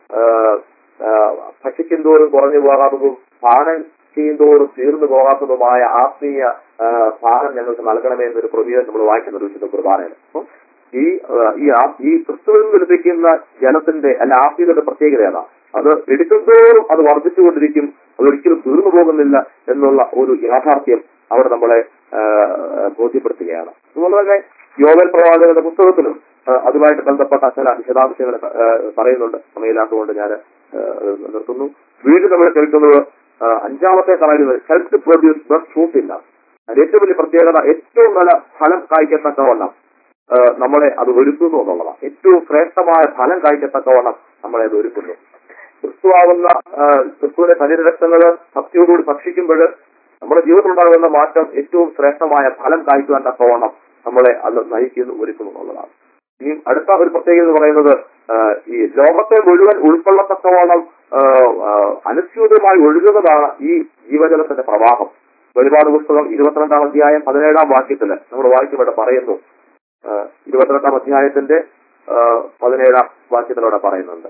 ഭക്ഷിക്കും തോറും കുറഞ്ഞു പോകാത്തതും പാനം ചെയ്യും തോറും തീർന്നു പോകാത്തതുമായ ആത്മീയ ആ, പാനം ഞങ്ങൾക്ക് നൽകണമേ എന്നൊരു പ്രമീയം നമ്മൾ വായിക്കുന്നുണ്ട് വിശുദ്ധ കുർബാനയിൽ അപ്പം ഈ ആ, ഈ ആ- ഈ ക്രിസ്തുവിൽ നിന്ന് ലഭിക്കുന്ന ജലത്തിന്റെ അല്ല ആത്മീയതയുടെ പ്രത്യേകത ഏതാണ് അത് എടുക്കുന്തോറും അത് വർദ്ധിച്ചുകൊണ്ടിരിക്കും അത് ഒരിക്കലും തീർന്നു പോകുന്നില്ല എന്നുള്ള ഒരു യാഥാർത്ഥ്യം അവിടെ നമ്മളെ ആ, ബോധ്യപ്പെടുത്തുകയാണ് അതുപോലെ തന്നെ യോവൽ പ്രവാചകന്റെ പുസ്തകത്തിലും ആ, അതുമായിട്ട് ബന്ധപ്പെട്ട ചില വിശദാംശങ്ങൾ ആ, പറയുന്നുണ്ട് സമയമില്ലാത്തതുകൊണ്ട് ഞാൻ നിർത്തുന്നു വീണ്ടും നമ്മൾ കേൾക്കുന്നത് ആ, അഞ്ചാമത്തെ കളയുന്നത് ഹെൽത്ത് പ്രൊഡ്യൂസ് ബെസ്റ്റ് ഫ്രൂട്ട് ഇല്ല അതിന്റെ ഏറ്റവും വലിയ പ്രത്യേകത ഏറ്റവും നല്ല ഫലം കായ്ക്കത്തക്കവണ്ണം ആ, നമ്മളെ അത് ഒരുക്കുന്നു എന്നുള്ളതാണ് ഏറ്റവും ശ്രേഷ്ഠമായ ഫലം കായ്ക്കത്തക്കവണ്ണം നമ്മളെ അത് ഒരുക്കുന്നു ക്രിസ്തുവാകുന്ന ആ, ക്രിസ്തുവിന്റെ ശരീരരക്തങ്ങള് ഭക്തിയോടുകൂടി ഭക്ഷിക്കുമ്പോൾ നമ്മുടെ ജീവിതത്തിലുണ്ടാകുന്ന മാറ്റം ഏറ്റവും ശ്രേഷ്ഠമായ ഫലം കായ്ക്കുവാൻ തക്കവണ്ണം നമ്മളെ അത് നയിക്കുന്നു ഒരുക്കുന്നു എന്നുള്ളതാണ് ഇനി അടുത്ത ഒരു പ്രത്യേകത എന്ന് പറയുന്നത് ആ, ഈ ലോകത്തെ മുഴുവൻ ഉൾക്കൊള്ളത്തക്കവണ്ണം ആ, ആ, അനുസ്യൂതമായി ഒഴുകുന്നതാണ് ഈ ജീവജലത്തിന്റെ പ്രവാഹം വെളിപാട് പുസ്തകം ഇരുപത്തിരണ്ടാം അധ്യായം പതിനേഴാം വാക്യത്തില് നമ്മൾ വായിക്കുമ്പോൾ പറയുന്നു ആ, ഇരുപത്തിരണ്ടാം അധ്യായത്തിന്റെ ആ, പതിനേഴാം വാക്യത്തിലൂടെ പറയുന്നുണ്ട്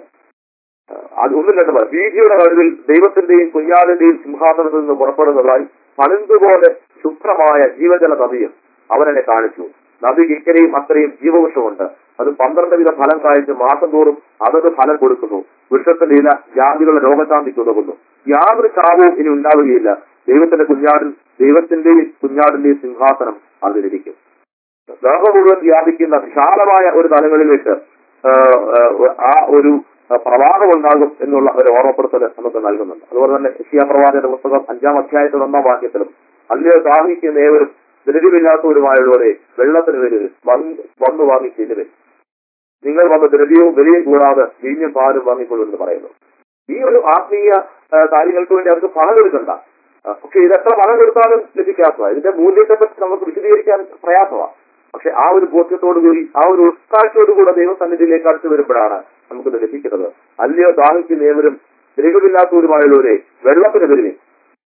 ആ, അത് ഒന്നും രണ്ടും പറ വീതിയുടെ കഴിവിൽ ദൈവത്തിന്റെയും കുഞ്ഞാടിന്റെയും സിംഹാസനത്തിൽ നിന്ന് പുറപ്പെടുന്നതായി പണിതുപോലെ ശുഭ്രമായ ജീവജല നദിയും അവനെന്നെ കാണിച്ചു നദി ഇക്കരെയും അക്കരെയും ജീവവൃക്ഷമുണ്ട് അത് പന്ത്രണ്ട് വിധ ഫലം കായ്ച്ച് മാസം തോറും അതത് ഫലം കൊടുക്കുന്നു വൃക്ഷത്തിന്റെ ഇല ജാതികളുടെ രോഗശാന്തിക്ക് ഉതകുന്നു യാതൊരു ചാവവും ഇനി ഉണ്ടാവുകയില്ല ദൈവത്തിന്റെ കുഞ്ഞാടിൽ ദൈവത്തിന്റെയും കുഞ്ഞാടിന്റെയും സിംഹാസനം അതിലിരിക്കും ലോകം മുഴുവൻ വ്യാപിക്കുന്ന വിശാലമായ ഒരു തലങ്ങളിലേക്ക് ആ, ആ, ആ ഒരു പ്രവാഹം ഉണ്ടാകും എന്നുള്ള ഒരു ഓർമ്മപ്പെടുത്തൽ നമുക്ക് നൽകുന്നുണ്ട് അതുപോലെ തന്നെ യശിയ പ്രവാചക പുസ്തകം അഞ്ചാം അധ്യായത്തിൽ ഒന്നാം വാക്യത്തിലും അല്ലയോ ദാഹിക്കുന്ന ഏവരും ദ്രവ്യമില്ലാത്തവരുമായുള്ളവരെ വെള്ളത്തിന് വരുവിൻ വന്ന് വന്നു വാങ്ങി ചെല്ലുവിൻ നിങ്ങൾ വന്ന് ദ്രവ്യവും വിലയും കൂടാതെ വീഞ്ഞും പാലും വാങ്ങിക്കൊള്ളുമെന്ന് പറയുന്നു ഈ ഒരു ആത്മീയ ആ, കാര്യങ്ങൾക്ക് വേണ്ടി അവർക്ക് പണം കൊടുക്കണ്ട ആ, പക്ഷെ ഇതെത്ര പണം കൊടുത്താലും ലഭിക്കാത്തതാണ് ഇതിന്റെ മൂല്യത്തെ പറ്റി നമുക്ക് വിശദീകരിക്കാൻ പ്രയാസമാണ് പക്ഷെ ആ ഒരു ബോധ്യത്തോടു കൂടി ആ ഒരു ഉത്സാഹത്തോടുകൂടെ ദൈവസന്നിധിയിലേക്ക് അടുത്ത് വരുമ്പോഴാണ് നമുക്കിത് ലഭിക്കുന്നത് അല്ലയോ ദാഹിക്കുന്ന ഏവരും തിരികളില്ലാത്തവരുമായുള്ളവരെ വെള്ളത്തിന് വരുവിൻ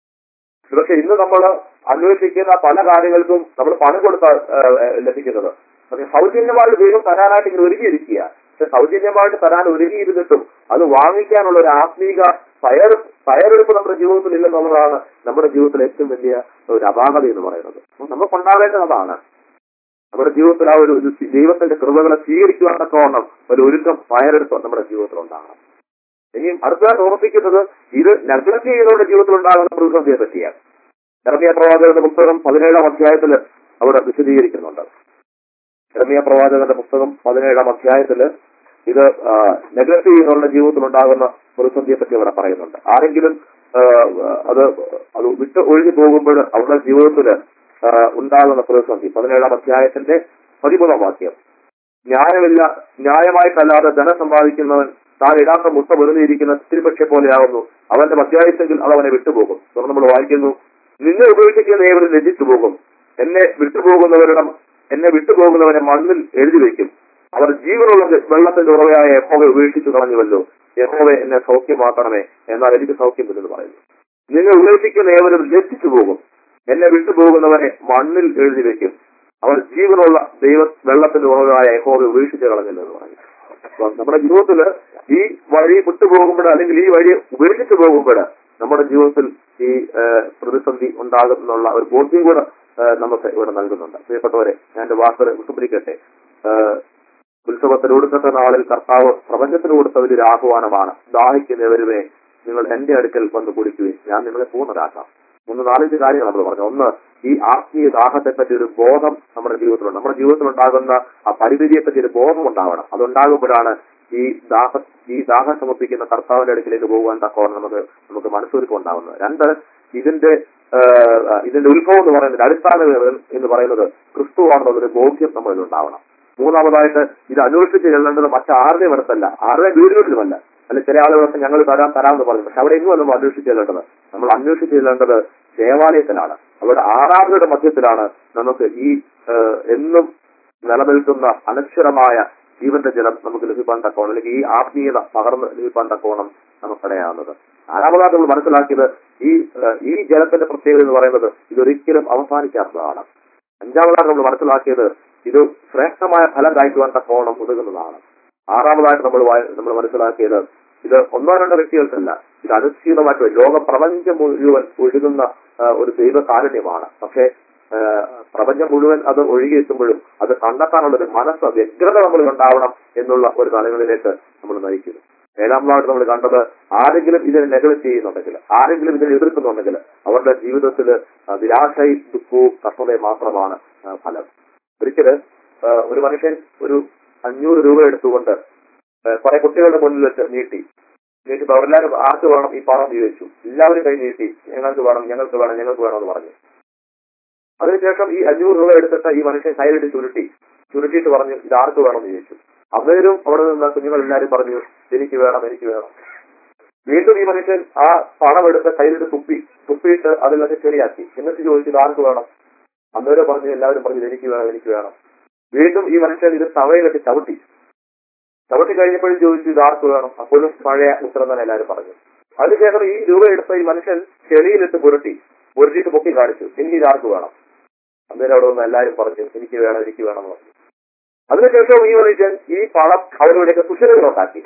പക്ഷെ ഇന്ന് നമ്മൾ അന്വേഷിക്കുന്ന പല കാര്യങ്ങൾക്കും നമ്മൾ പണം കൊടുത്ത ലഭിക്കുന്നത് പക്ഷെ സൗജന്യമായി ദൈവം തരാനായിട്ട് ഇങ്ങനെ ഒരുങ്ങിയിരിക്കുക പക്ഷെ സൗജന്യമായിട്ട് തരാൻ ഒരുങ്ങിയിരുന്നിട്ടും അത് വാങ്ങിക്കാനുള്ള ഒരു ആത്മീക തയ്യാറ തയ്യാറെടുപ്പ് നമ്മുടെ ജീവിതത്തിൽ ഇല്ലെന്നുള്ളതാണ് നമ്മുടെ ജീവിതത്തിലെ ഏറ്റവും വലിയ ഒരു അപാകത എന്ന് പറയുന്നത് അപ്പൊ നമുക്കുണ്ടാവേണ്ടത് അതാണ് നമ്മുടെ ജീവിതത്തിൽ ആ ഒരു ഒരു ദൈവത്തിന്റെ കൃപകളെ സ്വീകരിക്കുവാൻ തക്കവണ്ണം ഒരു ഒരുക്കം തയ്യാറെടുപ്പ് നമ്മുടെ ജീവിതത്തിൽ ഉണ്ടാകണം ഇനിയും അടുത്തതായി ഓർമ്മിപ്പിക്കുന്നത് ഇത് നെഗ്ലക്ട് ചെയ്യുന്നവരുടെ ജീവിതത്തിൽ ഉണ്ടാകുന്ന പ്രതിസന്ധിയെ പറ്റിയാണ് ഇറങ്ങിയ പ്രവാചകന്റെ പുസ്തകം പതിനേഴാം അധ്യായത്തിൽ അവിടെ വിശദീകരിക്കുന്നുണ്ട് ഇറങ്ങിയ പ്രവാചകന്റെ പുസ്തകം പതിനേഴാം അധ്യായത്തിൽ ഇത് നെഗ്ലക്ട് ചെയ്യുന്നവരുടെ ജീവിതത്തിൽ ഉണ്ടാകുന്ന പ്രതിസന്ധിയെ പറ്റി അവിടെ പറയുന്നുണ്ട് ആരെങ്കിലും ആ, അത് അത് വിട്ട് ഒഴിഞ്ഞു പോകുമ്പോൾ അവരുടെ ജീവിതത്തിൽ ഉണ്ടാകുന്ന പ്രതിസന്ധി പതിനേഴാം അധ്യായത്തിന്റെ പതിമൂന്നാം വാക്യം ന്യായമില്ല ന്യായമായിട്ടല്ലാതെ ധനം സമ്പാദിക്കുന്നവൻ താൻ ഇടാത്ത മുട്ട വെറുതെയിരിക്കുന്ന തിരുപക്ഷെ പോലെയാകുന്നു അവന്റെ മധ്യായുസെങ്കിൽ അത് അവനെ വിട്ടുപോകും തുടർന്ന് നമ്മൾ വായിക്കുന്നു നിന്നെ ഉപേക്ഷിക്കുന്ന ഏവരും ലജ്ജിച്ചു പോകും എന്നെ വിട്ടുപോകുന്നവരുടെ എന്നെ വിട്ടുപോകുന്നവനെ മണ്ണിൽ എഴുതി വയ്ക്കും അവർ ജീവനുള്ള വെള്ളത്തിന്റെ ഉറവയായ യഹോവെ ഉപേക്ഷിച്ചു കളഞ്ഞുവല്ലോ യഹോവെ എന്നെ സൗഖ്യമാക്കണമേ എന്നാൽ എനിക്ക് സൗഖ്യമില്ലെന്ന് പറയുന്നു നിന്നെ ഉപേക്ഷിക്കുന്ന ഏവരും ലജ്ജിച്ചു പോകും എന്നെ വിട്ടുപോകുന്നവനെ മണ്ണിൽ എഴുതി വെക്കും അവർ ജീവനുള്ള ദൈവ വെള്ളത്തിന്റെ ഉറവായ യഹോവെ ഉപേക്ഷിച്ച് കളഞ്ഞില്ലെന്ന് പറഞ്ഞു അപ്പൊ നമ്മുടെ ജീവിതത്തിൽ ഈ വഴി വിട്ടുപോകുമ്പോൾ അല്ലെങ്കിൽ ഈ വഴി ഉപേക്ഷിച്ചു പോകുമ്പോൾ നമ്മുടെ ജീവിതത്തിൽ ഈ ആ, പ്രതിസന്ധി ഉണ്ടാകുന്നുള്ള ഒരു ബോധ്യം കൂടെ ആ, നമുക്ക് ഇവിടെ നൽകുന്നുണ്ട് പ്രിയപ്പെട്ടവരെ ഞാൻ എന്റെ വാക്കുകൾ വിട്ടുപിടിക്കട്ടെ ആ, ഉത്സവത്തിന് കൊടുക്കത്ത നാളിൽ കർത്താവ് പ്രപഞ്ചത്തിന് കൊടുത്ത വലിയൊരു ആഹ്വാനമാണ് ദാഹിക്കുന്നവരുമേ നിങ്ങൾ എന്റെ അടുക്കൽ വന്ന് കുടിക്കുവിൻ ഞാൻ നിങ്ങളെ പൂർണ്ണരാക്കാം മൂന്ന് നാലഞ്ച് കാര്യങ്ങൾ നമ്മൾ പറഞ്ഞു ഒന്ന് ഈ ആത്മീയ ദാഹത്തെ പറ്റി ഒരു ബോധം നമ്മുടെ ജീവിതത്തിലുണ്ട് നമ്മുടെ ജീവിതത്തിൽ ഉണ്ടാകുന്ന ആ പരിമിതിയെ പറ്റി ഒരു ബോധം ഉണ്ടാവണം അതുണ്ടാകുമ്പോഴാണ് ഈ ദാഹ ഈ ദാഹം സമർപ്പിക്കുന്ന കർത്താവിന്റെ അടുക്കിലേക്ക് പോകുവാൻ തക്കവണ്ണം നമുക്ക് നമുക്ക് മനസ്സൊരുക്കം ഉണ്ടാവുന്നത് രണ്ട് ഇതിന്റെ ആ, ഇതിന്റെ ഉത്ഭവം എന്ന് പറയുന്നത് അടിസ്ഥാനം എന്ന് പറയുന്നത് ക്രിസ്തുവാണെന്നുള്ളൊരു ബോധ്യം നമ്മളിൽ ഉണ്ടാവണം മൂന്നാമതായിട്ട് ഇത് അന്വേഷിച്ച് ചെല്ലേണ്ടത് മറ്റാരുടെയും അടുത്തല്ല ആരുടെയും വീടുകളിലുമല്ല അല്ല ചില ആളുകളൊക്കെ ഞങ്ങൾ തരാം തരാമെന്ന് പറഞ്ഞു പക്ഷെ അവിടെ എങ്ങും നമ്മൾ അന്വേഷിച്ച് ചെല്ലേണ്ടത് നമ്മൾ അന്വേഷിച്ച് ചെല്ലേണ്ടത് ദേവാലയത്തിലാണ് അവിടെ ആരാധനയുടെ മധ്യത്തിലാണ് നമുക്ക് ഈ ആ, എന്നും നിലനിൽക്കുന്ന അനശ്വരമായ ജീവന്റെ ജലം നമുക്ക് ലഭിക്കാൻ തക്കോണം അല്ലെങ്കിൽ ഈ ആത്മീയത പകർന്ന് ലഭിക്കാൻ തക്കോണം നമുക്കിടയാവുന്നത് നാലാമതായിട്ട് നമ്മൾ മനസ്സിലാക്കിയത് ഈ ആ, ഈ ജലത്തിന്റെ പ്രത്യേകത എന്ന് പറയുന്നത് ഇതൊരിക്കലും അവസാനിക്കാത്തതാണ് അഞ്ചാമതായിട്ട് നമ്മൾ മനസ്സിലാക്കിയത് ഇത് ശ്രേഷ്ഠമായ ഫലം കായ്ക്കുവാൻ തക്കോണം ഉതകുന്നതാണ് ആറാമതായിട്ട് നമ്മൾ വായ- നമ്മൾ മനസ്സിലാക്കിയത് ഇത് ഒന്നോ രണ്ടോ വ്യക്തികൾക്കല്ല ഇത് അനുസൃതമായിട്ട് ലോക പ്രപഞ്ചം മുഴുവൻ ഒഴുകുന്ന ആ, ഒരു ദൈവ കാരുണ്യമാണ് പക്ഷേ ആ, പ്രപഞ്ചം മുഴുവൻ അത് ഒഴുകിയെത്തുമ്പോഴും അത് കണ്ടെത്താനുള്ള ഒരു മനസ്സ് വ്യഗ്രത നമ്മളിൽ ഉണ്ടാവണം എന്നുള്ള ഒരു തലങ്ങളിലേക്ക് നമ്മൾ നയിക്കുന്നു ഏഴാമതായിട്ട് നമ്മൾ കണ്ടത് ആരെങ്കിലും ഇതിനെ നെഗ്ലക്ട് ചെയ്യുന്നുണ്ടെങ്കിൽ ആരെങ്കിലും ഇതിനെ എതിർക്കുന്നുണ്ടെങ്കിൽ അവരുടെ ജീവിതത്തിൽ നിരാശയും ദുഃഖവും കഷ്ടതയും മാത്രമാണ് ആ, ഫലം ഒരിക്കല് ആ, ഒരു മനുഷ്യൻ ഒരു അഞ്ഞൂറ് രൂപ എടുത്തുകൊണ്ട് ആ, കുറെ കുട്ടികളുടെ മുന്നിൽ വെച്ച് നീട്ടി നീട്ടിപ്പോ അവരെല്ലാവരും ആർക്ക് വേണം ഈ പണം ചോദിച്ചു എല്ലാവരും കൈ നീട്ടി ഞങ്ങൾക്ക് വേണം ഞങ്ങൾക്ക് വേണം ഞങ്ങൾക്ക് വേണം എന്ന് പറഞ്ഞു അതിനുശേഷം ഈ അഞ്ഞൂറ് രൂപ എടുത്തിട്ട് ഈ മനുഷ്യൻ കയ്യിലിട്ട് ചുരുട്ടി ചുരുട്ടിയിട്ട് പറഞ്ഞു ഇത് ആർക്ക് വേണം എന്ന് ചോദിച്ചു അവരും അവിടെ നിന്ന് കുഞ്ഞുങ്ങൾ എല്ലാവരും പറഞ്ഞു എനിക്ക് വേണം എനിക്ക് വേണം വീണ്ടും ഈ മനുഷ്യൻ ആ പണം എടുത്ത് കയ്യിലിട്ട് തുപ്പി തുപ്പിയിട്ട് അതിലൊക്കെ ശരിയാക്കി എന്നിട്ട് ചോദിച്ചു ഇത് ആർക്ക് വേണം അന്നേരം പറഞ്ഞു എല്ലാവരും പറഞ്ഞു "ഇത് എനിക്ക് വേണം എനിക്ക് വേണം വീണ്ടും ഈ മനുഷ്യൻ ഇത് തവയിലൊക്കെ ചവിട്ടി ചവിട്ടി കഴിഞ്ഞപ്പോഴും ചോദിച്ചു ഇത് ആർക്ക് വേണം അപ്പോഴും പഴയ ഉത്തരം തന്നെ എല്ലാവരും പറഞ്ഞു അതിനുശേഷം ഈ രൂപ എടുത്ത ഈ മനുഷ്യൻ ചെളിയിലിട്ട് പുരട്ടി പുരട്ടിയിട്ട് പൊക്കി കാണിച്ചു എനിക്ക് ഇത് ആർക്ക് വേണം അന്നേരം അവിടെ നിന്ന് എല്ലാവരും പറഞ്ഞു എനിക്ക് വേണം എനിക്ക് വേണം എന്ന് പറഞ്ഞു അതിനുശേഷം ഈ മനുഷ്യൻ ഈ പണം അവരുടെയൊക്കെ കുശലങ്ങൾ ഉണ്ടാക്കി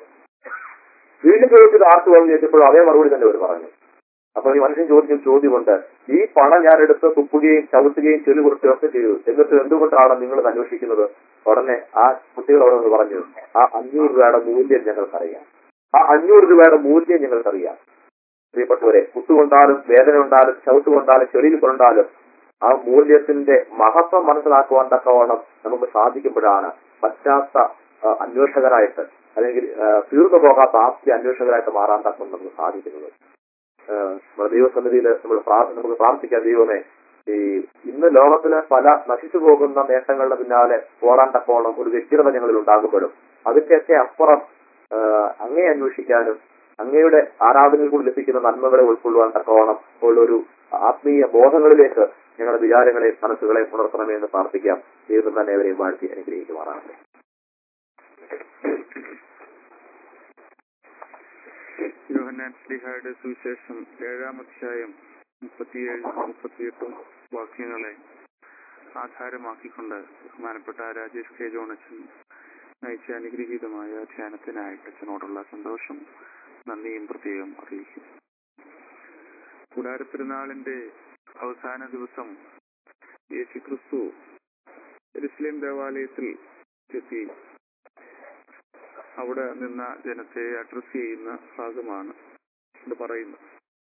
വീണ്ടും ചോദിച്ചത് ആർക്ക് വേണം ചോദിച്ചപ്പോഴും അതേ മറുപടി തന്നെ അവർ പറഞ്ഞു അപ്പൊ ഈ മനുഷ്യൻ ചോദിച്ച ചോദ്യമുണ്ട് ഈ പണം ഞാൻ എടുത്ത് തുപ്പുകയും ചവിട്ടുകയും ചെളി കൊടുക്കുകയൊക്കെ ചെയ്തു എന്നിട്ട് എന്തുകൊണ്ടാണ് നിങ്ങൾ ഇത് അന്വേഷിക്കുന്നത് ഉടനെ ആ കുട്ടികൾ അവിടെ നിന്ന് പറഞ്ഞു ആ അഞ്ഞൂറ് രൂപയുടെ മൂല്യം ഞങ്ങൾക്കറിയാം ആ അഞ്ഞൂറ് രൂപയുടെ മൂല്യം ഞങ്ങൾക്കറിയാം പ്രിയപ്പെട്ടവരെ കുത്തുകൊണ്ടാലും വേദന കൊണ്ടാലും ചവിട്ട് കൊണ്ടാലും ചെളിയിൽ കൊണ്ടാലും ആ മൂല്യത്തിന്റെ മഹത്വം മനസ്സിലാക്കുവാൻ തക്കവണ്ണം നമുക്ക് സാധിക്കുമ്പോഴാണ് പശ്ചാത്ത ആ, അന്വേഷകരായിട്ട് അല്ലെങ്കിൽ ആ, തീർന്നു പോകാത്ത ആസ്തി അന്വേഷകരായിട്ട് മാറാൻ തക്കം നമുക്ക് സാധിക്കുന്നത് ആ, നമ്മുടെ ദൈവസന്നിധിയിൽ നമ്മൾ പ്രാർ- നമുക്ക് പ്രാർത്ഥിക്കാം ദൈവമേ ഈ ഇന്ന് ലോകത്തിലെ പല നശിച്ചു പോകുന്ന നേട്ടങ്ങളുടെ പിന്നാലെ പോരാൻ തക്കോണം ഒരു വ്യക്തിഗത ഞങ്ങളിൽ ഉണ്ടാകുമ്പോഴും അതിന്റെയൊക്കെ അപ്പുറം ആ, അങ്ങയെ അന്വേഷിക്കാനും അങ്ങയുടെ ആരാധനയിൽ കൂടി ലഭിക്കുന്ന നന്മകളെ ഉൾക്കൊള്ളുവാൻ തക്കവണ്ണം ഉള്ളൊരു ആത്മീയ ബോധങ്ങളിലേക്ക് ഞങ്ങളുടെ വിചാരങ്ങളെ മനസ്സുകളെ ഉണർത്തണമേ എന്ന് പ്രാർത്ഥിക്കാം ദൈവം തന്നെ അവരെയും വാഴ്ത്തി അനുഗ്രഹിക്കുമാറാണ് യോഹന്നാൻ ശ്ലീഹായുടെ സുവിശേഷം ഏഴാം അധ്യായം മുപ്പത്തിയേഴ് മുപ്പത്തിയെട്ടും വാക്യങ്ങളെ ആധാരമാക്കിക്കൊണ്ട് ബഹുമാനപ്പെട്ട രാജേഷ് കെ ജോണച്ചൻ നയിച്ച അനുഗ്രഹീതമായ ധ്യാനത്തിനായിട്ട് അച്ഛനോടുള്ള സന്തോഷം നന്ദിയും പ്രത്യേകം അറിയിക്കുന്നു കൂടാരപ്പെരുന്നാളിന്റെ അവസാന ദിവസം യേശു ക്രിസ്തു എരുസലേം ദേവാലയത്തിൽ എത്തി അവിടെ നിന്ന ജനത്തെ അഡ്രസ് ചെയ്യുന്ന ഭാഗമാണ് ഇത് പറയുന്നത്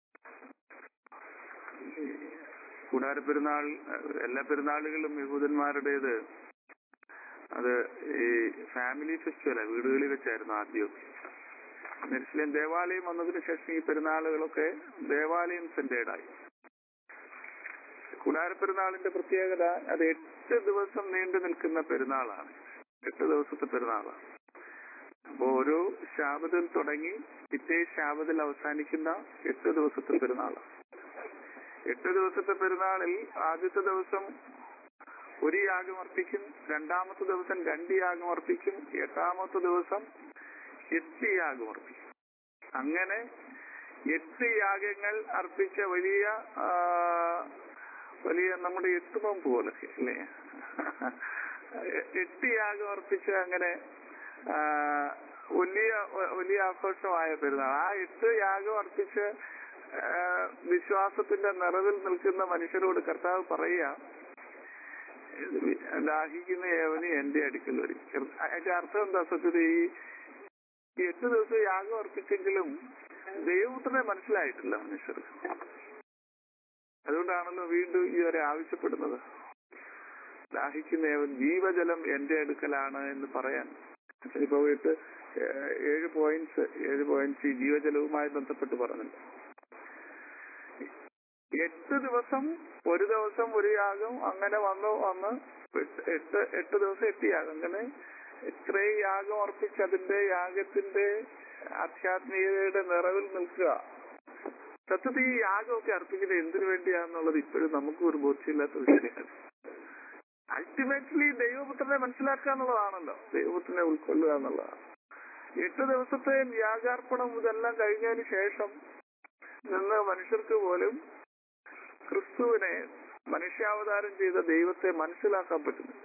കൂടാര പെരുന്നാൾ എല്ലാ പെരുന്നാളുകളും യഹൂദന്മാരുടേത് അത് ഈ ഫാമിലി ഫെസ്റ്റിവലാണ് വീടുകളിൽ വെച്ചായിരുന്നു ആദ്യം നെരിശിലേം ദേവാലയം വന്നതിന് ശേഷം ഈ പെരുന്നാളുകളൊക്കെ ദേവാലയം സെന്റേഡായി കൂടാര പെരുന്നാളിന്റെ പ്രത്യേകത അത് എട്ട് ദിവസം നീണ്ടു നിൽക്കുന്ന പെരുന്നാളാണ് എട്ട് ദിവസത്തെ പെരുന്നാളാണ് അപ്പോ ഓരോ ശാബദിൽ തുടങ്ങി പിറ്റേ ശാബദിൽ അവസാനിക്കുന്ന എട്ട് ദിവസത്തെ പെരുന്നാളാണ് എട്ട് ദിവസത്തെ പെരുന്നാളിൽ ആദ്യത്തെ ദിവസം ഒരു യാഗം അർപ്പിക്കും രണ്ടാമത്തെ ദിവസം രണ്ട് യാഗം അർപ്പിക്കും എട്ടാമത്തെ ദിവസം എട്ട് യാഗം അർപ്പിക്കും അങ്ങനെ എട്ട് യാഗങ്ങൾ അർപ്പിച്ച വലിയ ആ, വലിയ നമ്മുടെ എട്ടുമം പോലെ അല്ലേ എട്ട് യാഗം അർപ്പിച്ച അങ്ങനെ ആ, വലിയ വലിയ ആഘോഷമായ പെരുന്നാൾ ആ എട്ട് യാഗം അർപ്പിച്ച് ആ, വിശ്വാസത്തിന്റെ നിറവിൽ നിൽക്കുന്ന മനുഷ്യരോട് കർത്താവ് പറയുക ദാഹിക്കുന്ന ഏവന് എന്റെ അടുക്കൽ വരും അതിന്റെ അർത്ഥം എന്താ സത്യത ഈ ഈ എട്ട് ദിവസം യാഗം അർപ്പിച്ചെങ്കിലും ദൈവപുത്രനെ മനസ്സിലായിട്ടില്ല മനുഷ്യർക്ക് അതുകൊണ്ടാണല്ലോ വീണ്ടും ഇവരെ ആവശ്യപ്പെടുന്നത് ദാഹിക്കുന്നവൻ ജീവജലം എന്റെ അടുക്കലാണ് എന്ന് പറയാൻ ഇപ്പൊ എട്ട് ഏഹ് ഏഴ് പോയിന്റ്സ് ഏഴ് പോയിന്റ്സ് ഈ ജീവജലവുമായി ബന്ധപ്പെട്ട് പറഞ്ഞിട്ടുണ്ട് എട്ട് ദിവസം ഒരു ദിവസം ഒരു യാഗം അങ്ങനെ വന്നു വന്ന് എട്ട് എട്ട് എട്ട് ദിവസം എട്ട് യാഗം അങ്ങനെ ഇത്രയും യാഗം അർപ്പിച്ച് അതിന്റെ യാഗത്തിന്റെ ആധ്യാത്മികതയുടെ നിറവിൽ നിൽക്കുക സത്യത്തിൽ ഈ യാഗമൊക്കെ അർപ്പിക്കുന്നത് എന്തിനു വേണ്ടിയാണെന്നുള്ളത് ഇപ്പോഴും നമുക്കും ഒരു ബോധ്യമില്ലാത്ത വിഷയമാണ് അൾട്ടിമേറ്റ്ലി ദൈവപുത്രനെ മനസ്സിലാക്കുക എന്നുള്ളതാണല്ലോ ദൈവപുത്രനെ ഉൾക്കൊള്ളുക എന്നുള്ളതാണ് എട്ട് ദിവസത്തെ യാഗാർപ്പണം ഇതെല്ലാം കഴിഞ്ഞതിന് ശേഷം നിന്ന് മനുഷ്യർക്ക് പോലും ക്രിസ്തുവിനെ മനുഷ്യാവതാരം ചെയ്ത ദൈവത്തെ മനസ്സിലാക്കാൻ പറ്റുന്നില്ല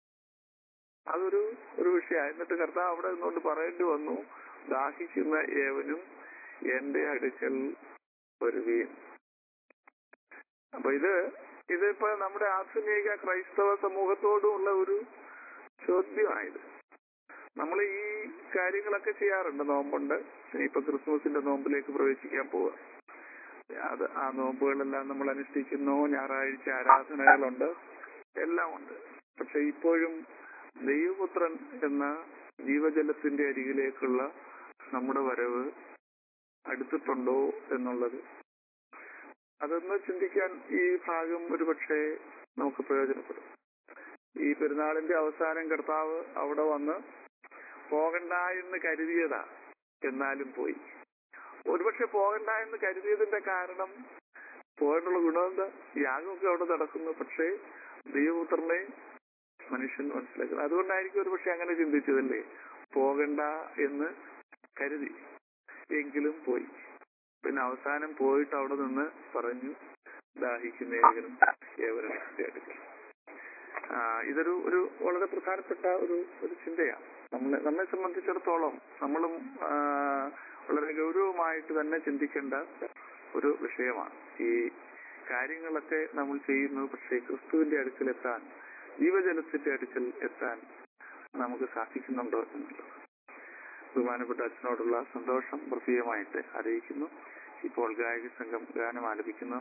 അതൊരു ഒരു വിഷയമാണ് എന്നിട്ട് കർത്താവ് അവിടെ നിന്നുകൊണ്ട് പറയേണ്ടി വന്നു ദാഹിക്കുന്ന ഏവനും എന്റെ അടുക്കൽ വരുകയും അപ്പൊ ഇത് ഇതിപ്പോ നമ്മുടെ ആധുനിക ക്രൈസ്തവ സമൂഹത്തോടുമുള്ള ഒരു ചോദ്യമായത് നമ്മൾ ഈ കാര്യങ്ങളൊക്കെ ചെയ്യാറുണ്ട് നോമ്പുണ്ട് ഇനിയിപ്പോ ക്രിസ്മസിന്റെ നോമ്പിലേക്ക് പ്രവേശിക്കാൻ പോവുക അത് ആ നോമ്പുകളെല്ലാം നമ്മൾ അനുഷ്ഠിക്കുന്നു ഞായറാഴ്ച ആരാധനകളുണ്ട് എല്ലാം ഉണ്ട് പക്ഷെ ഇപ്പോഴും ദൈവപുത്രൻ എന്ന ജീവജലത്തിന്റെ അരികിലേക്കുള്ള നമ്മുടെ വരവ് അടുത്തിട്ടുണ്ടോ എന്നുള്ളത് അതൊന്ന് ചിന്തിക്കാൻ ഈ ഭാഗം ഒരുപക്ഷെ നമുക്ക് പ്രയോജനപ്പെടും ഈ പെരുന്നാളിന്റെ അവസാനം കർത്താവ് അവിടെ വന്ന് പോകണ്ട എന്ന് കരുതിയതാ എന്നാലും പോയി ഒരുപക്ഷെ പോകണ്ട എന്ന് കരുതിയതിന്റെ കാരണം പോകാനുള്ള ഗുണം എന്താ യാഗമൊക്കെ അവിടെ നടക്കുന്നു പക്ഷേ ദൈവപുത്രനെ മനുഷ്യൻ മനസ്സിലാക്കുന്നത് അതുകൊണ്ടായിരിക്കും ഒരുപക്ഷെ അങ്ങനെ ചിന്തിച്ചതല്ലേ പോകണ്ട എന്ന് കരുതി എങ്കിലും പോയി പിന്നെ അവസാനം പോയിട്ട് അവിടെ നിന്ന് പറഞ്ഞു ദാഹിക്കുന്ന ഏവരും ഏവരും എന്റെ അടുക്കൽ ആ, ഇതൊരു ഒരു വളരെ പ്രധാനപ്പെട്ട ഒരു ഒരു ചിന്തയാണ് നമ്മളെ നമ്മെ സംബന്ധിച്ചിടത്തോളം നമ്മളും ആ, വളരെ ഗൗരവമായിട്ട് തന്നെ ചിന്തിക്കേണ്ട ഒരു വിഷയമാണ് ഈ കാര്യങ്ങളൊക്കെ നമ്മൾ ചെയ്യുന്നു പക്ഷേ ക്രിസ്തുവിന്റെ അടുക്കൽ എത്താൻ ജീവജലത്തിന്റെ അടുക്കൽ എത്താൻ നമുക്ക് സാധിക്കുന്നുണ്ടോ എന്നുള്ളത് ബഹുമാനപ്പെട്ട അച്ഛനോടുള്ള സന്തോഷം പ്രത്യേകമായിട്ട് അറിയിക്കുന്നു ഇപ്പോൾ ഗായക സംഘം ഗാനം ആലപിക്കുന്നു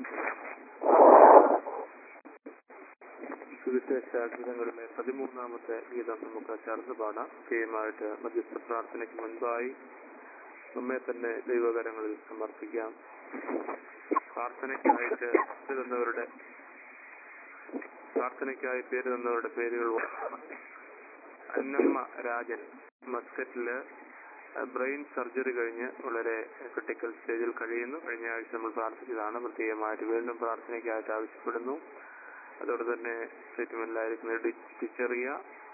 സുവിശേഷ ഗീതങ്ങളിലെ പതിമൂന്നാമത്തെ ഗീതം നമുക്ക് ചേർന്ന് പാടാം കൃത്യമായിട്ട് മധ്യസ്ഥ പ്രാർത്ഥനയ്ക്ക് മുൻപായി നമ്മെ തന്നെ ദൈവകരങ്ങളിൽ സമർപ്പിക്കാം പ്രാർത്ഥനയ്ക്കായിട്ട് പേര് തന്നവരുടെ പ്രാർത്ഥനയ്ക്കായി പേര് തന്നവരുടെ പേരുകൾ ഓർക്കണം. അന്നമ്മ രാജൻ മസ്കറ്റില് ബ്രെയിൻ സർജറി കഴിഞ്ഞ് വളരെ ക്രിട്ടിക്കൽ സ്റ്റേജിൽ കഴിയുന്നു കഴിഞ്ഞ ആഴ്ച നമ്മൾ പ്രാർത്ഥിച്ചതാണ് പ്രത്യേകമായിട്ട് വീണ്ടും പ്രാർത്ഥനയ്ക്കായിട്ട് ആവശ്യപ്പെടുന്നു അതോടെ തന്നെ ട്രീറ്റ്മെന്റിലായിരിക്കുന്ന ഡി- ടിച്ചറിയ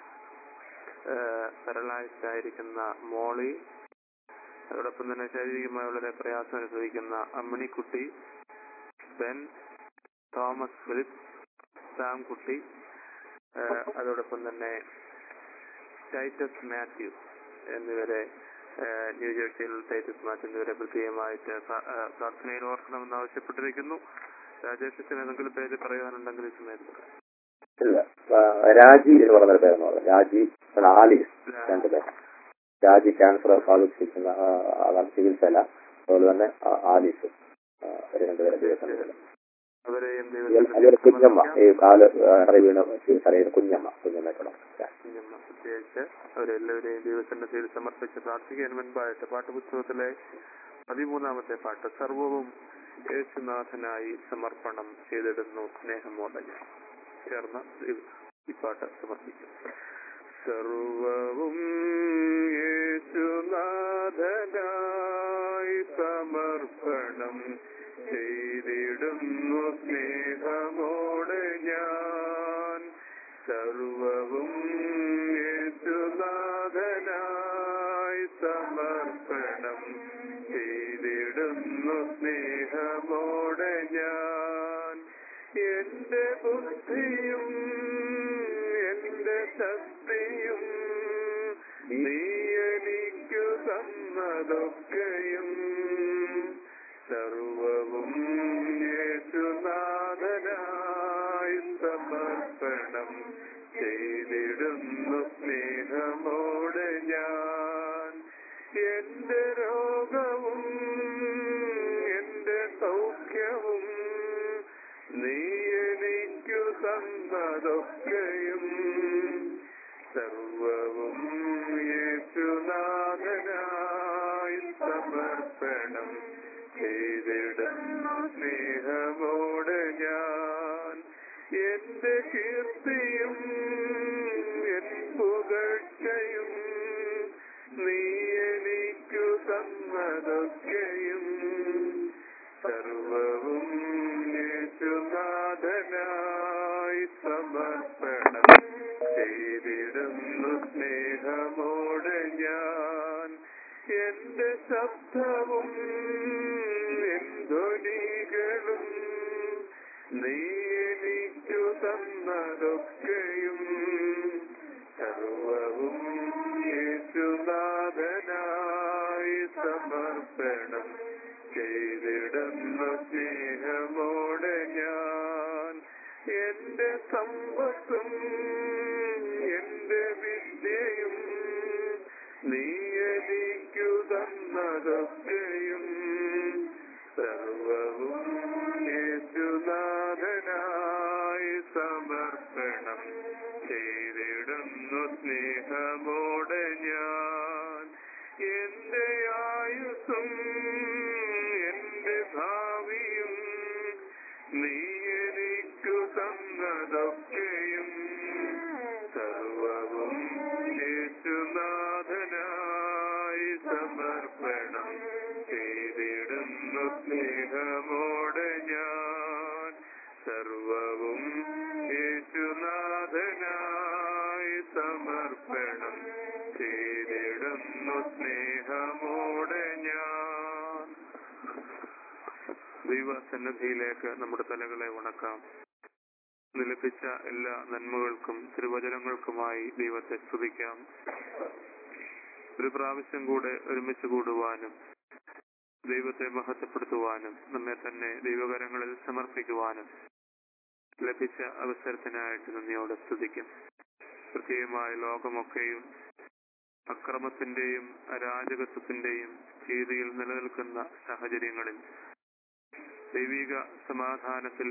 പാരലൈസ്ഡ് ആയിരിക്കുന്ന മോളി അതോടൊപ്പം തന്നെ ശാരീരികമായി വളരെ പ്രയാസം അനുഭവിക്കുന്ന Amminikutty Ben Thomas Philip Sam Kutty ഏഹ് അതോടൊപ്പം തന്നെ ടൈറ്റസ് മാത്യു എന്നിവരെ ഏഹ്, ന്യൂജേഴ്സിയിൽ ടൈറ്റസ് മാത്യു എന്നിവരെ പ്രത്യേകമായിട്ട് പ്ര- ഏഹ്, പ്രാർത്ഥനയിൽ ഓർക്കണമെന്ന് ആവശ്യപ്പെട്ടിരിക്കുന്നു രാജേഷ് അച്ഛൻ ഏതെങ്കിലും പേര് പറയാനുണ്ടെങ്കിൽ ഈ സമയത്ത് പറയാം. ഇല്ല ആ, രാജി എന്ന് പറഞ്ഞൊരു പേരെന്ന് പറഞ്ഞു രാജി പിന്നെ ആലീസ് രണ്ട് പേര് രാജി ക്യാൻസർ ബാധിച്ചിരിക്കുന്ന ആ, അതാണ് ചികിത്സയില അതുപോലെ തന്നെ ആ, ആലീസും ആ, ഒരു രണ്ടുപേരെ ദൈവത്തിന് അവരെയും അതുപോലെ കുഞ്ഞമ്മ ഈ കാല് ഇറങ്ങി വീണ് ചികിത്സ അറിയുന്ന കുഞ്ഞമ്മ കുഞ്ഞമ്മയ്ക്കണം കുഞ്ഞമ്മ പ്രത്യേകിച്ച് അവരെല്ലാവരെയും ദൈവസന്നിധിയിൽ സമർപ്പിച്ച് പ്രാർത്ഥിക്കാൻ മുൻപായിട്ട് പാഠപുസ്തകത്തിലെ പതിമൂന്നാമത്തെ പാട്ട് സർവവും യേശുനാഥനായി സമർപ്പണം ചെയ്തിടുന്നു സ്നേഹമോടെ ഞാൻ ചേർന്ന് ഈ- ഈ പാട്ട് സമർപ്പിക്കും സർവവും യേശുനാഥനായി സമർപ്പണം ചെയ്തിടുന്നു സ്നേഹമോടെ ഞാൻ സർവവും യേശുനാഥനായി സമർപ്പണം ചെയ്തിടുന്നു സ്നേഹമോടെ ഞാൻ എന്റെ ബുദ്ധിയും എന്റെ ശക്തിയും നീ എനിക്കു തന്നതൊക്കെയും സർവവും യേശുനാഥനായി സമർപ്പണം ചെയ്തിടുന്നു സ്നേഹമോടെ ഞാൻ എന്റെ രോഗവും എന്റെ സൗഖ്യവും നീ എനിക്കു തന്നതൊക്കെയും സർവവും യേശുനാഥനായി സമർപ്പണം ചെയ്തിടുന്നു സ്നേഹമോടെ ഞാൻ എന്റെ കീർത്തിയും എൻ പുകഴ്ചയും നീ എനിക്കു തന്നതൊക്കെയും സർവവും യേശുനാഥനായി സമർപ്പണം ചെയ്തിടുന്നു സ്നേഹമോടെ ഞാൻ എന്റെ ശബ്ദവും എൻ ധ്വനികളും നീ എനിക്കു തന്നതൊക്കെയും സർവവും യേശുനാഥനായി സമർപ്പണം ചെയ്തിടുന്ന സ്നേഹമോടെ ഞാൻ എന്റെ സമ്പത്തും എന്റെ വിദ്യയും നീ എനിക്കു തന്നതൊക്കെയും സർവവും യേശുനാഥനായി സമർപ്പണം ചെയ്തിടുന്നു സ്നേഹമോടെ ഞാൻ എന്റെ ആയുസ്സും എന്റെ ഭാവിയും നീ എനിക്കു തന്നതൊക്കെയും സർവവും യേശുനാഥനായി സമർപ്പണം ചെയ്തിടുന്നു സ്നേഹമോടെ ഞാൻ സർവവും യേശുനാഥനായി സമർപ്പണം ചെയ്തിടുന്നു സ്നേഹമോടെ ഞാൻ ദൈവസന്നിധിയിലേക്ക് നമ്മുടെ തലകളെ ഉണക്കാം നിലപ്പിച്ച എല്ലാ നന്മകൾക്കും തിരുവചനങ്ങൾക്കുമായി ദൈവത്തെ സ്തുതിക്കാം ഒരു പ്രാവശ്യം കൂടെ ഒരുമിച്ച് കൂടുവാനും ദൈവത്തെ മഹത്വപ്പെടുത്തുവാനും നമ്മെ തന്നെ ദൈവകരങ്ങളിൽ സമർപ്പിക്കുവാനും ലഭിച്ച അവസരത്തിനായിട്ട് നന്ദിയോടെ സ്തുതിക്കും പ്രത്യേകമായി ലോകമൊക്കെയും അക്രമത്തിന്റെയും അരാജകത്വത്തിന്റെയും രീതിയിൽ നിലനിൽക്കുന്ന സാഹചര്യങ്ങളിൽ ദൈവിക സമാധാനത്തിൽ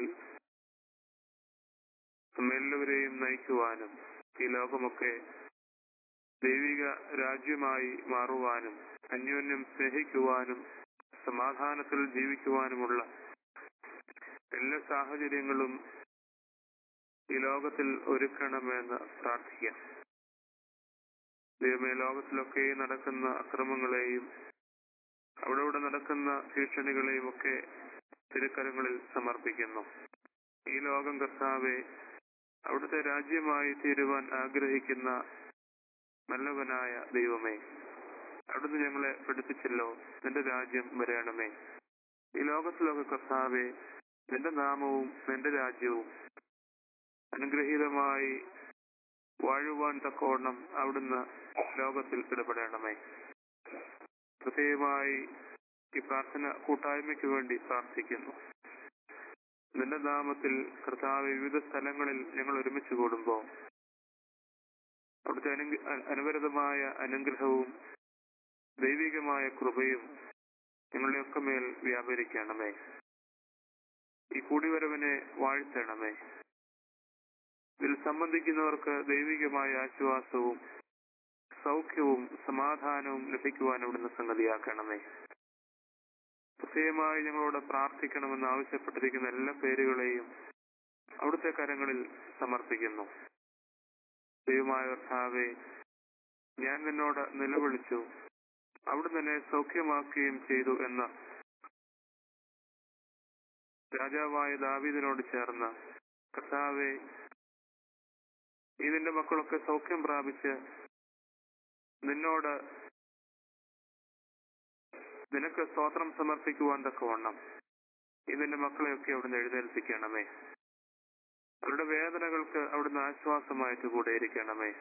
നമ്മെല്ലാവരെയും നയിക്കുവാനും ഈ ലോകമൊക്കെ ദൈവിക രാജ്യമായി മാറുവാനും അന്യോന്യം സ്നേഹിക്കുവാനും സമാധാനത്തിൽ ജീവിക്കുവാനുമുള്ള എല്ലാ സാഹചര്യങ്ങളും ഈ ലോകത്തിൽ ഒരുക്കണമെന്ന് പ്രാർത്ഥിക്കാം ദൈവമേ ലോകത്തിലൊക്കെ നടക്കുന്ന അക്രമങ്ങളെയും അവിടെ ഇവിടെ നടക്കുന്ന ഭീഷണികളെയും ഒക്കെ തിരുക്കരങ്ങളിൽ സമർപ്പിക്കുന്നു ഈ ലോകം കർത്താവെ അവിടുത്തെ രാജ്യമായി തീരുവാൻ ആഗ്രഹിക്കുന്ന നല്ലവനായ ദൈവമേ അവിടുന്ന് ഞങ്ങളെ പഠിപ്പിച്ചല്ലോ നിന്റെ രാജ്യം വരയണമേ ഈ ലോകത്തിലൊക്കെ കർത്താവെ നിന്റെ നാമവും നിന്റെ രാജ്യവും അനുഗ്രഹീതമായി വാഴുവാൻ തക്കവണ്ണം അവിടുന്ന് ലോകത്തിൽ ഇടപെടണമേ പ്രത്യേകമായി ഈ പ്രാർത്ഥന കൂട്ടായ്മയ്ക്ക് വേണ്ടി പ്രാർത്ഥിക്കുന്നു നിന്റെ നാമത്തിൽ കർത്താവ് വിവിധ സ്ഥലങ്ങളിൽ ഞങ്ങൾ ഒരുമിച്ച് കൂടുമ്പോൾ അവിടുത്തെ അനു അനുവരതമായ അനുഗ്രഹവും ദൈവികമായ കൃപയും ഞങ്ങളുടെയൊക്കെ മേൽ വ്യാപരിക്കണമേ ഈ കൂടിവരവിനെ വാഴ്ത്തണമേ ഇതിൽ സംബന്ധിക്കുന്നവർക്ക് ദൈവികമായ ആശ്വാസവും സൗഖ്യവും സമാധാനവും ലഭിക്കുവാൻ അവിടുന്ന് സംഗതിയാക്കണമേ പ്രത്യേകമായി ഞങ്ങളോട് പ്രാർത്ഥിക്കണമെന്ന് ആവശ്യപ്പെട്ടിരിക്കുന്ന എല്ലാ പേരുകളെയും അവിടുത്തെ കരങ്ങളിൽ സമർപ്പിക്കുന്നു ദൈവമായ കർത്താവെ ഞാൻ നിന്നോട് നിലവിളിച്ചു അവിടുന്ന് എന്നെ സൗഖ്യമാക്കുകയും ചെയ്തു എന്ന് രാജാവായ ദാവീദിനോട് ചേർന്ന് കർത്താവെ ഇതിന്റെ മക്കളൊക്കെ സൗഖ്യം പ്രാപിച്ച് നിന്നോട് നിനക്ക് സ്തോത്രം സമർപ്പിക്കുവാൻ തക്കവണ്ണം ഇതിന്റെ മക്കളെയൊക്കെ അവിടുന്ന് എഴുന്നേൽപ്പിക്കണമേ അവരുടെ വേദനകൾക്ക് അവിടുന്ന് ആശ്വാസമായിട്ട് കൂടെ ഇരിക്കണമേ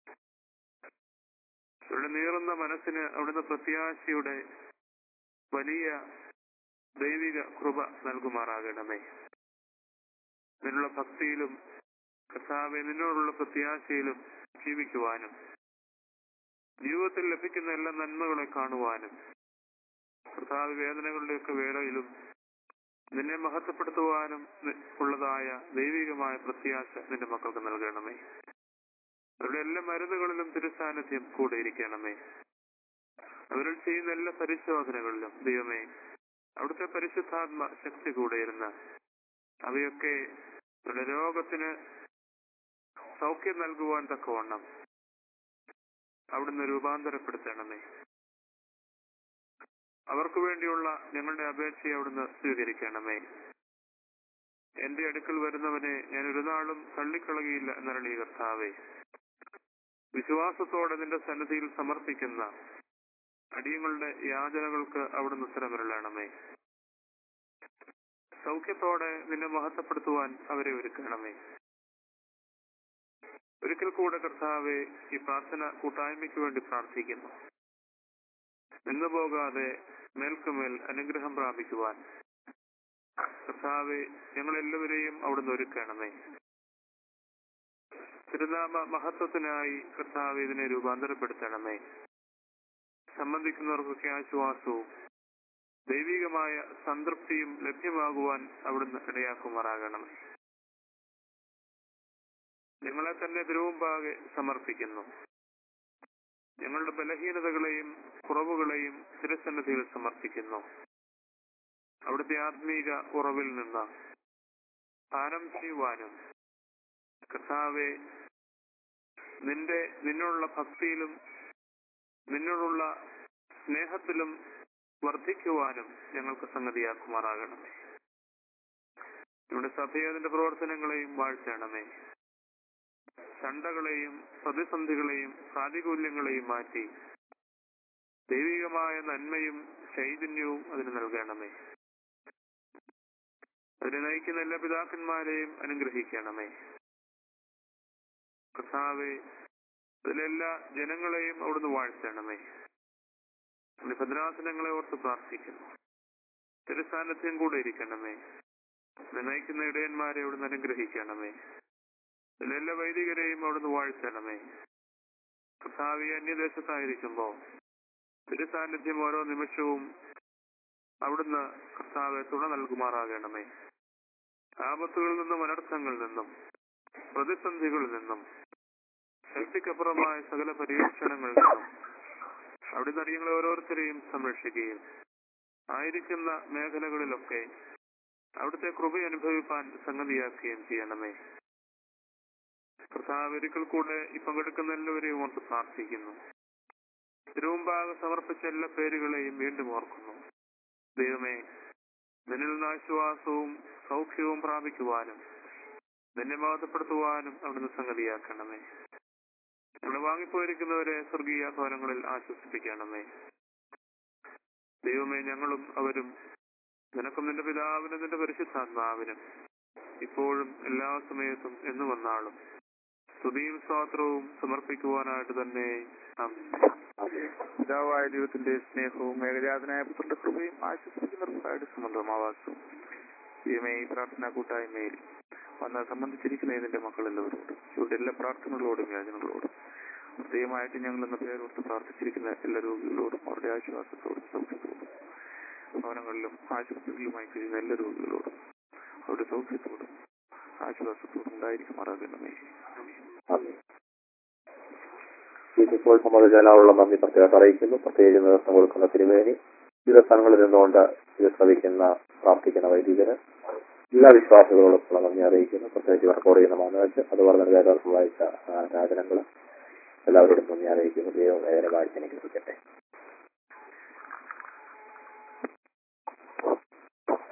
അവരുടെ നീറുന്ന മനസ്സിന് അവിടുന്ന് പ്രത്യാശയുടെ വലിയ ദൈവിക കൃപ നൽകുമാറാകണമേ നിന്നുള്ള ഭക്തിയിലും കർത്താവെ നിന്നോടുള്ള പ്രത്യാശയിലും ജീവിക്കുവാനും ജീവിതത്തിൽ ലഭിക്കുന്ന എല്ലാ നന്മകളെ കാണുവാനും കർത്താവ് വേദനകളുടെയൊക്കെ വേളയിലും നിന്നെ മഹത്വപ്പെടുത്തുവാനും നി- ഉള്ളതായ ദൈവികമായ പ്രത്യാശ നിന്റെ മക്കൾക്ക് നൽകണമേ അവരുടെ എല്ലാ മരുന്നുകളിലും തിരുസാന്നിധ്യം കൂടെ ഇരിക്കണമേ അവരിൽ ചെയ്യുന്ന എല്ലാ പരിശോധനകളിലും ദൈവമേ അവിടുത്തെ പരിശുദ്ധാത്മ ശക്തി കൂടെ ഇരുന്ന് അവയൊക്കെ അവരുടെ രോഗത്തിന് സൗഖ്യം നൽകുവാൻ തക്കവണ്ണം അവിടുന്ന് രൂപാന്തരപ്പെടുത്തണമേ അവർക്ക് വേണ്ടിയുള്ള ഞങ്ങളുടെ അപേക്ഷയെ അവിടുന്ന് സ്വീകരിക്കണമേ എന്റെ അടുക്കൽ വരുന്നവനെ ഞാൻ ഒരു നാളും തള്ളിക്കളകിയില്ല എന്നരളി കർത്താവേ വിശ്വാസത്തോടെ നിന്റെ സന്നിധിയിൽ സമർപ്പിക്കുന്ന അടിയങ്ങളുടെ യാചനകൾക്ക് അവിടുന്ന് ഉത്തരമിരളണമേ സൗഖ്യത്തോടെ നിന്നെ മഹത്വപ്പെടുത്തുവാൻ അവരെ ഒരുക്കണമേ ഒരിക്കൽ കൂടെ കർത്താവെ ഈ പ്രാർത്ഥന കൂട്ടായ്മയ്ക്ക് വേണ്ടി പ്രാർത്ഥിക്കുന്നു നിന്നു പോകാതെ മേൽക്കുമേൽ അനുഗ്രഹം പ്രാപിക്കുവാൻ കർത്താവെ ഞങ്ങളെല്ലാവരെയും അവിടുന്ന് ഒരുക്കണമേ തിരുനാമ മഹത്വത്തിനായി കർത്താവ് ഇതിനെ രൂപാന്തരപ്പെടുത്തണമേ സംബന്ധിക്കുന്നവർക്കൊക്കെ ആശ്വാസവും ദൈവികമായ സംതൃപ്തിയും ലഭ്യമാകുവാൻ അവിടുന്ന് ഇടയാക്കുമാറാകണമേ ഞങ്ങളെ തന്നെ തിരുവുമ്പാകെ സമർപ്പിക്കുന്നു ഞങ്ങളുടെ ബലഹീനതകളെയും കുറവുകളെയും തിരുസന്നിധിയിൽ സമർപ്പിക്കുന്നു അവിടുത്തെ ആത്മീക ഉറവിൽ നിന്ന് പാനം ചെയ്യുവാനും കർത്താവെ നിന്റെ നിന്നുള്ള ഭക്തിയിലും നിന്നോടുള്ള സ്നേഹത്തിലും വർദ്ധിക്കുവാനും ഞങ്ങൾക്ക് സംഗതിയാക്കുമാറാകണമേ നമ്മുടെ സഭയെ അതിന്റെ പ്രവർത്തനങ്ങളെയും വാഴ്ത്തണമേ ചണ്ടകളെയും പ്രതിസന്ധികളെയും പ്രാതികൂല്യങ്ങളെയും മാറ്റി ദൈവികമായ നന്മയും ചൈതന്യവും അതിന് നൽകണമേ അതിനെ നയിക്കുന്ന എല്ലാ പിതാക്കന്മാരെയും അനുഗ്രഹിക്കണമേ കർത്താവെ അതിലെല്ലാ ജനങ്ങളെയും അവിടുന്ന് വാഴ്ത്തണമേ നമ്മുടെ ഭദ്രാസനങ്ങളെ ഓർത്ത് പ്രാർത്ഥിക്കുന്നു തിരുസാന്നിധ്യം കൂടെ ഇരിക്കണമേ അതിനെ നയിക്കുന്ന ഇടയന്മാരെ അവിടുന്ന് അനുഗ്രഹിക്കണമേ ഇതിലെല്ലാ വൈദികരെയും അവിടുന്ന് വാഴ്ത്തണമേ കർത്താവി അന്യദേശത്തായിരിക്കുമ്പോ തിരുസാന്നിധ്യം ഓരോ നിമിഷവും അവിടുന്ന് കർത്താവെ തുണ നൽകുമാറാകണമേ ആപത്തുകളിൽ നിന്നും അനർത്ഥങ്ങളിൽ നിന്നും പ്രതിസന്ധികളിൽ നിന്നും ശക്തിക്കപ്പുറമായ സകല പരീക്ഷണങ്ങളിൽ നിന്നും അവിടുന്ന് അടിയങ്ങളെ ഓരോരുത്തരെയും സംരക്ഷിക്കുകയും ആയിരിക്കുന്ന മേഖലകളിലൊക്കെ അവിടുത്തെ കൃപ അനുഭവിപ്പാൻ സംഗതിയാക്കുകയും ചെയ്യണമേ കർത്താവ് ഒരിക്കൽ കൂടെ ഈ പങ്കെടുക്കുന്ന എല്ലാവരെയും ഓർത്ത് പ്രാർത്ഥിക്കുന്നു തിരുവുമ്പാകെ സമർപ്പിച്ച എല്ലാ പേരുകളെയും വീണ്ടും ഓർക്കുന്നു ദൈവമേ നിന്നിൽ നിന്ന് ആശ്വാസവും സൗഖ്യവും പ്രാപിക്കുവാനും നിന്നെ ബോധപ്പെടുത്തുവാനും അവിടുന്ന് സംഗതിയാക്കണമേ ഞങ്ങൾ വാങ്ങിപ്പോയിരിക്കുന്നവരെ സ്വർഗീയ ഭവനങ്ങളിൽ ആശ്വസിപ്പിക്കണമേ ദൈവമേ ഞങ്ങളും അവരും നിനക്കും നിന്റെ പിതാവിനും നിന്റെ പരിശുദ്ധാത്മാവിനും ഇപ്പോഴും എല്ലാ സമയത്തും എന്നു വന്നാളും സ്തുതിയും സ്വാത്രവും സമർപ്പിക്കുവാനായിട്ട് തന്നെ ആമേൻ. പിതാവായ ദൈവത്തിന്റെ സ്നേഹവും ഏകജാതനായ പുത്രന്റെ കൃപയും ആശ്വസിക്കുന്നവർക്കായിട്ട് സംബന്ധമാവാസും ദൈവമേ ഈ പ്രാർത്ഥനാ കൂട്ടായ്മയിൽ വന്ന് സംബന്ധിച്ചിരിക്കുന്ന ഇതിന്റെ മക്കളെല്ലാവരോടും ഇവരുടെ എല്ലാ പ്രാർത്ഥനകളോടും യാചനകളോടും പ്രത്യേകമായിട്ട് ഞങ്ങൾ എന്ന പേരോർത്ത് പ്രാർത്ഥിച്ചിരിക്കുന്ന എല്ലാ രോഗികളോടും അവരുടെ ആശ്വാസത്തോടും സൗഖ്യത്തോടും ഭവനങ്ങളിലും ആശുപത്രികളിലുമായി കഴിയുന്ന എല്ലാ രോഗികളോടും അവരുടെ സൗഖ്യത്തോടും ആശ്വാസത്തോടും ഉണ്ടായിരിക്കുമാറാകണമേ നന്ദി ഇപ്പോൾ സമ്മതിച്ചാലുള്ള നന്ദി പ്രത്യേകം അറിയിക്കുന്നു പ്രത്യേകിച്ച് നേതൃത്വം കൊടുക്കുന്ന തിരുമേനി വിവിധ സ്ഥലങ്ങളിൽ നിന്നുകൊണ്ട് ഇത് ശ്രമിക്കുന്ന പ്രാർത്ഥിക്കുന്ന വൈദികര് എല്ലാ വിശ്വാസികളോടൊപ്പമുള്ള നന്ദി അറിയിക്കുന്നു പ്രത്യേകിച്ച് റെക്കോർഡ് ചെയ്യുന്ന മനോജ് അതുപോലെ തന്നെ വേദാർത്ഥം വായിച്ച രാജനങ്ങൾ എല്ലാവരോടും നന്ദി അറിയിക്കുന്നു ദൈവം വേദന വായിച്ച് അനുഗ്രഹിക്കട്ടെ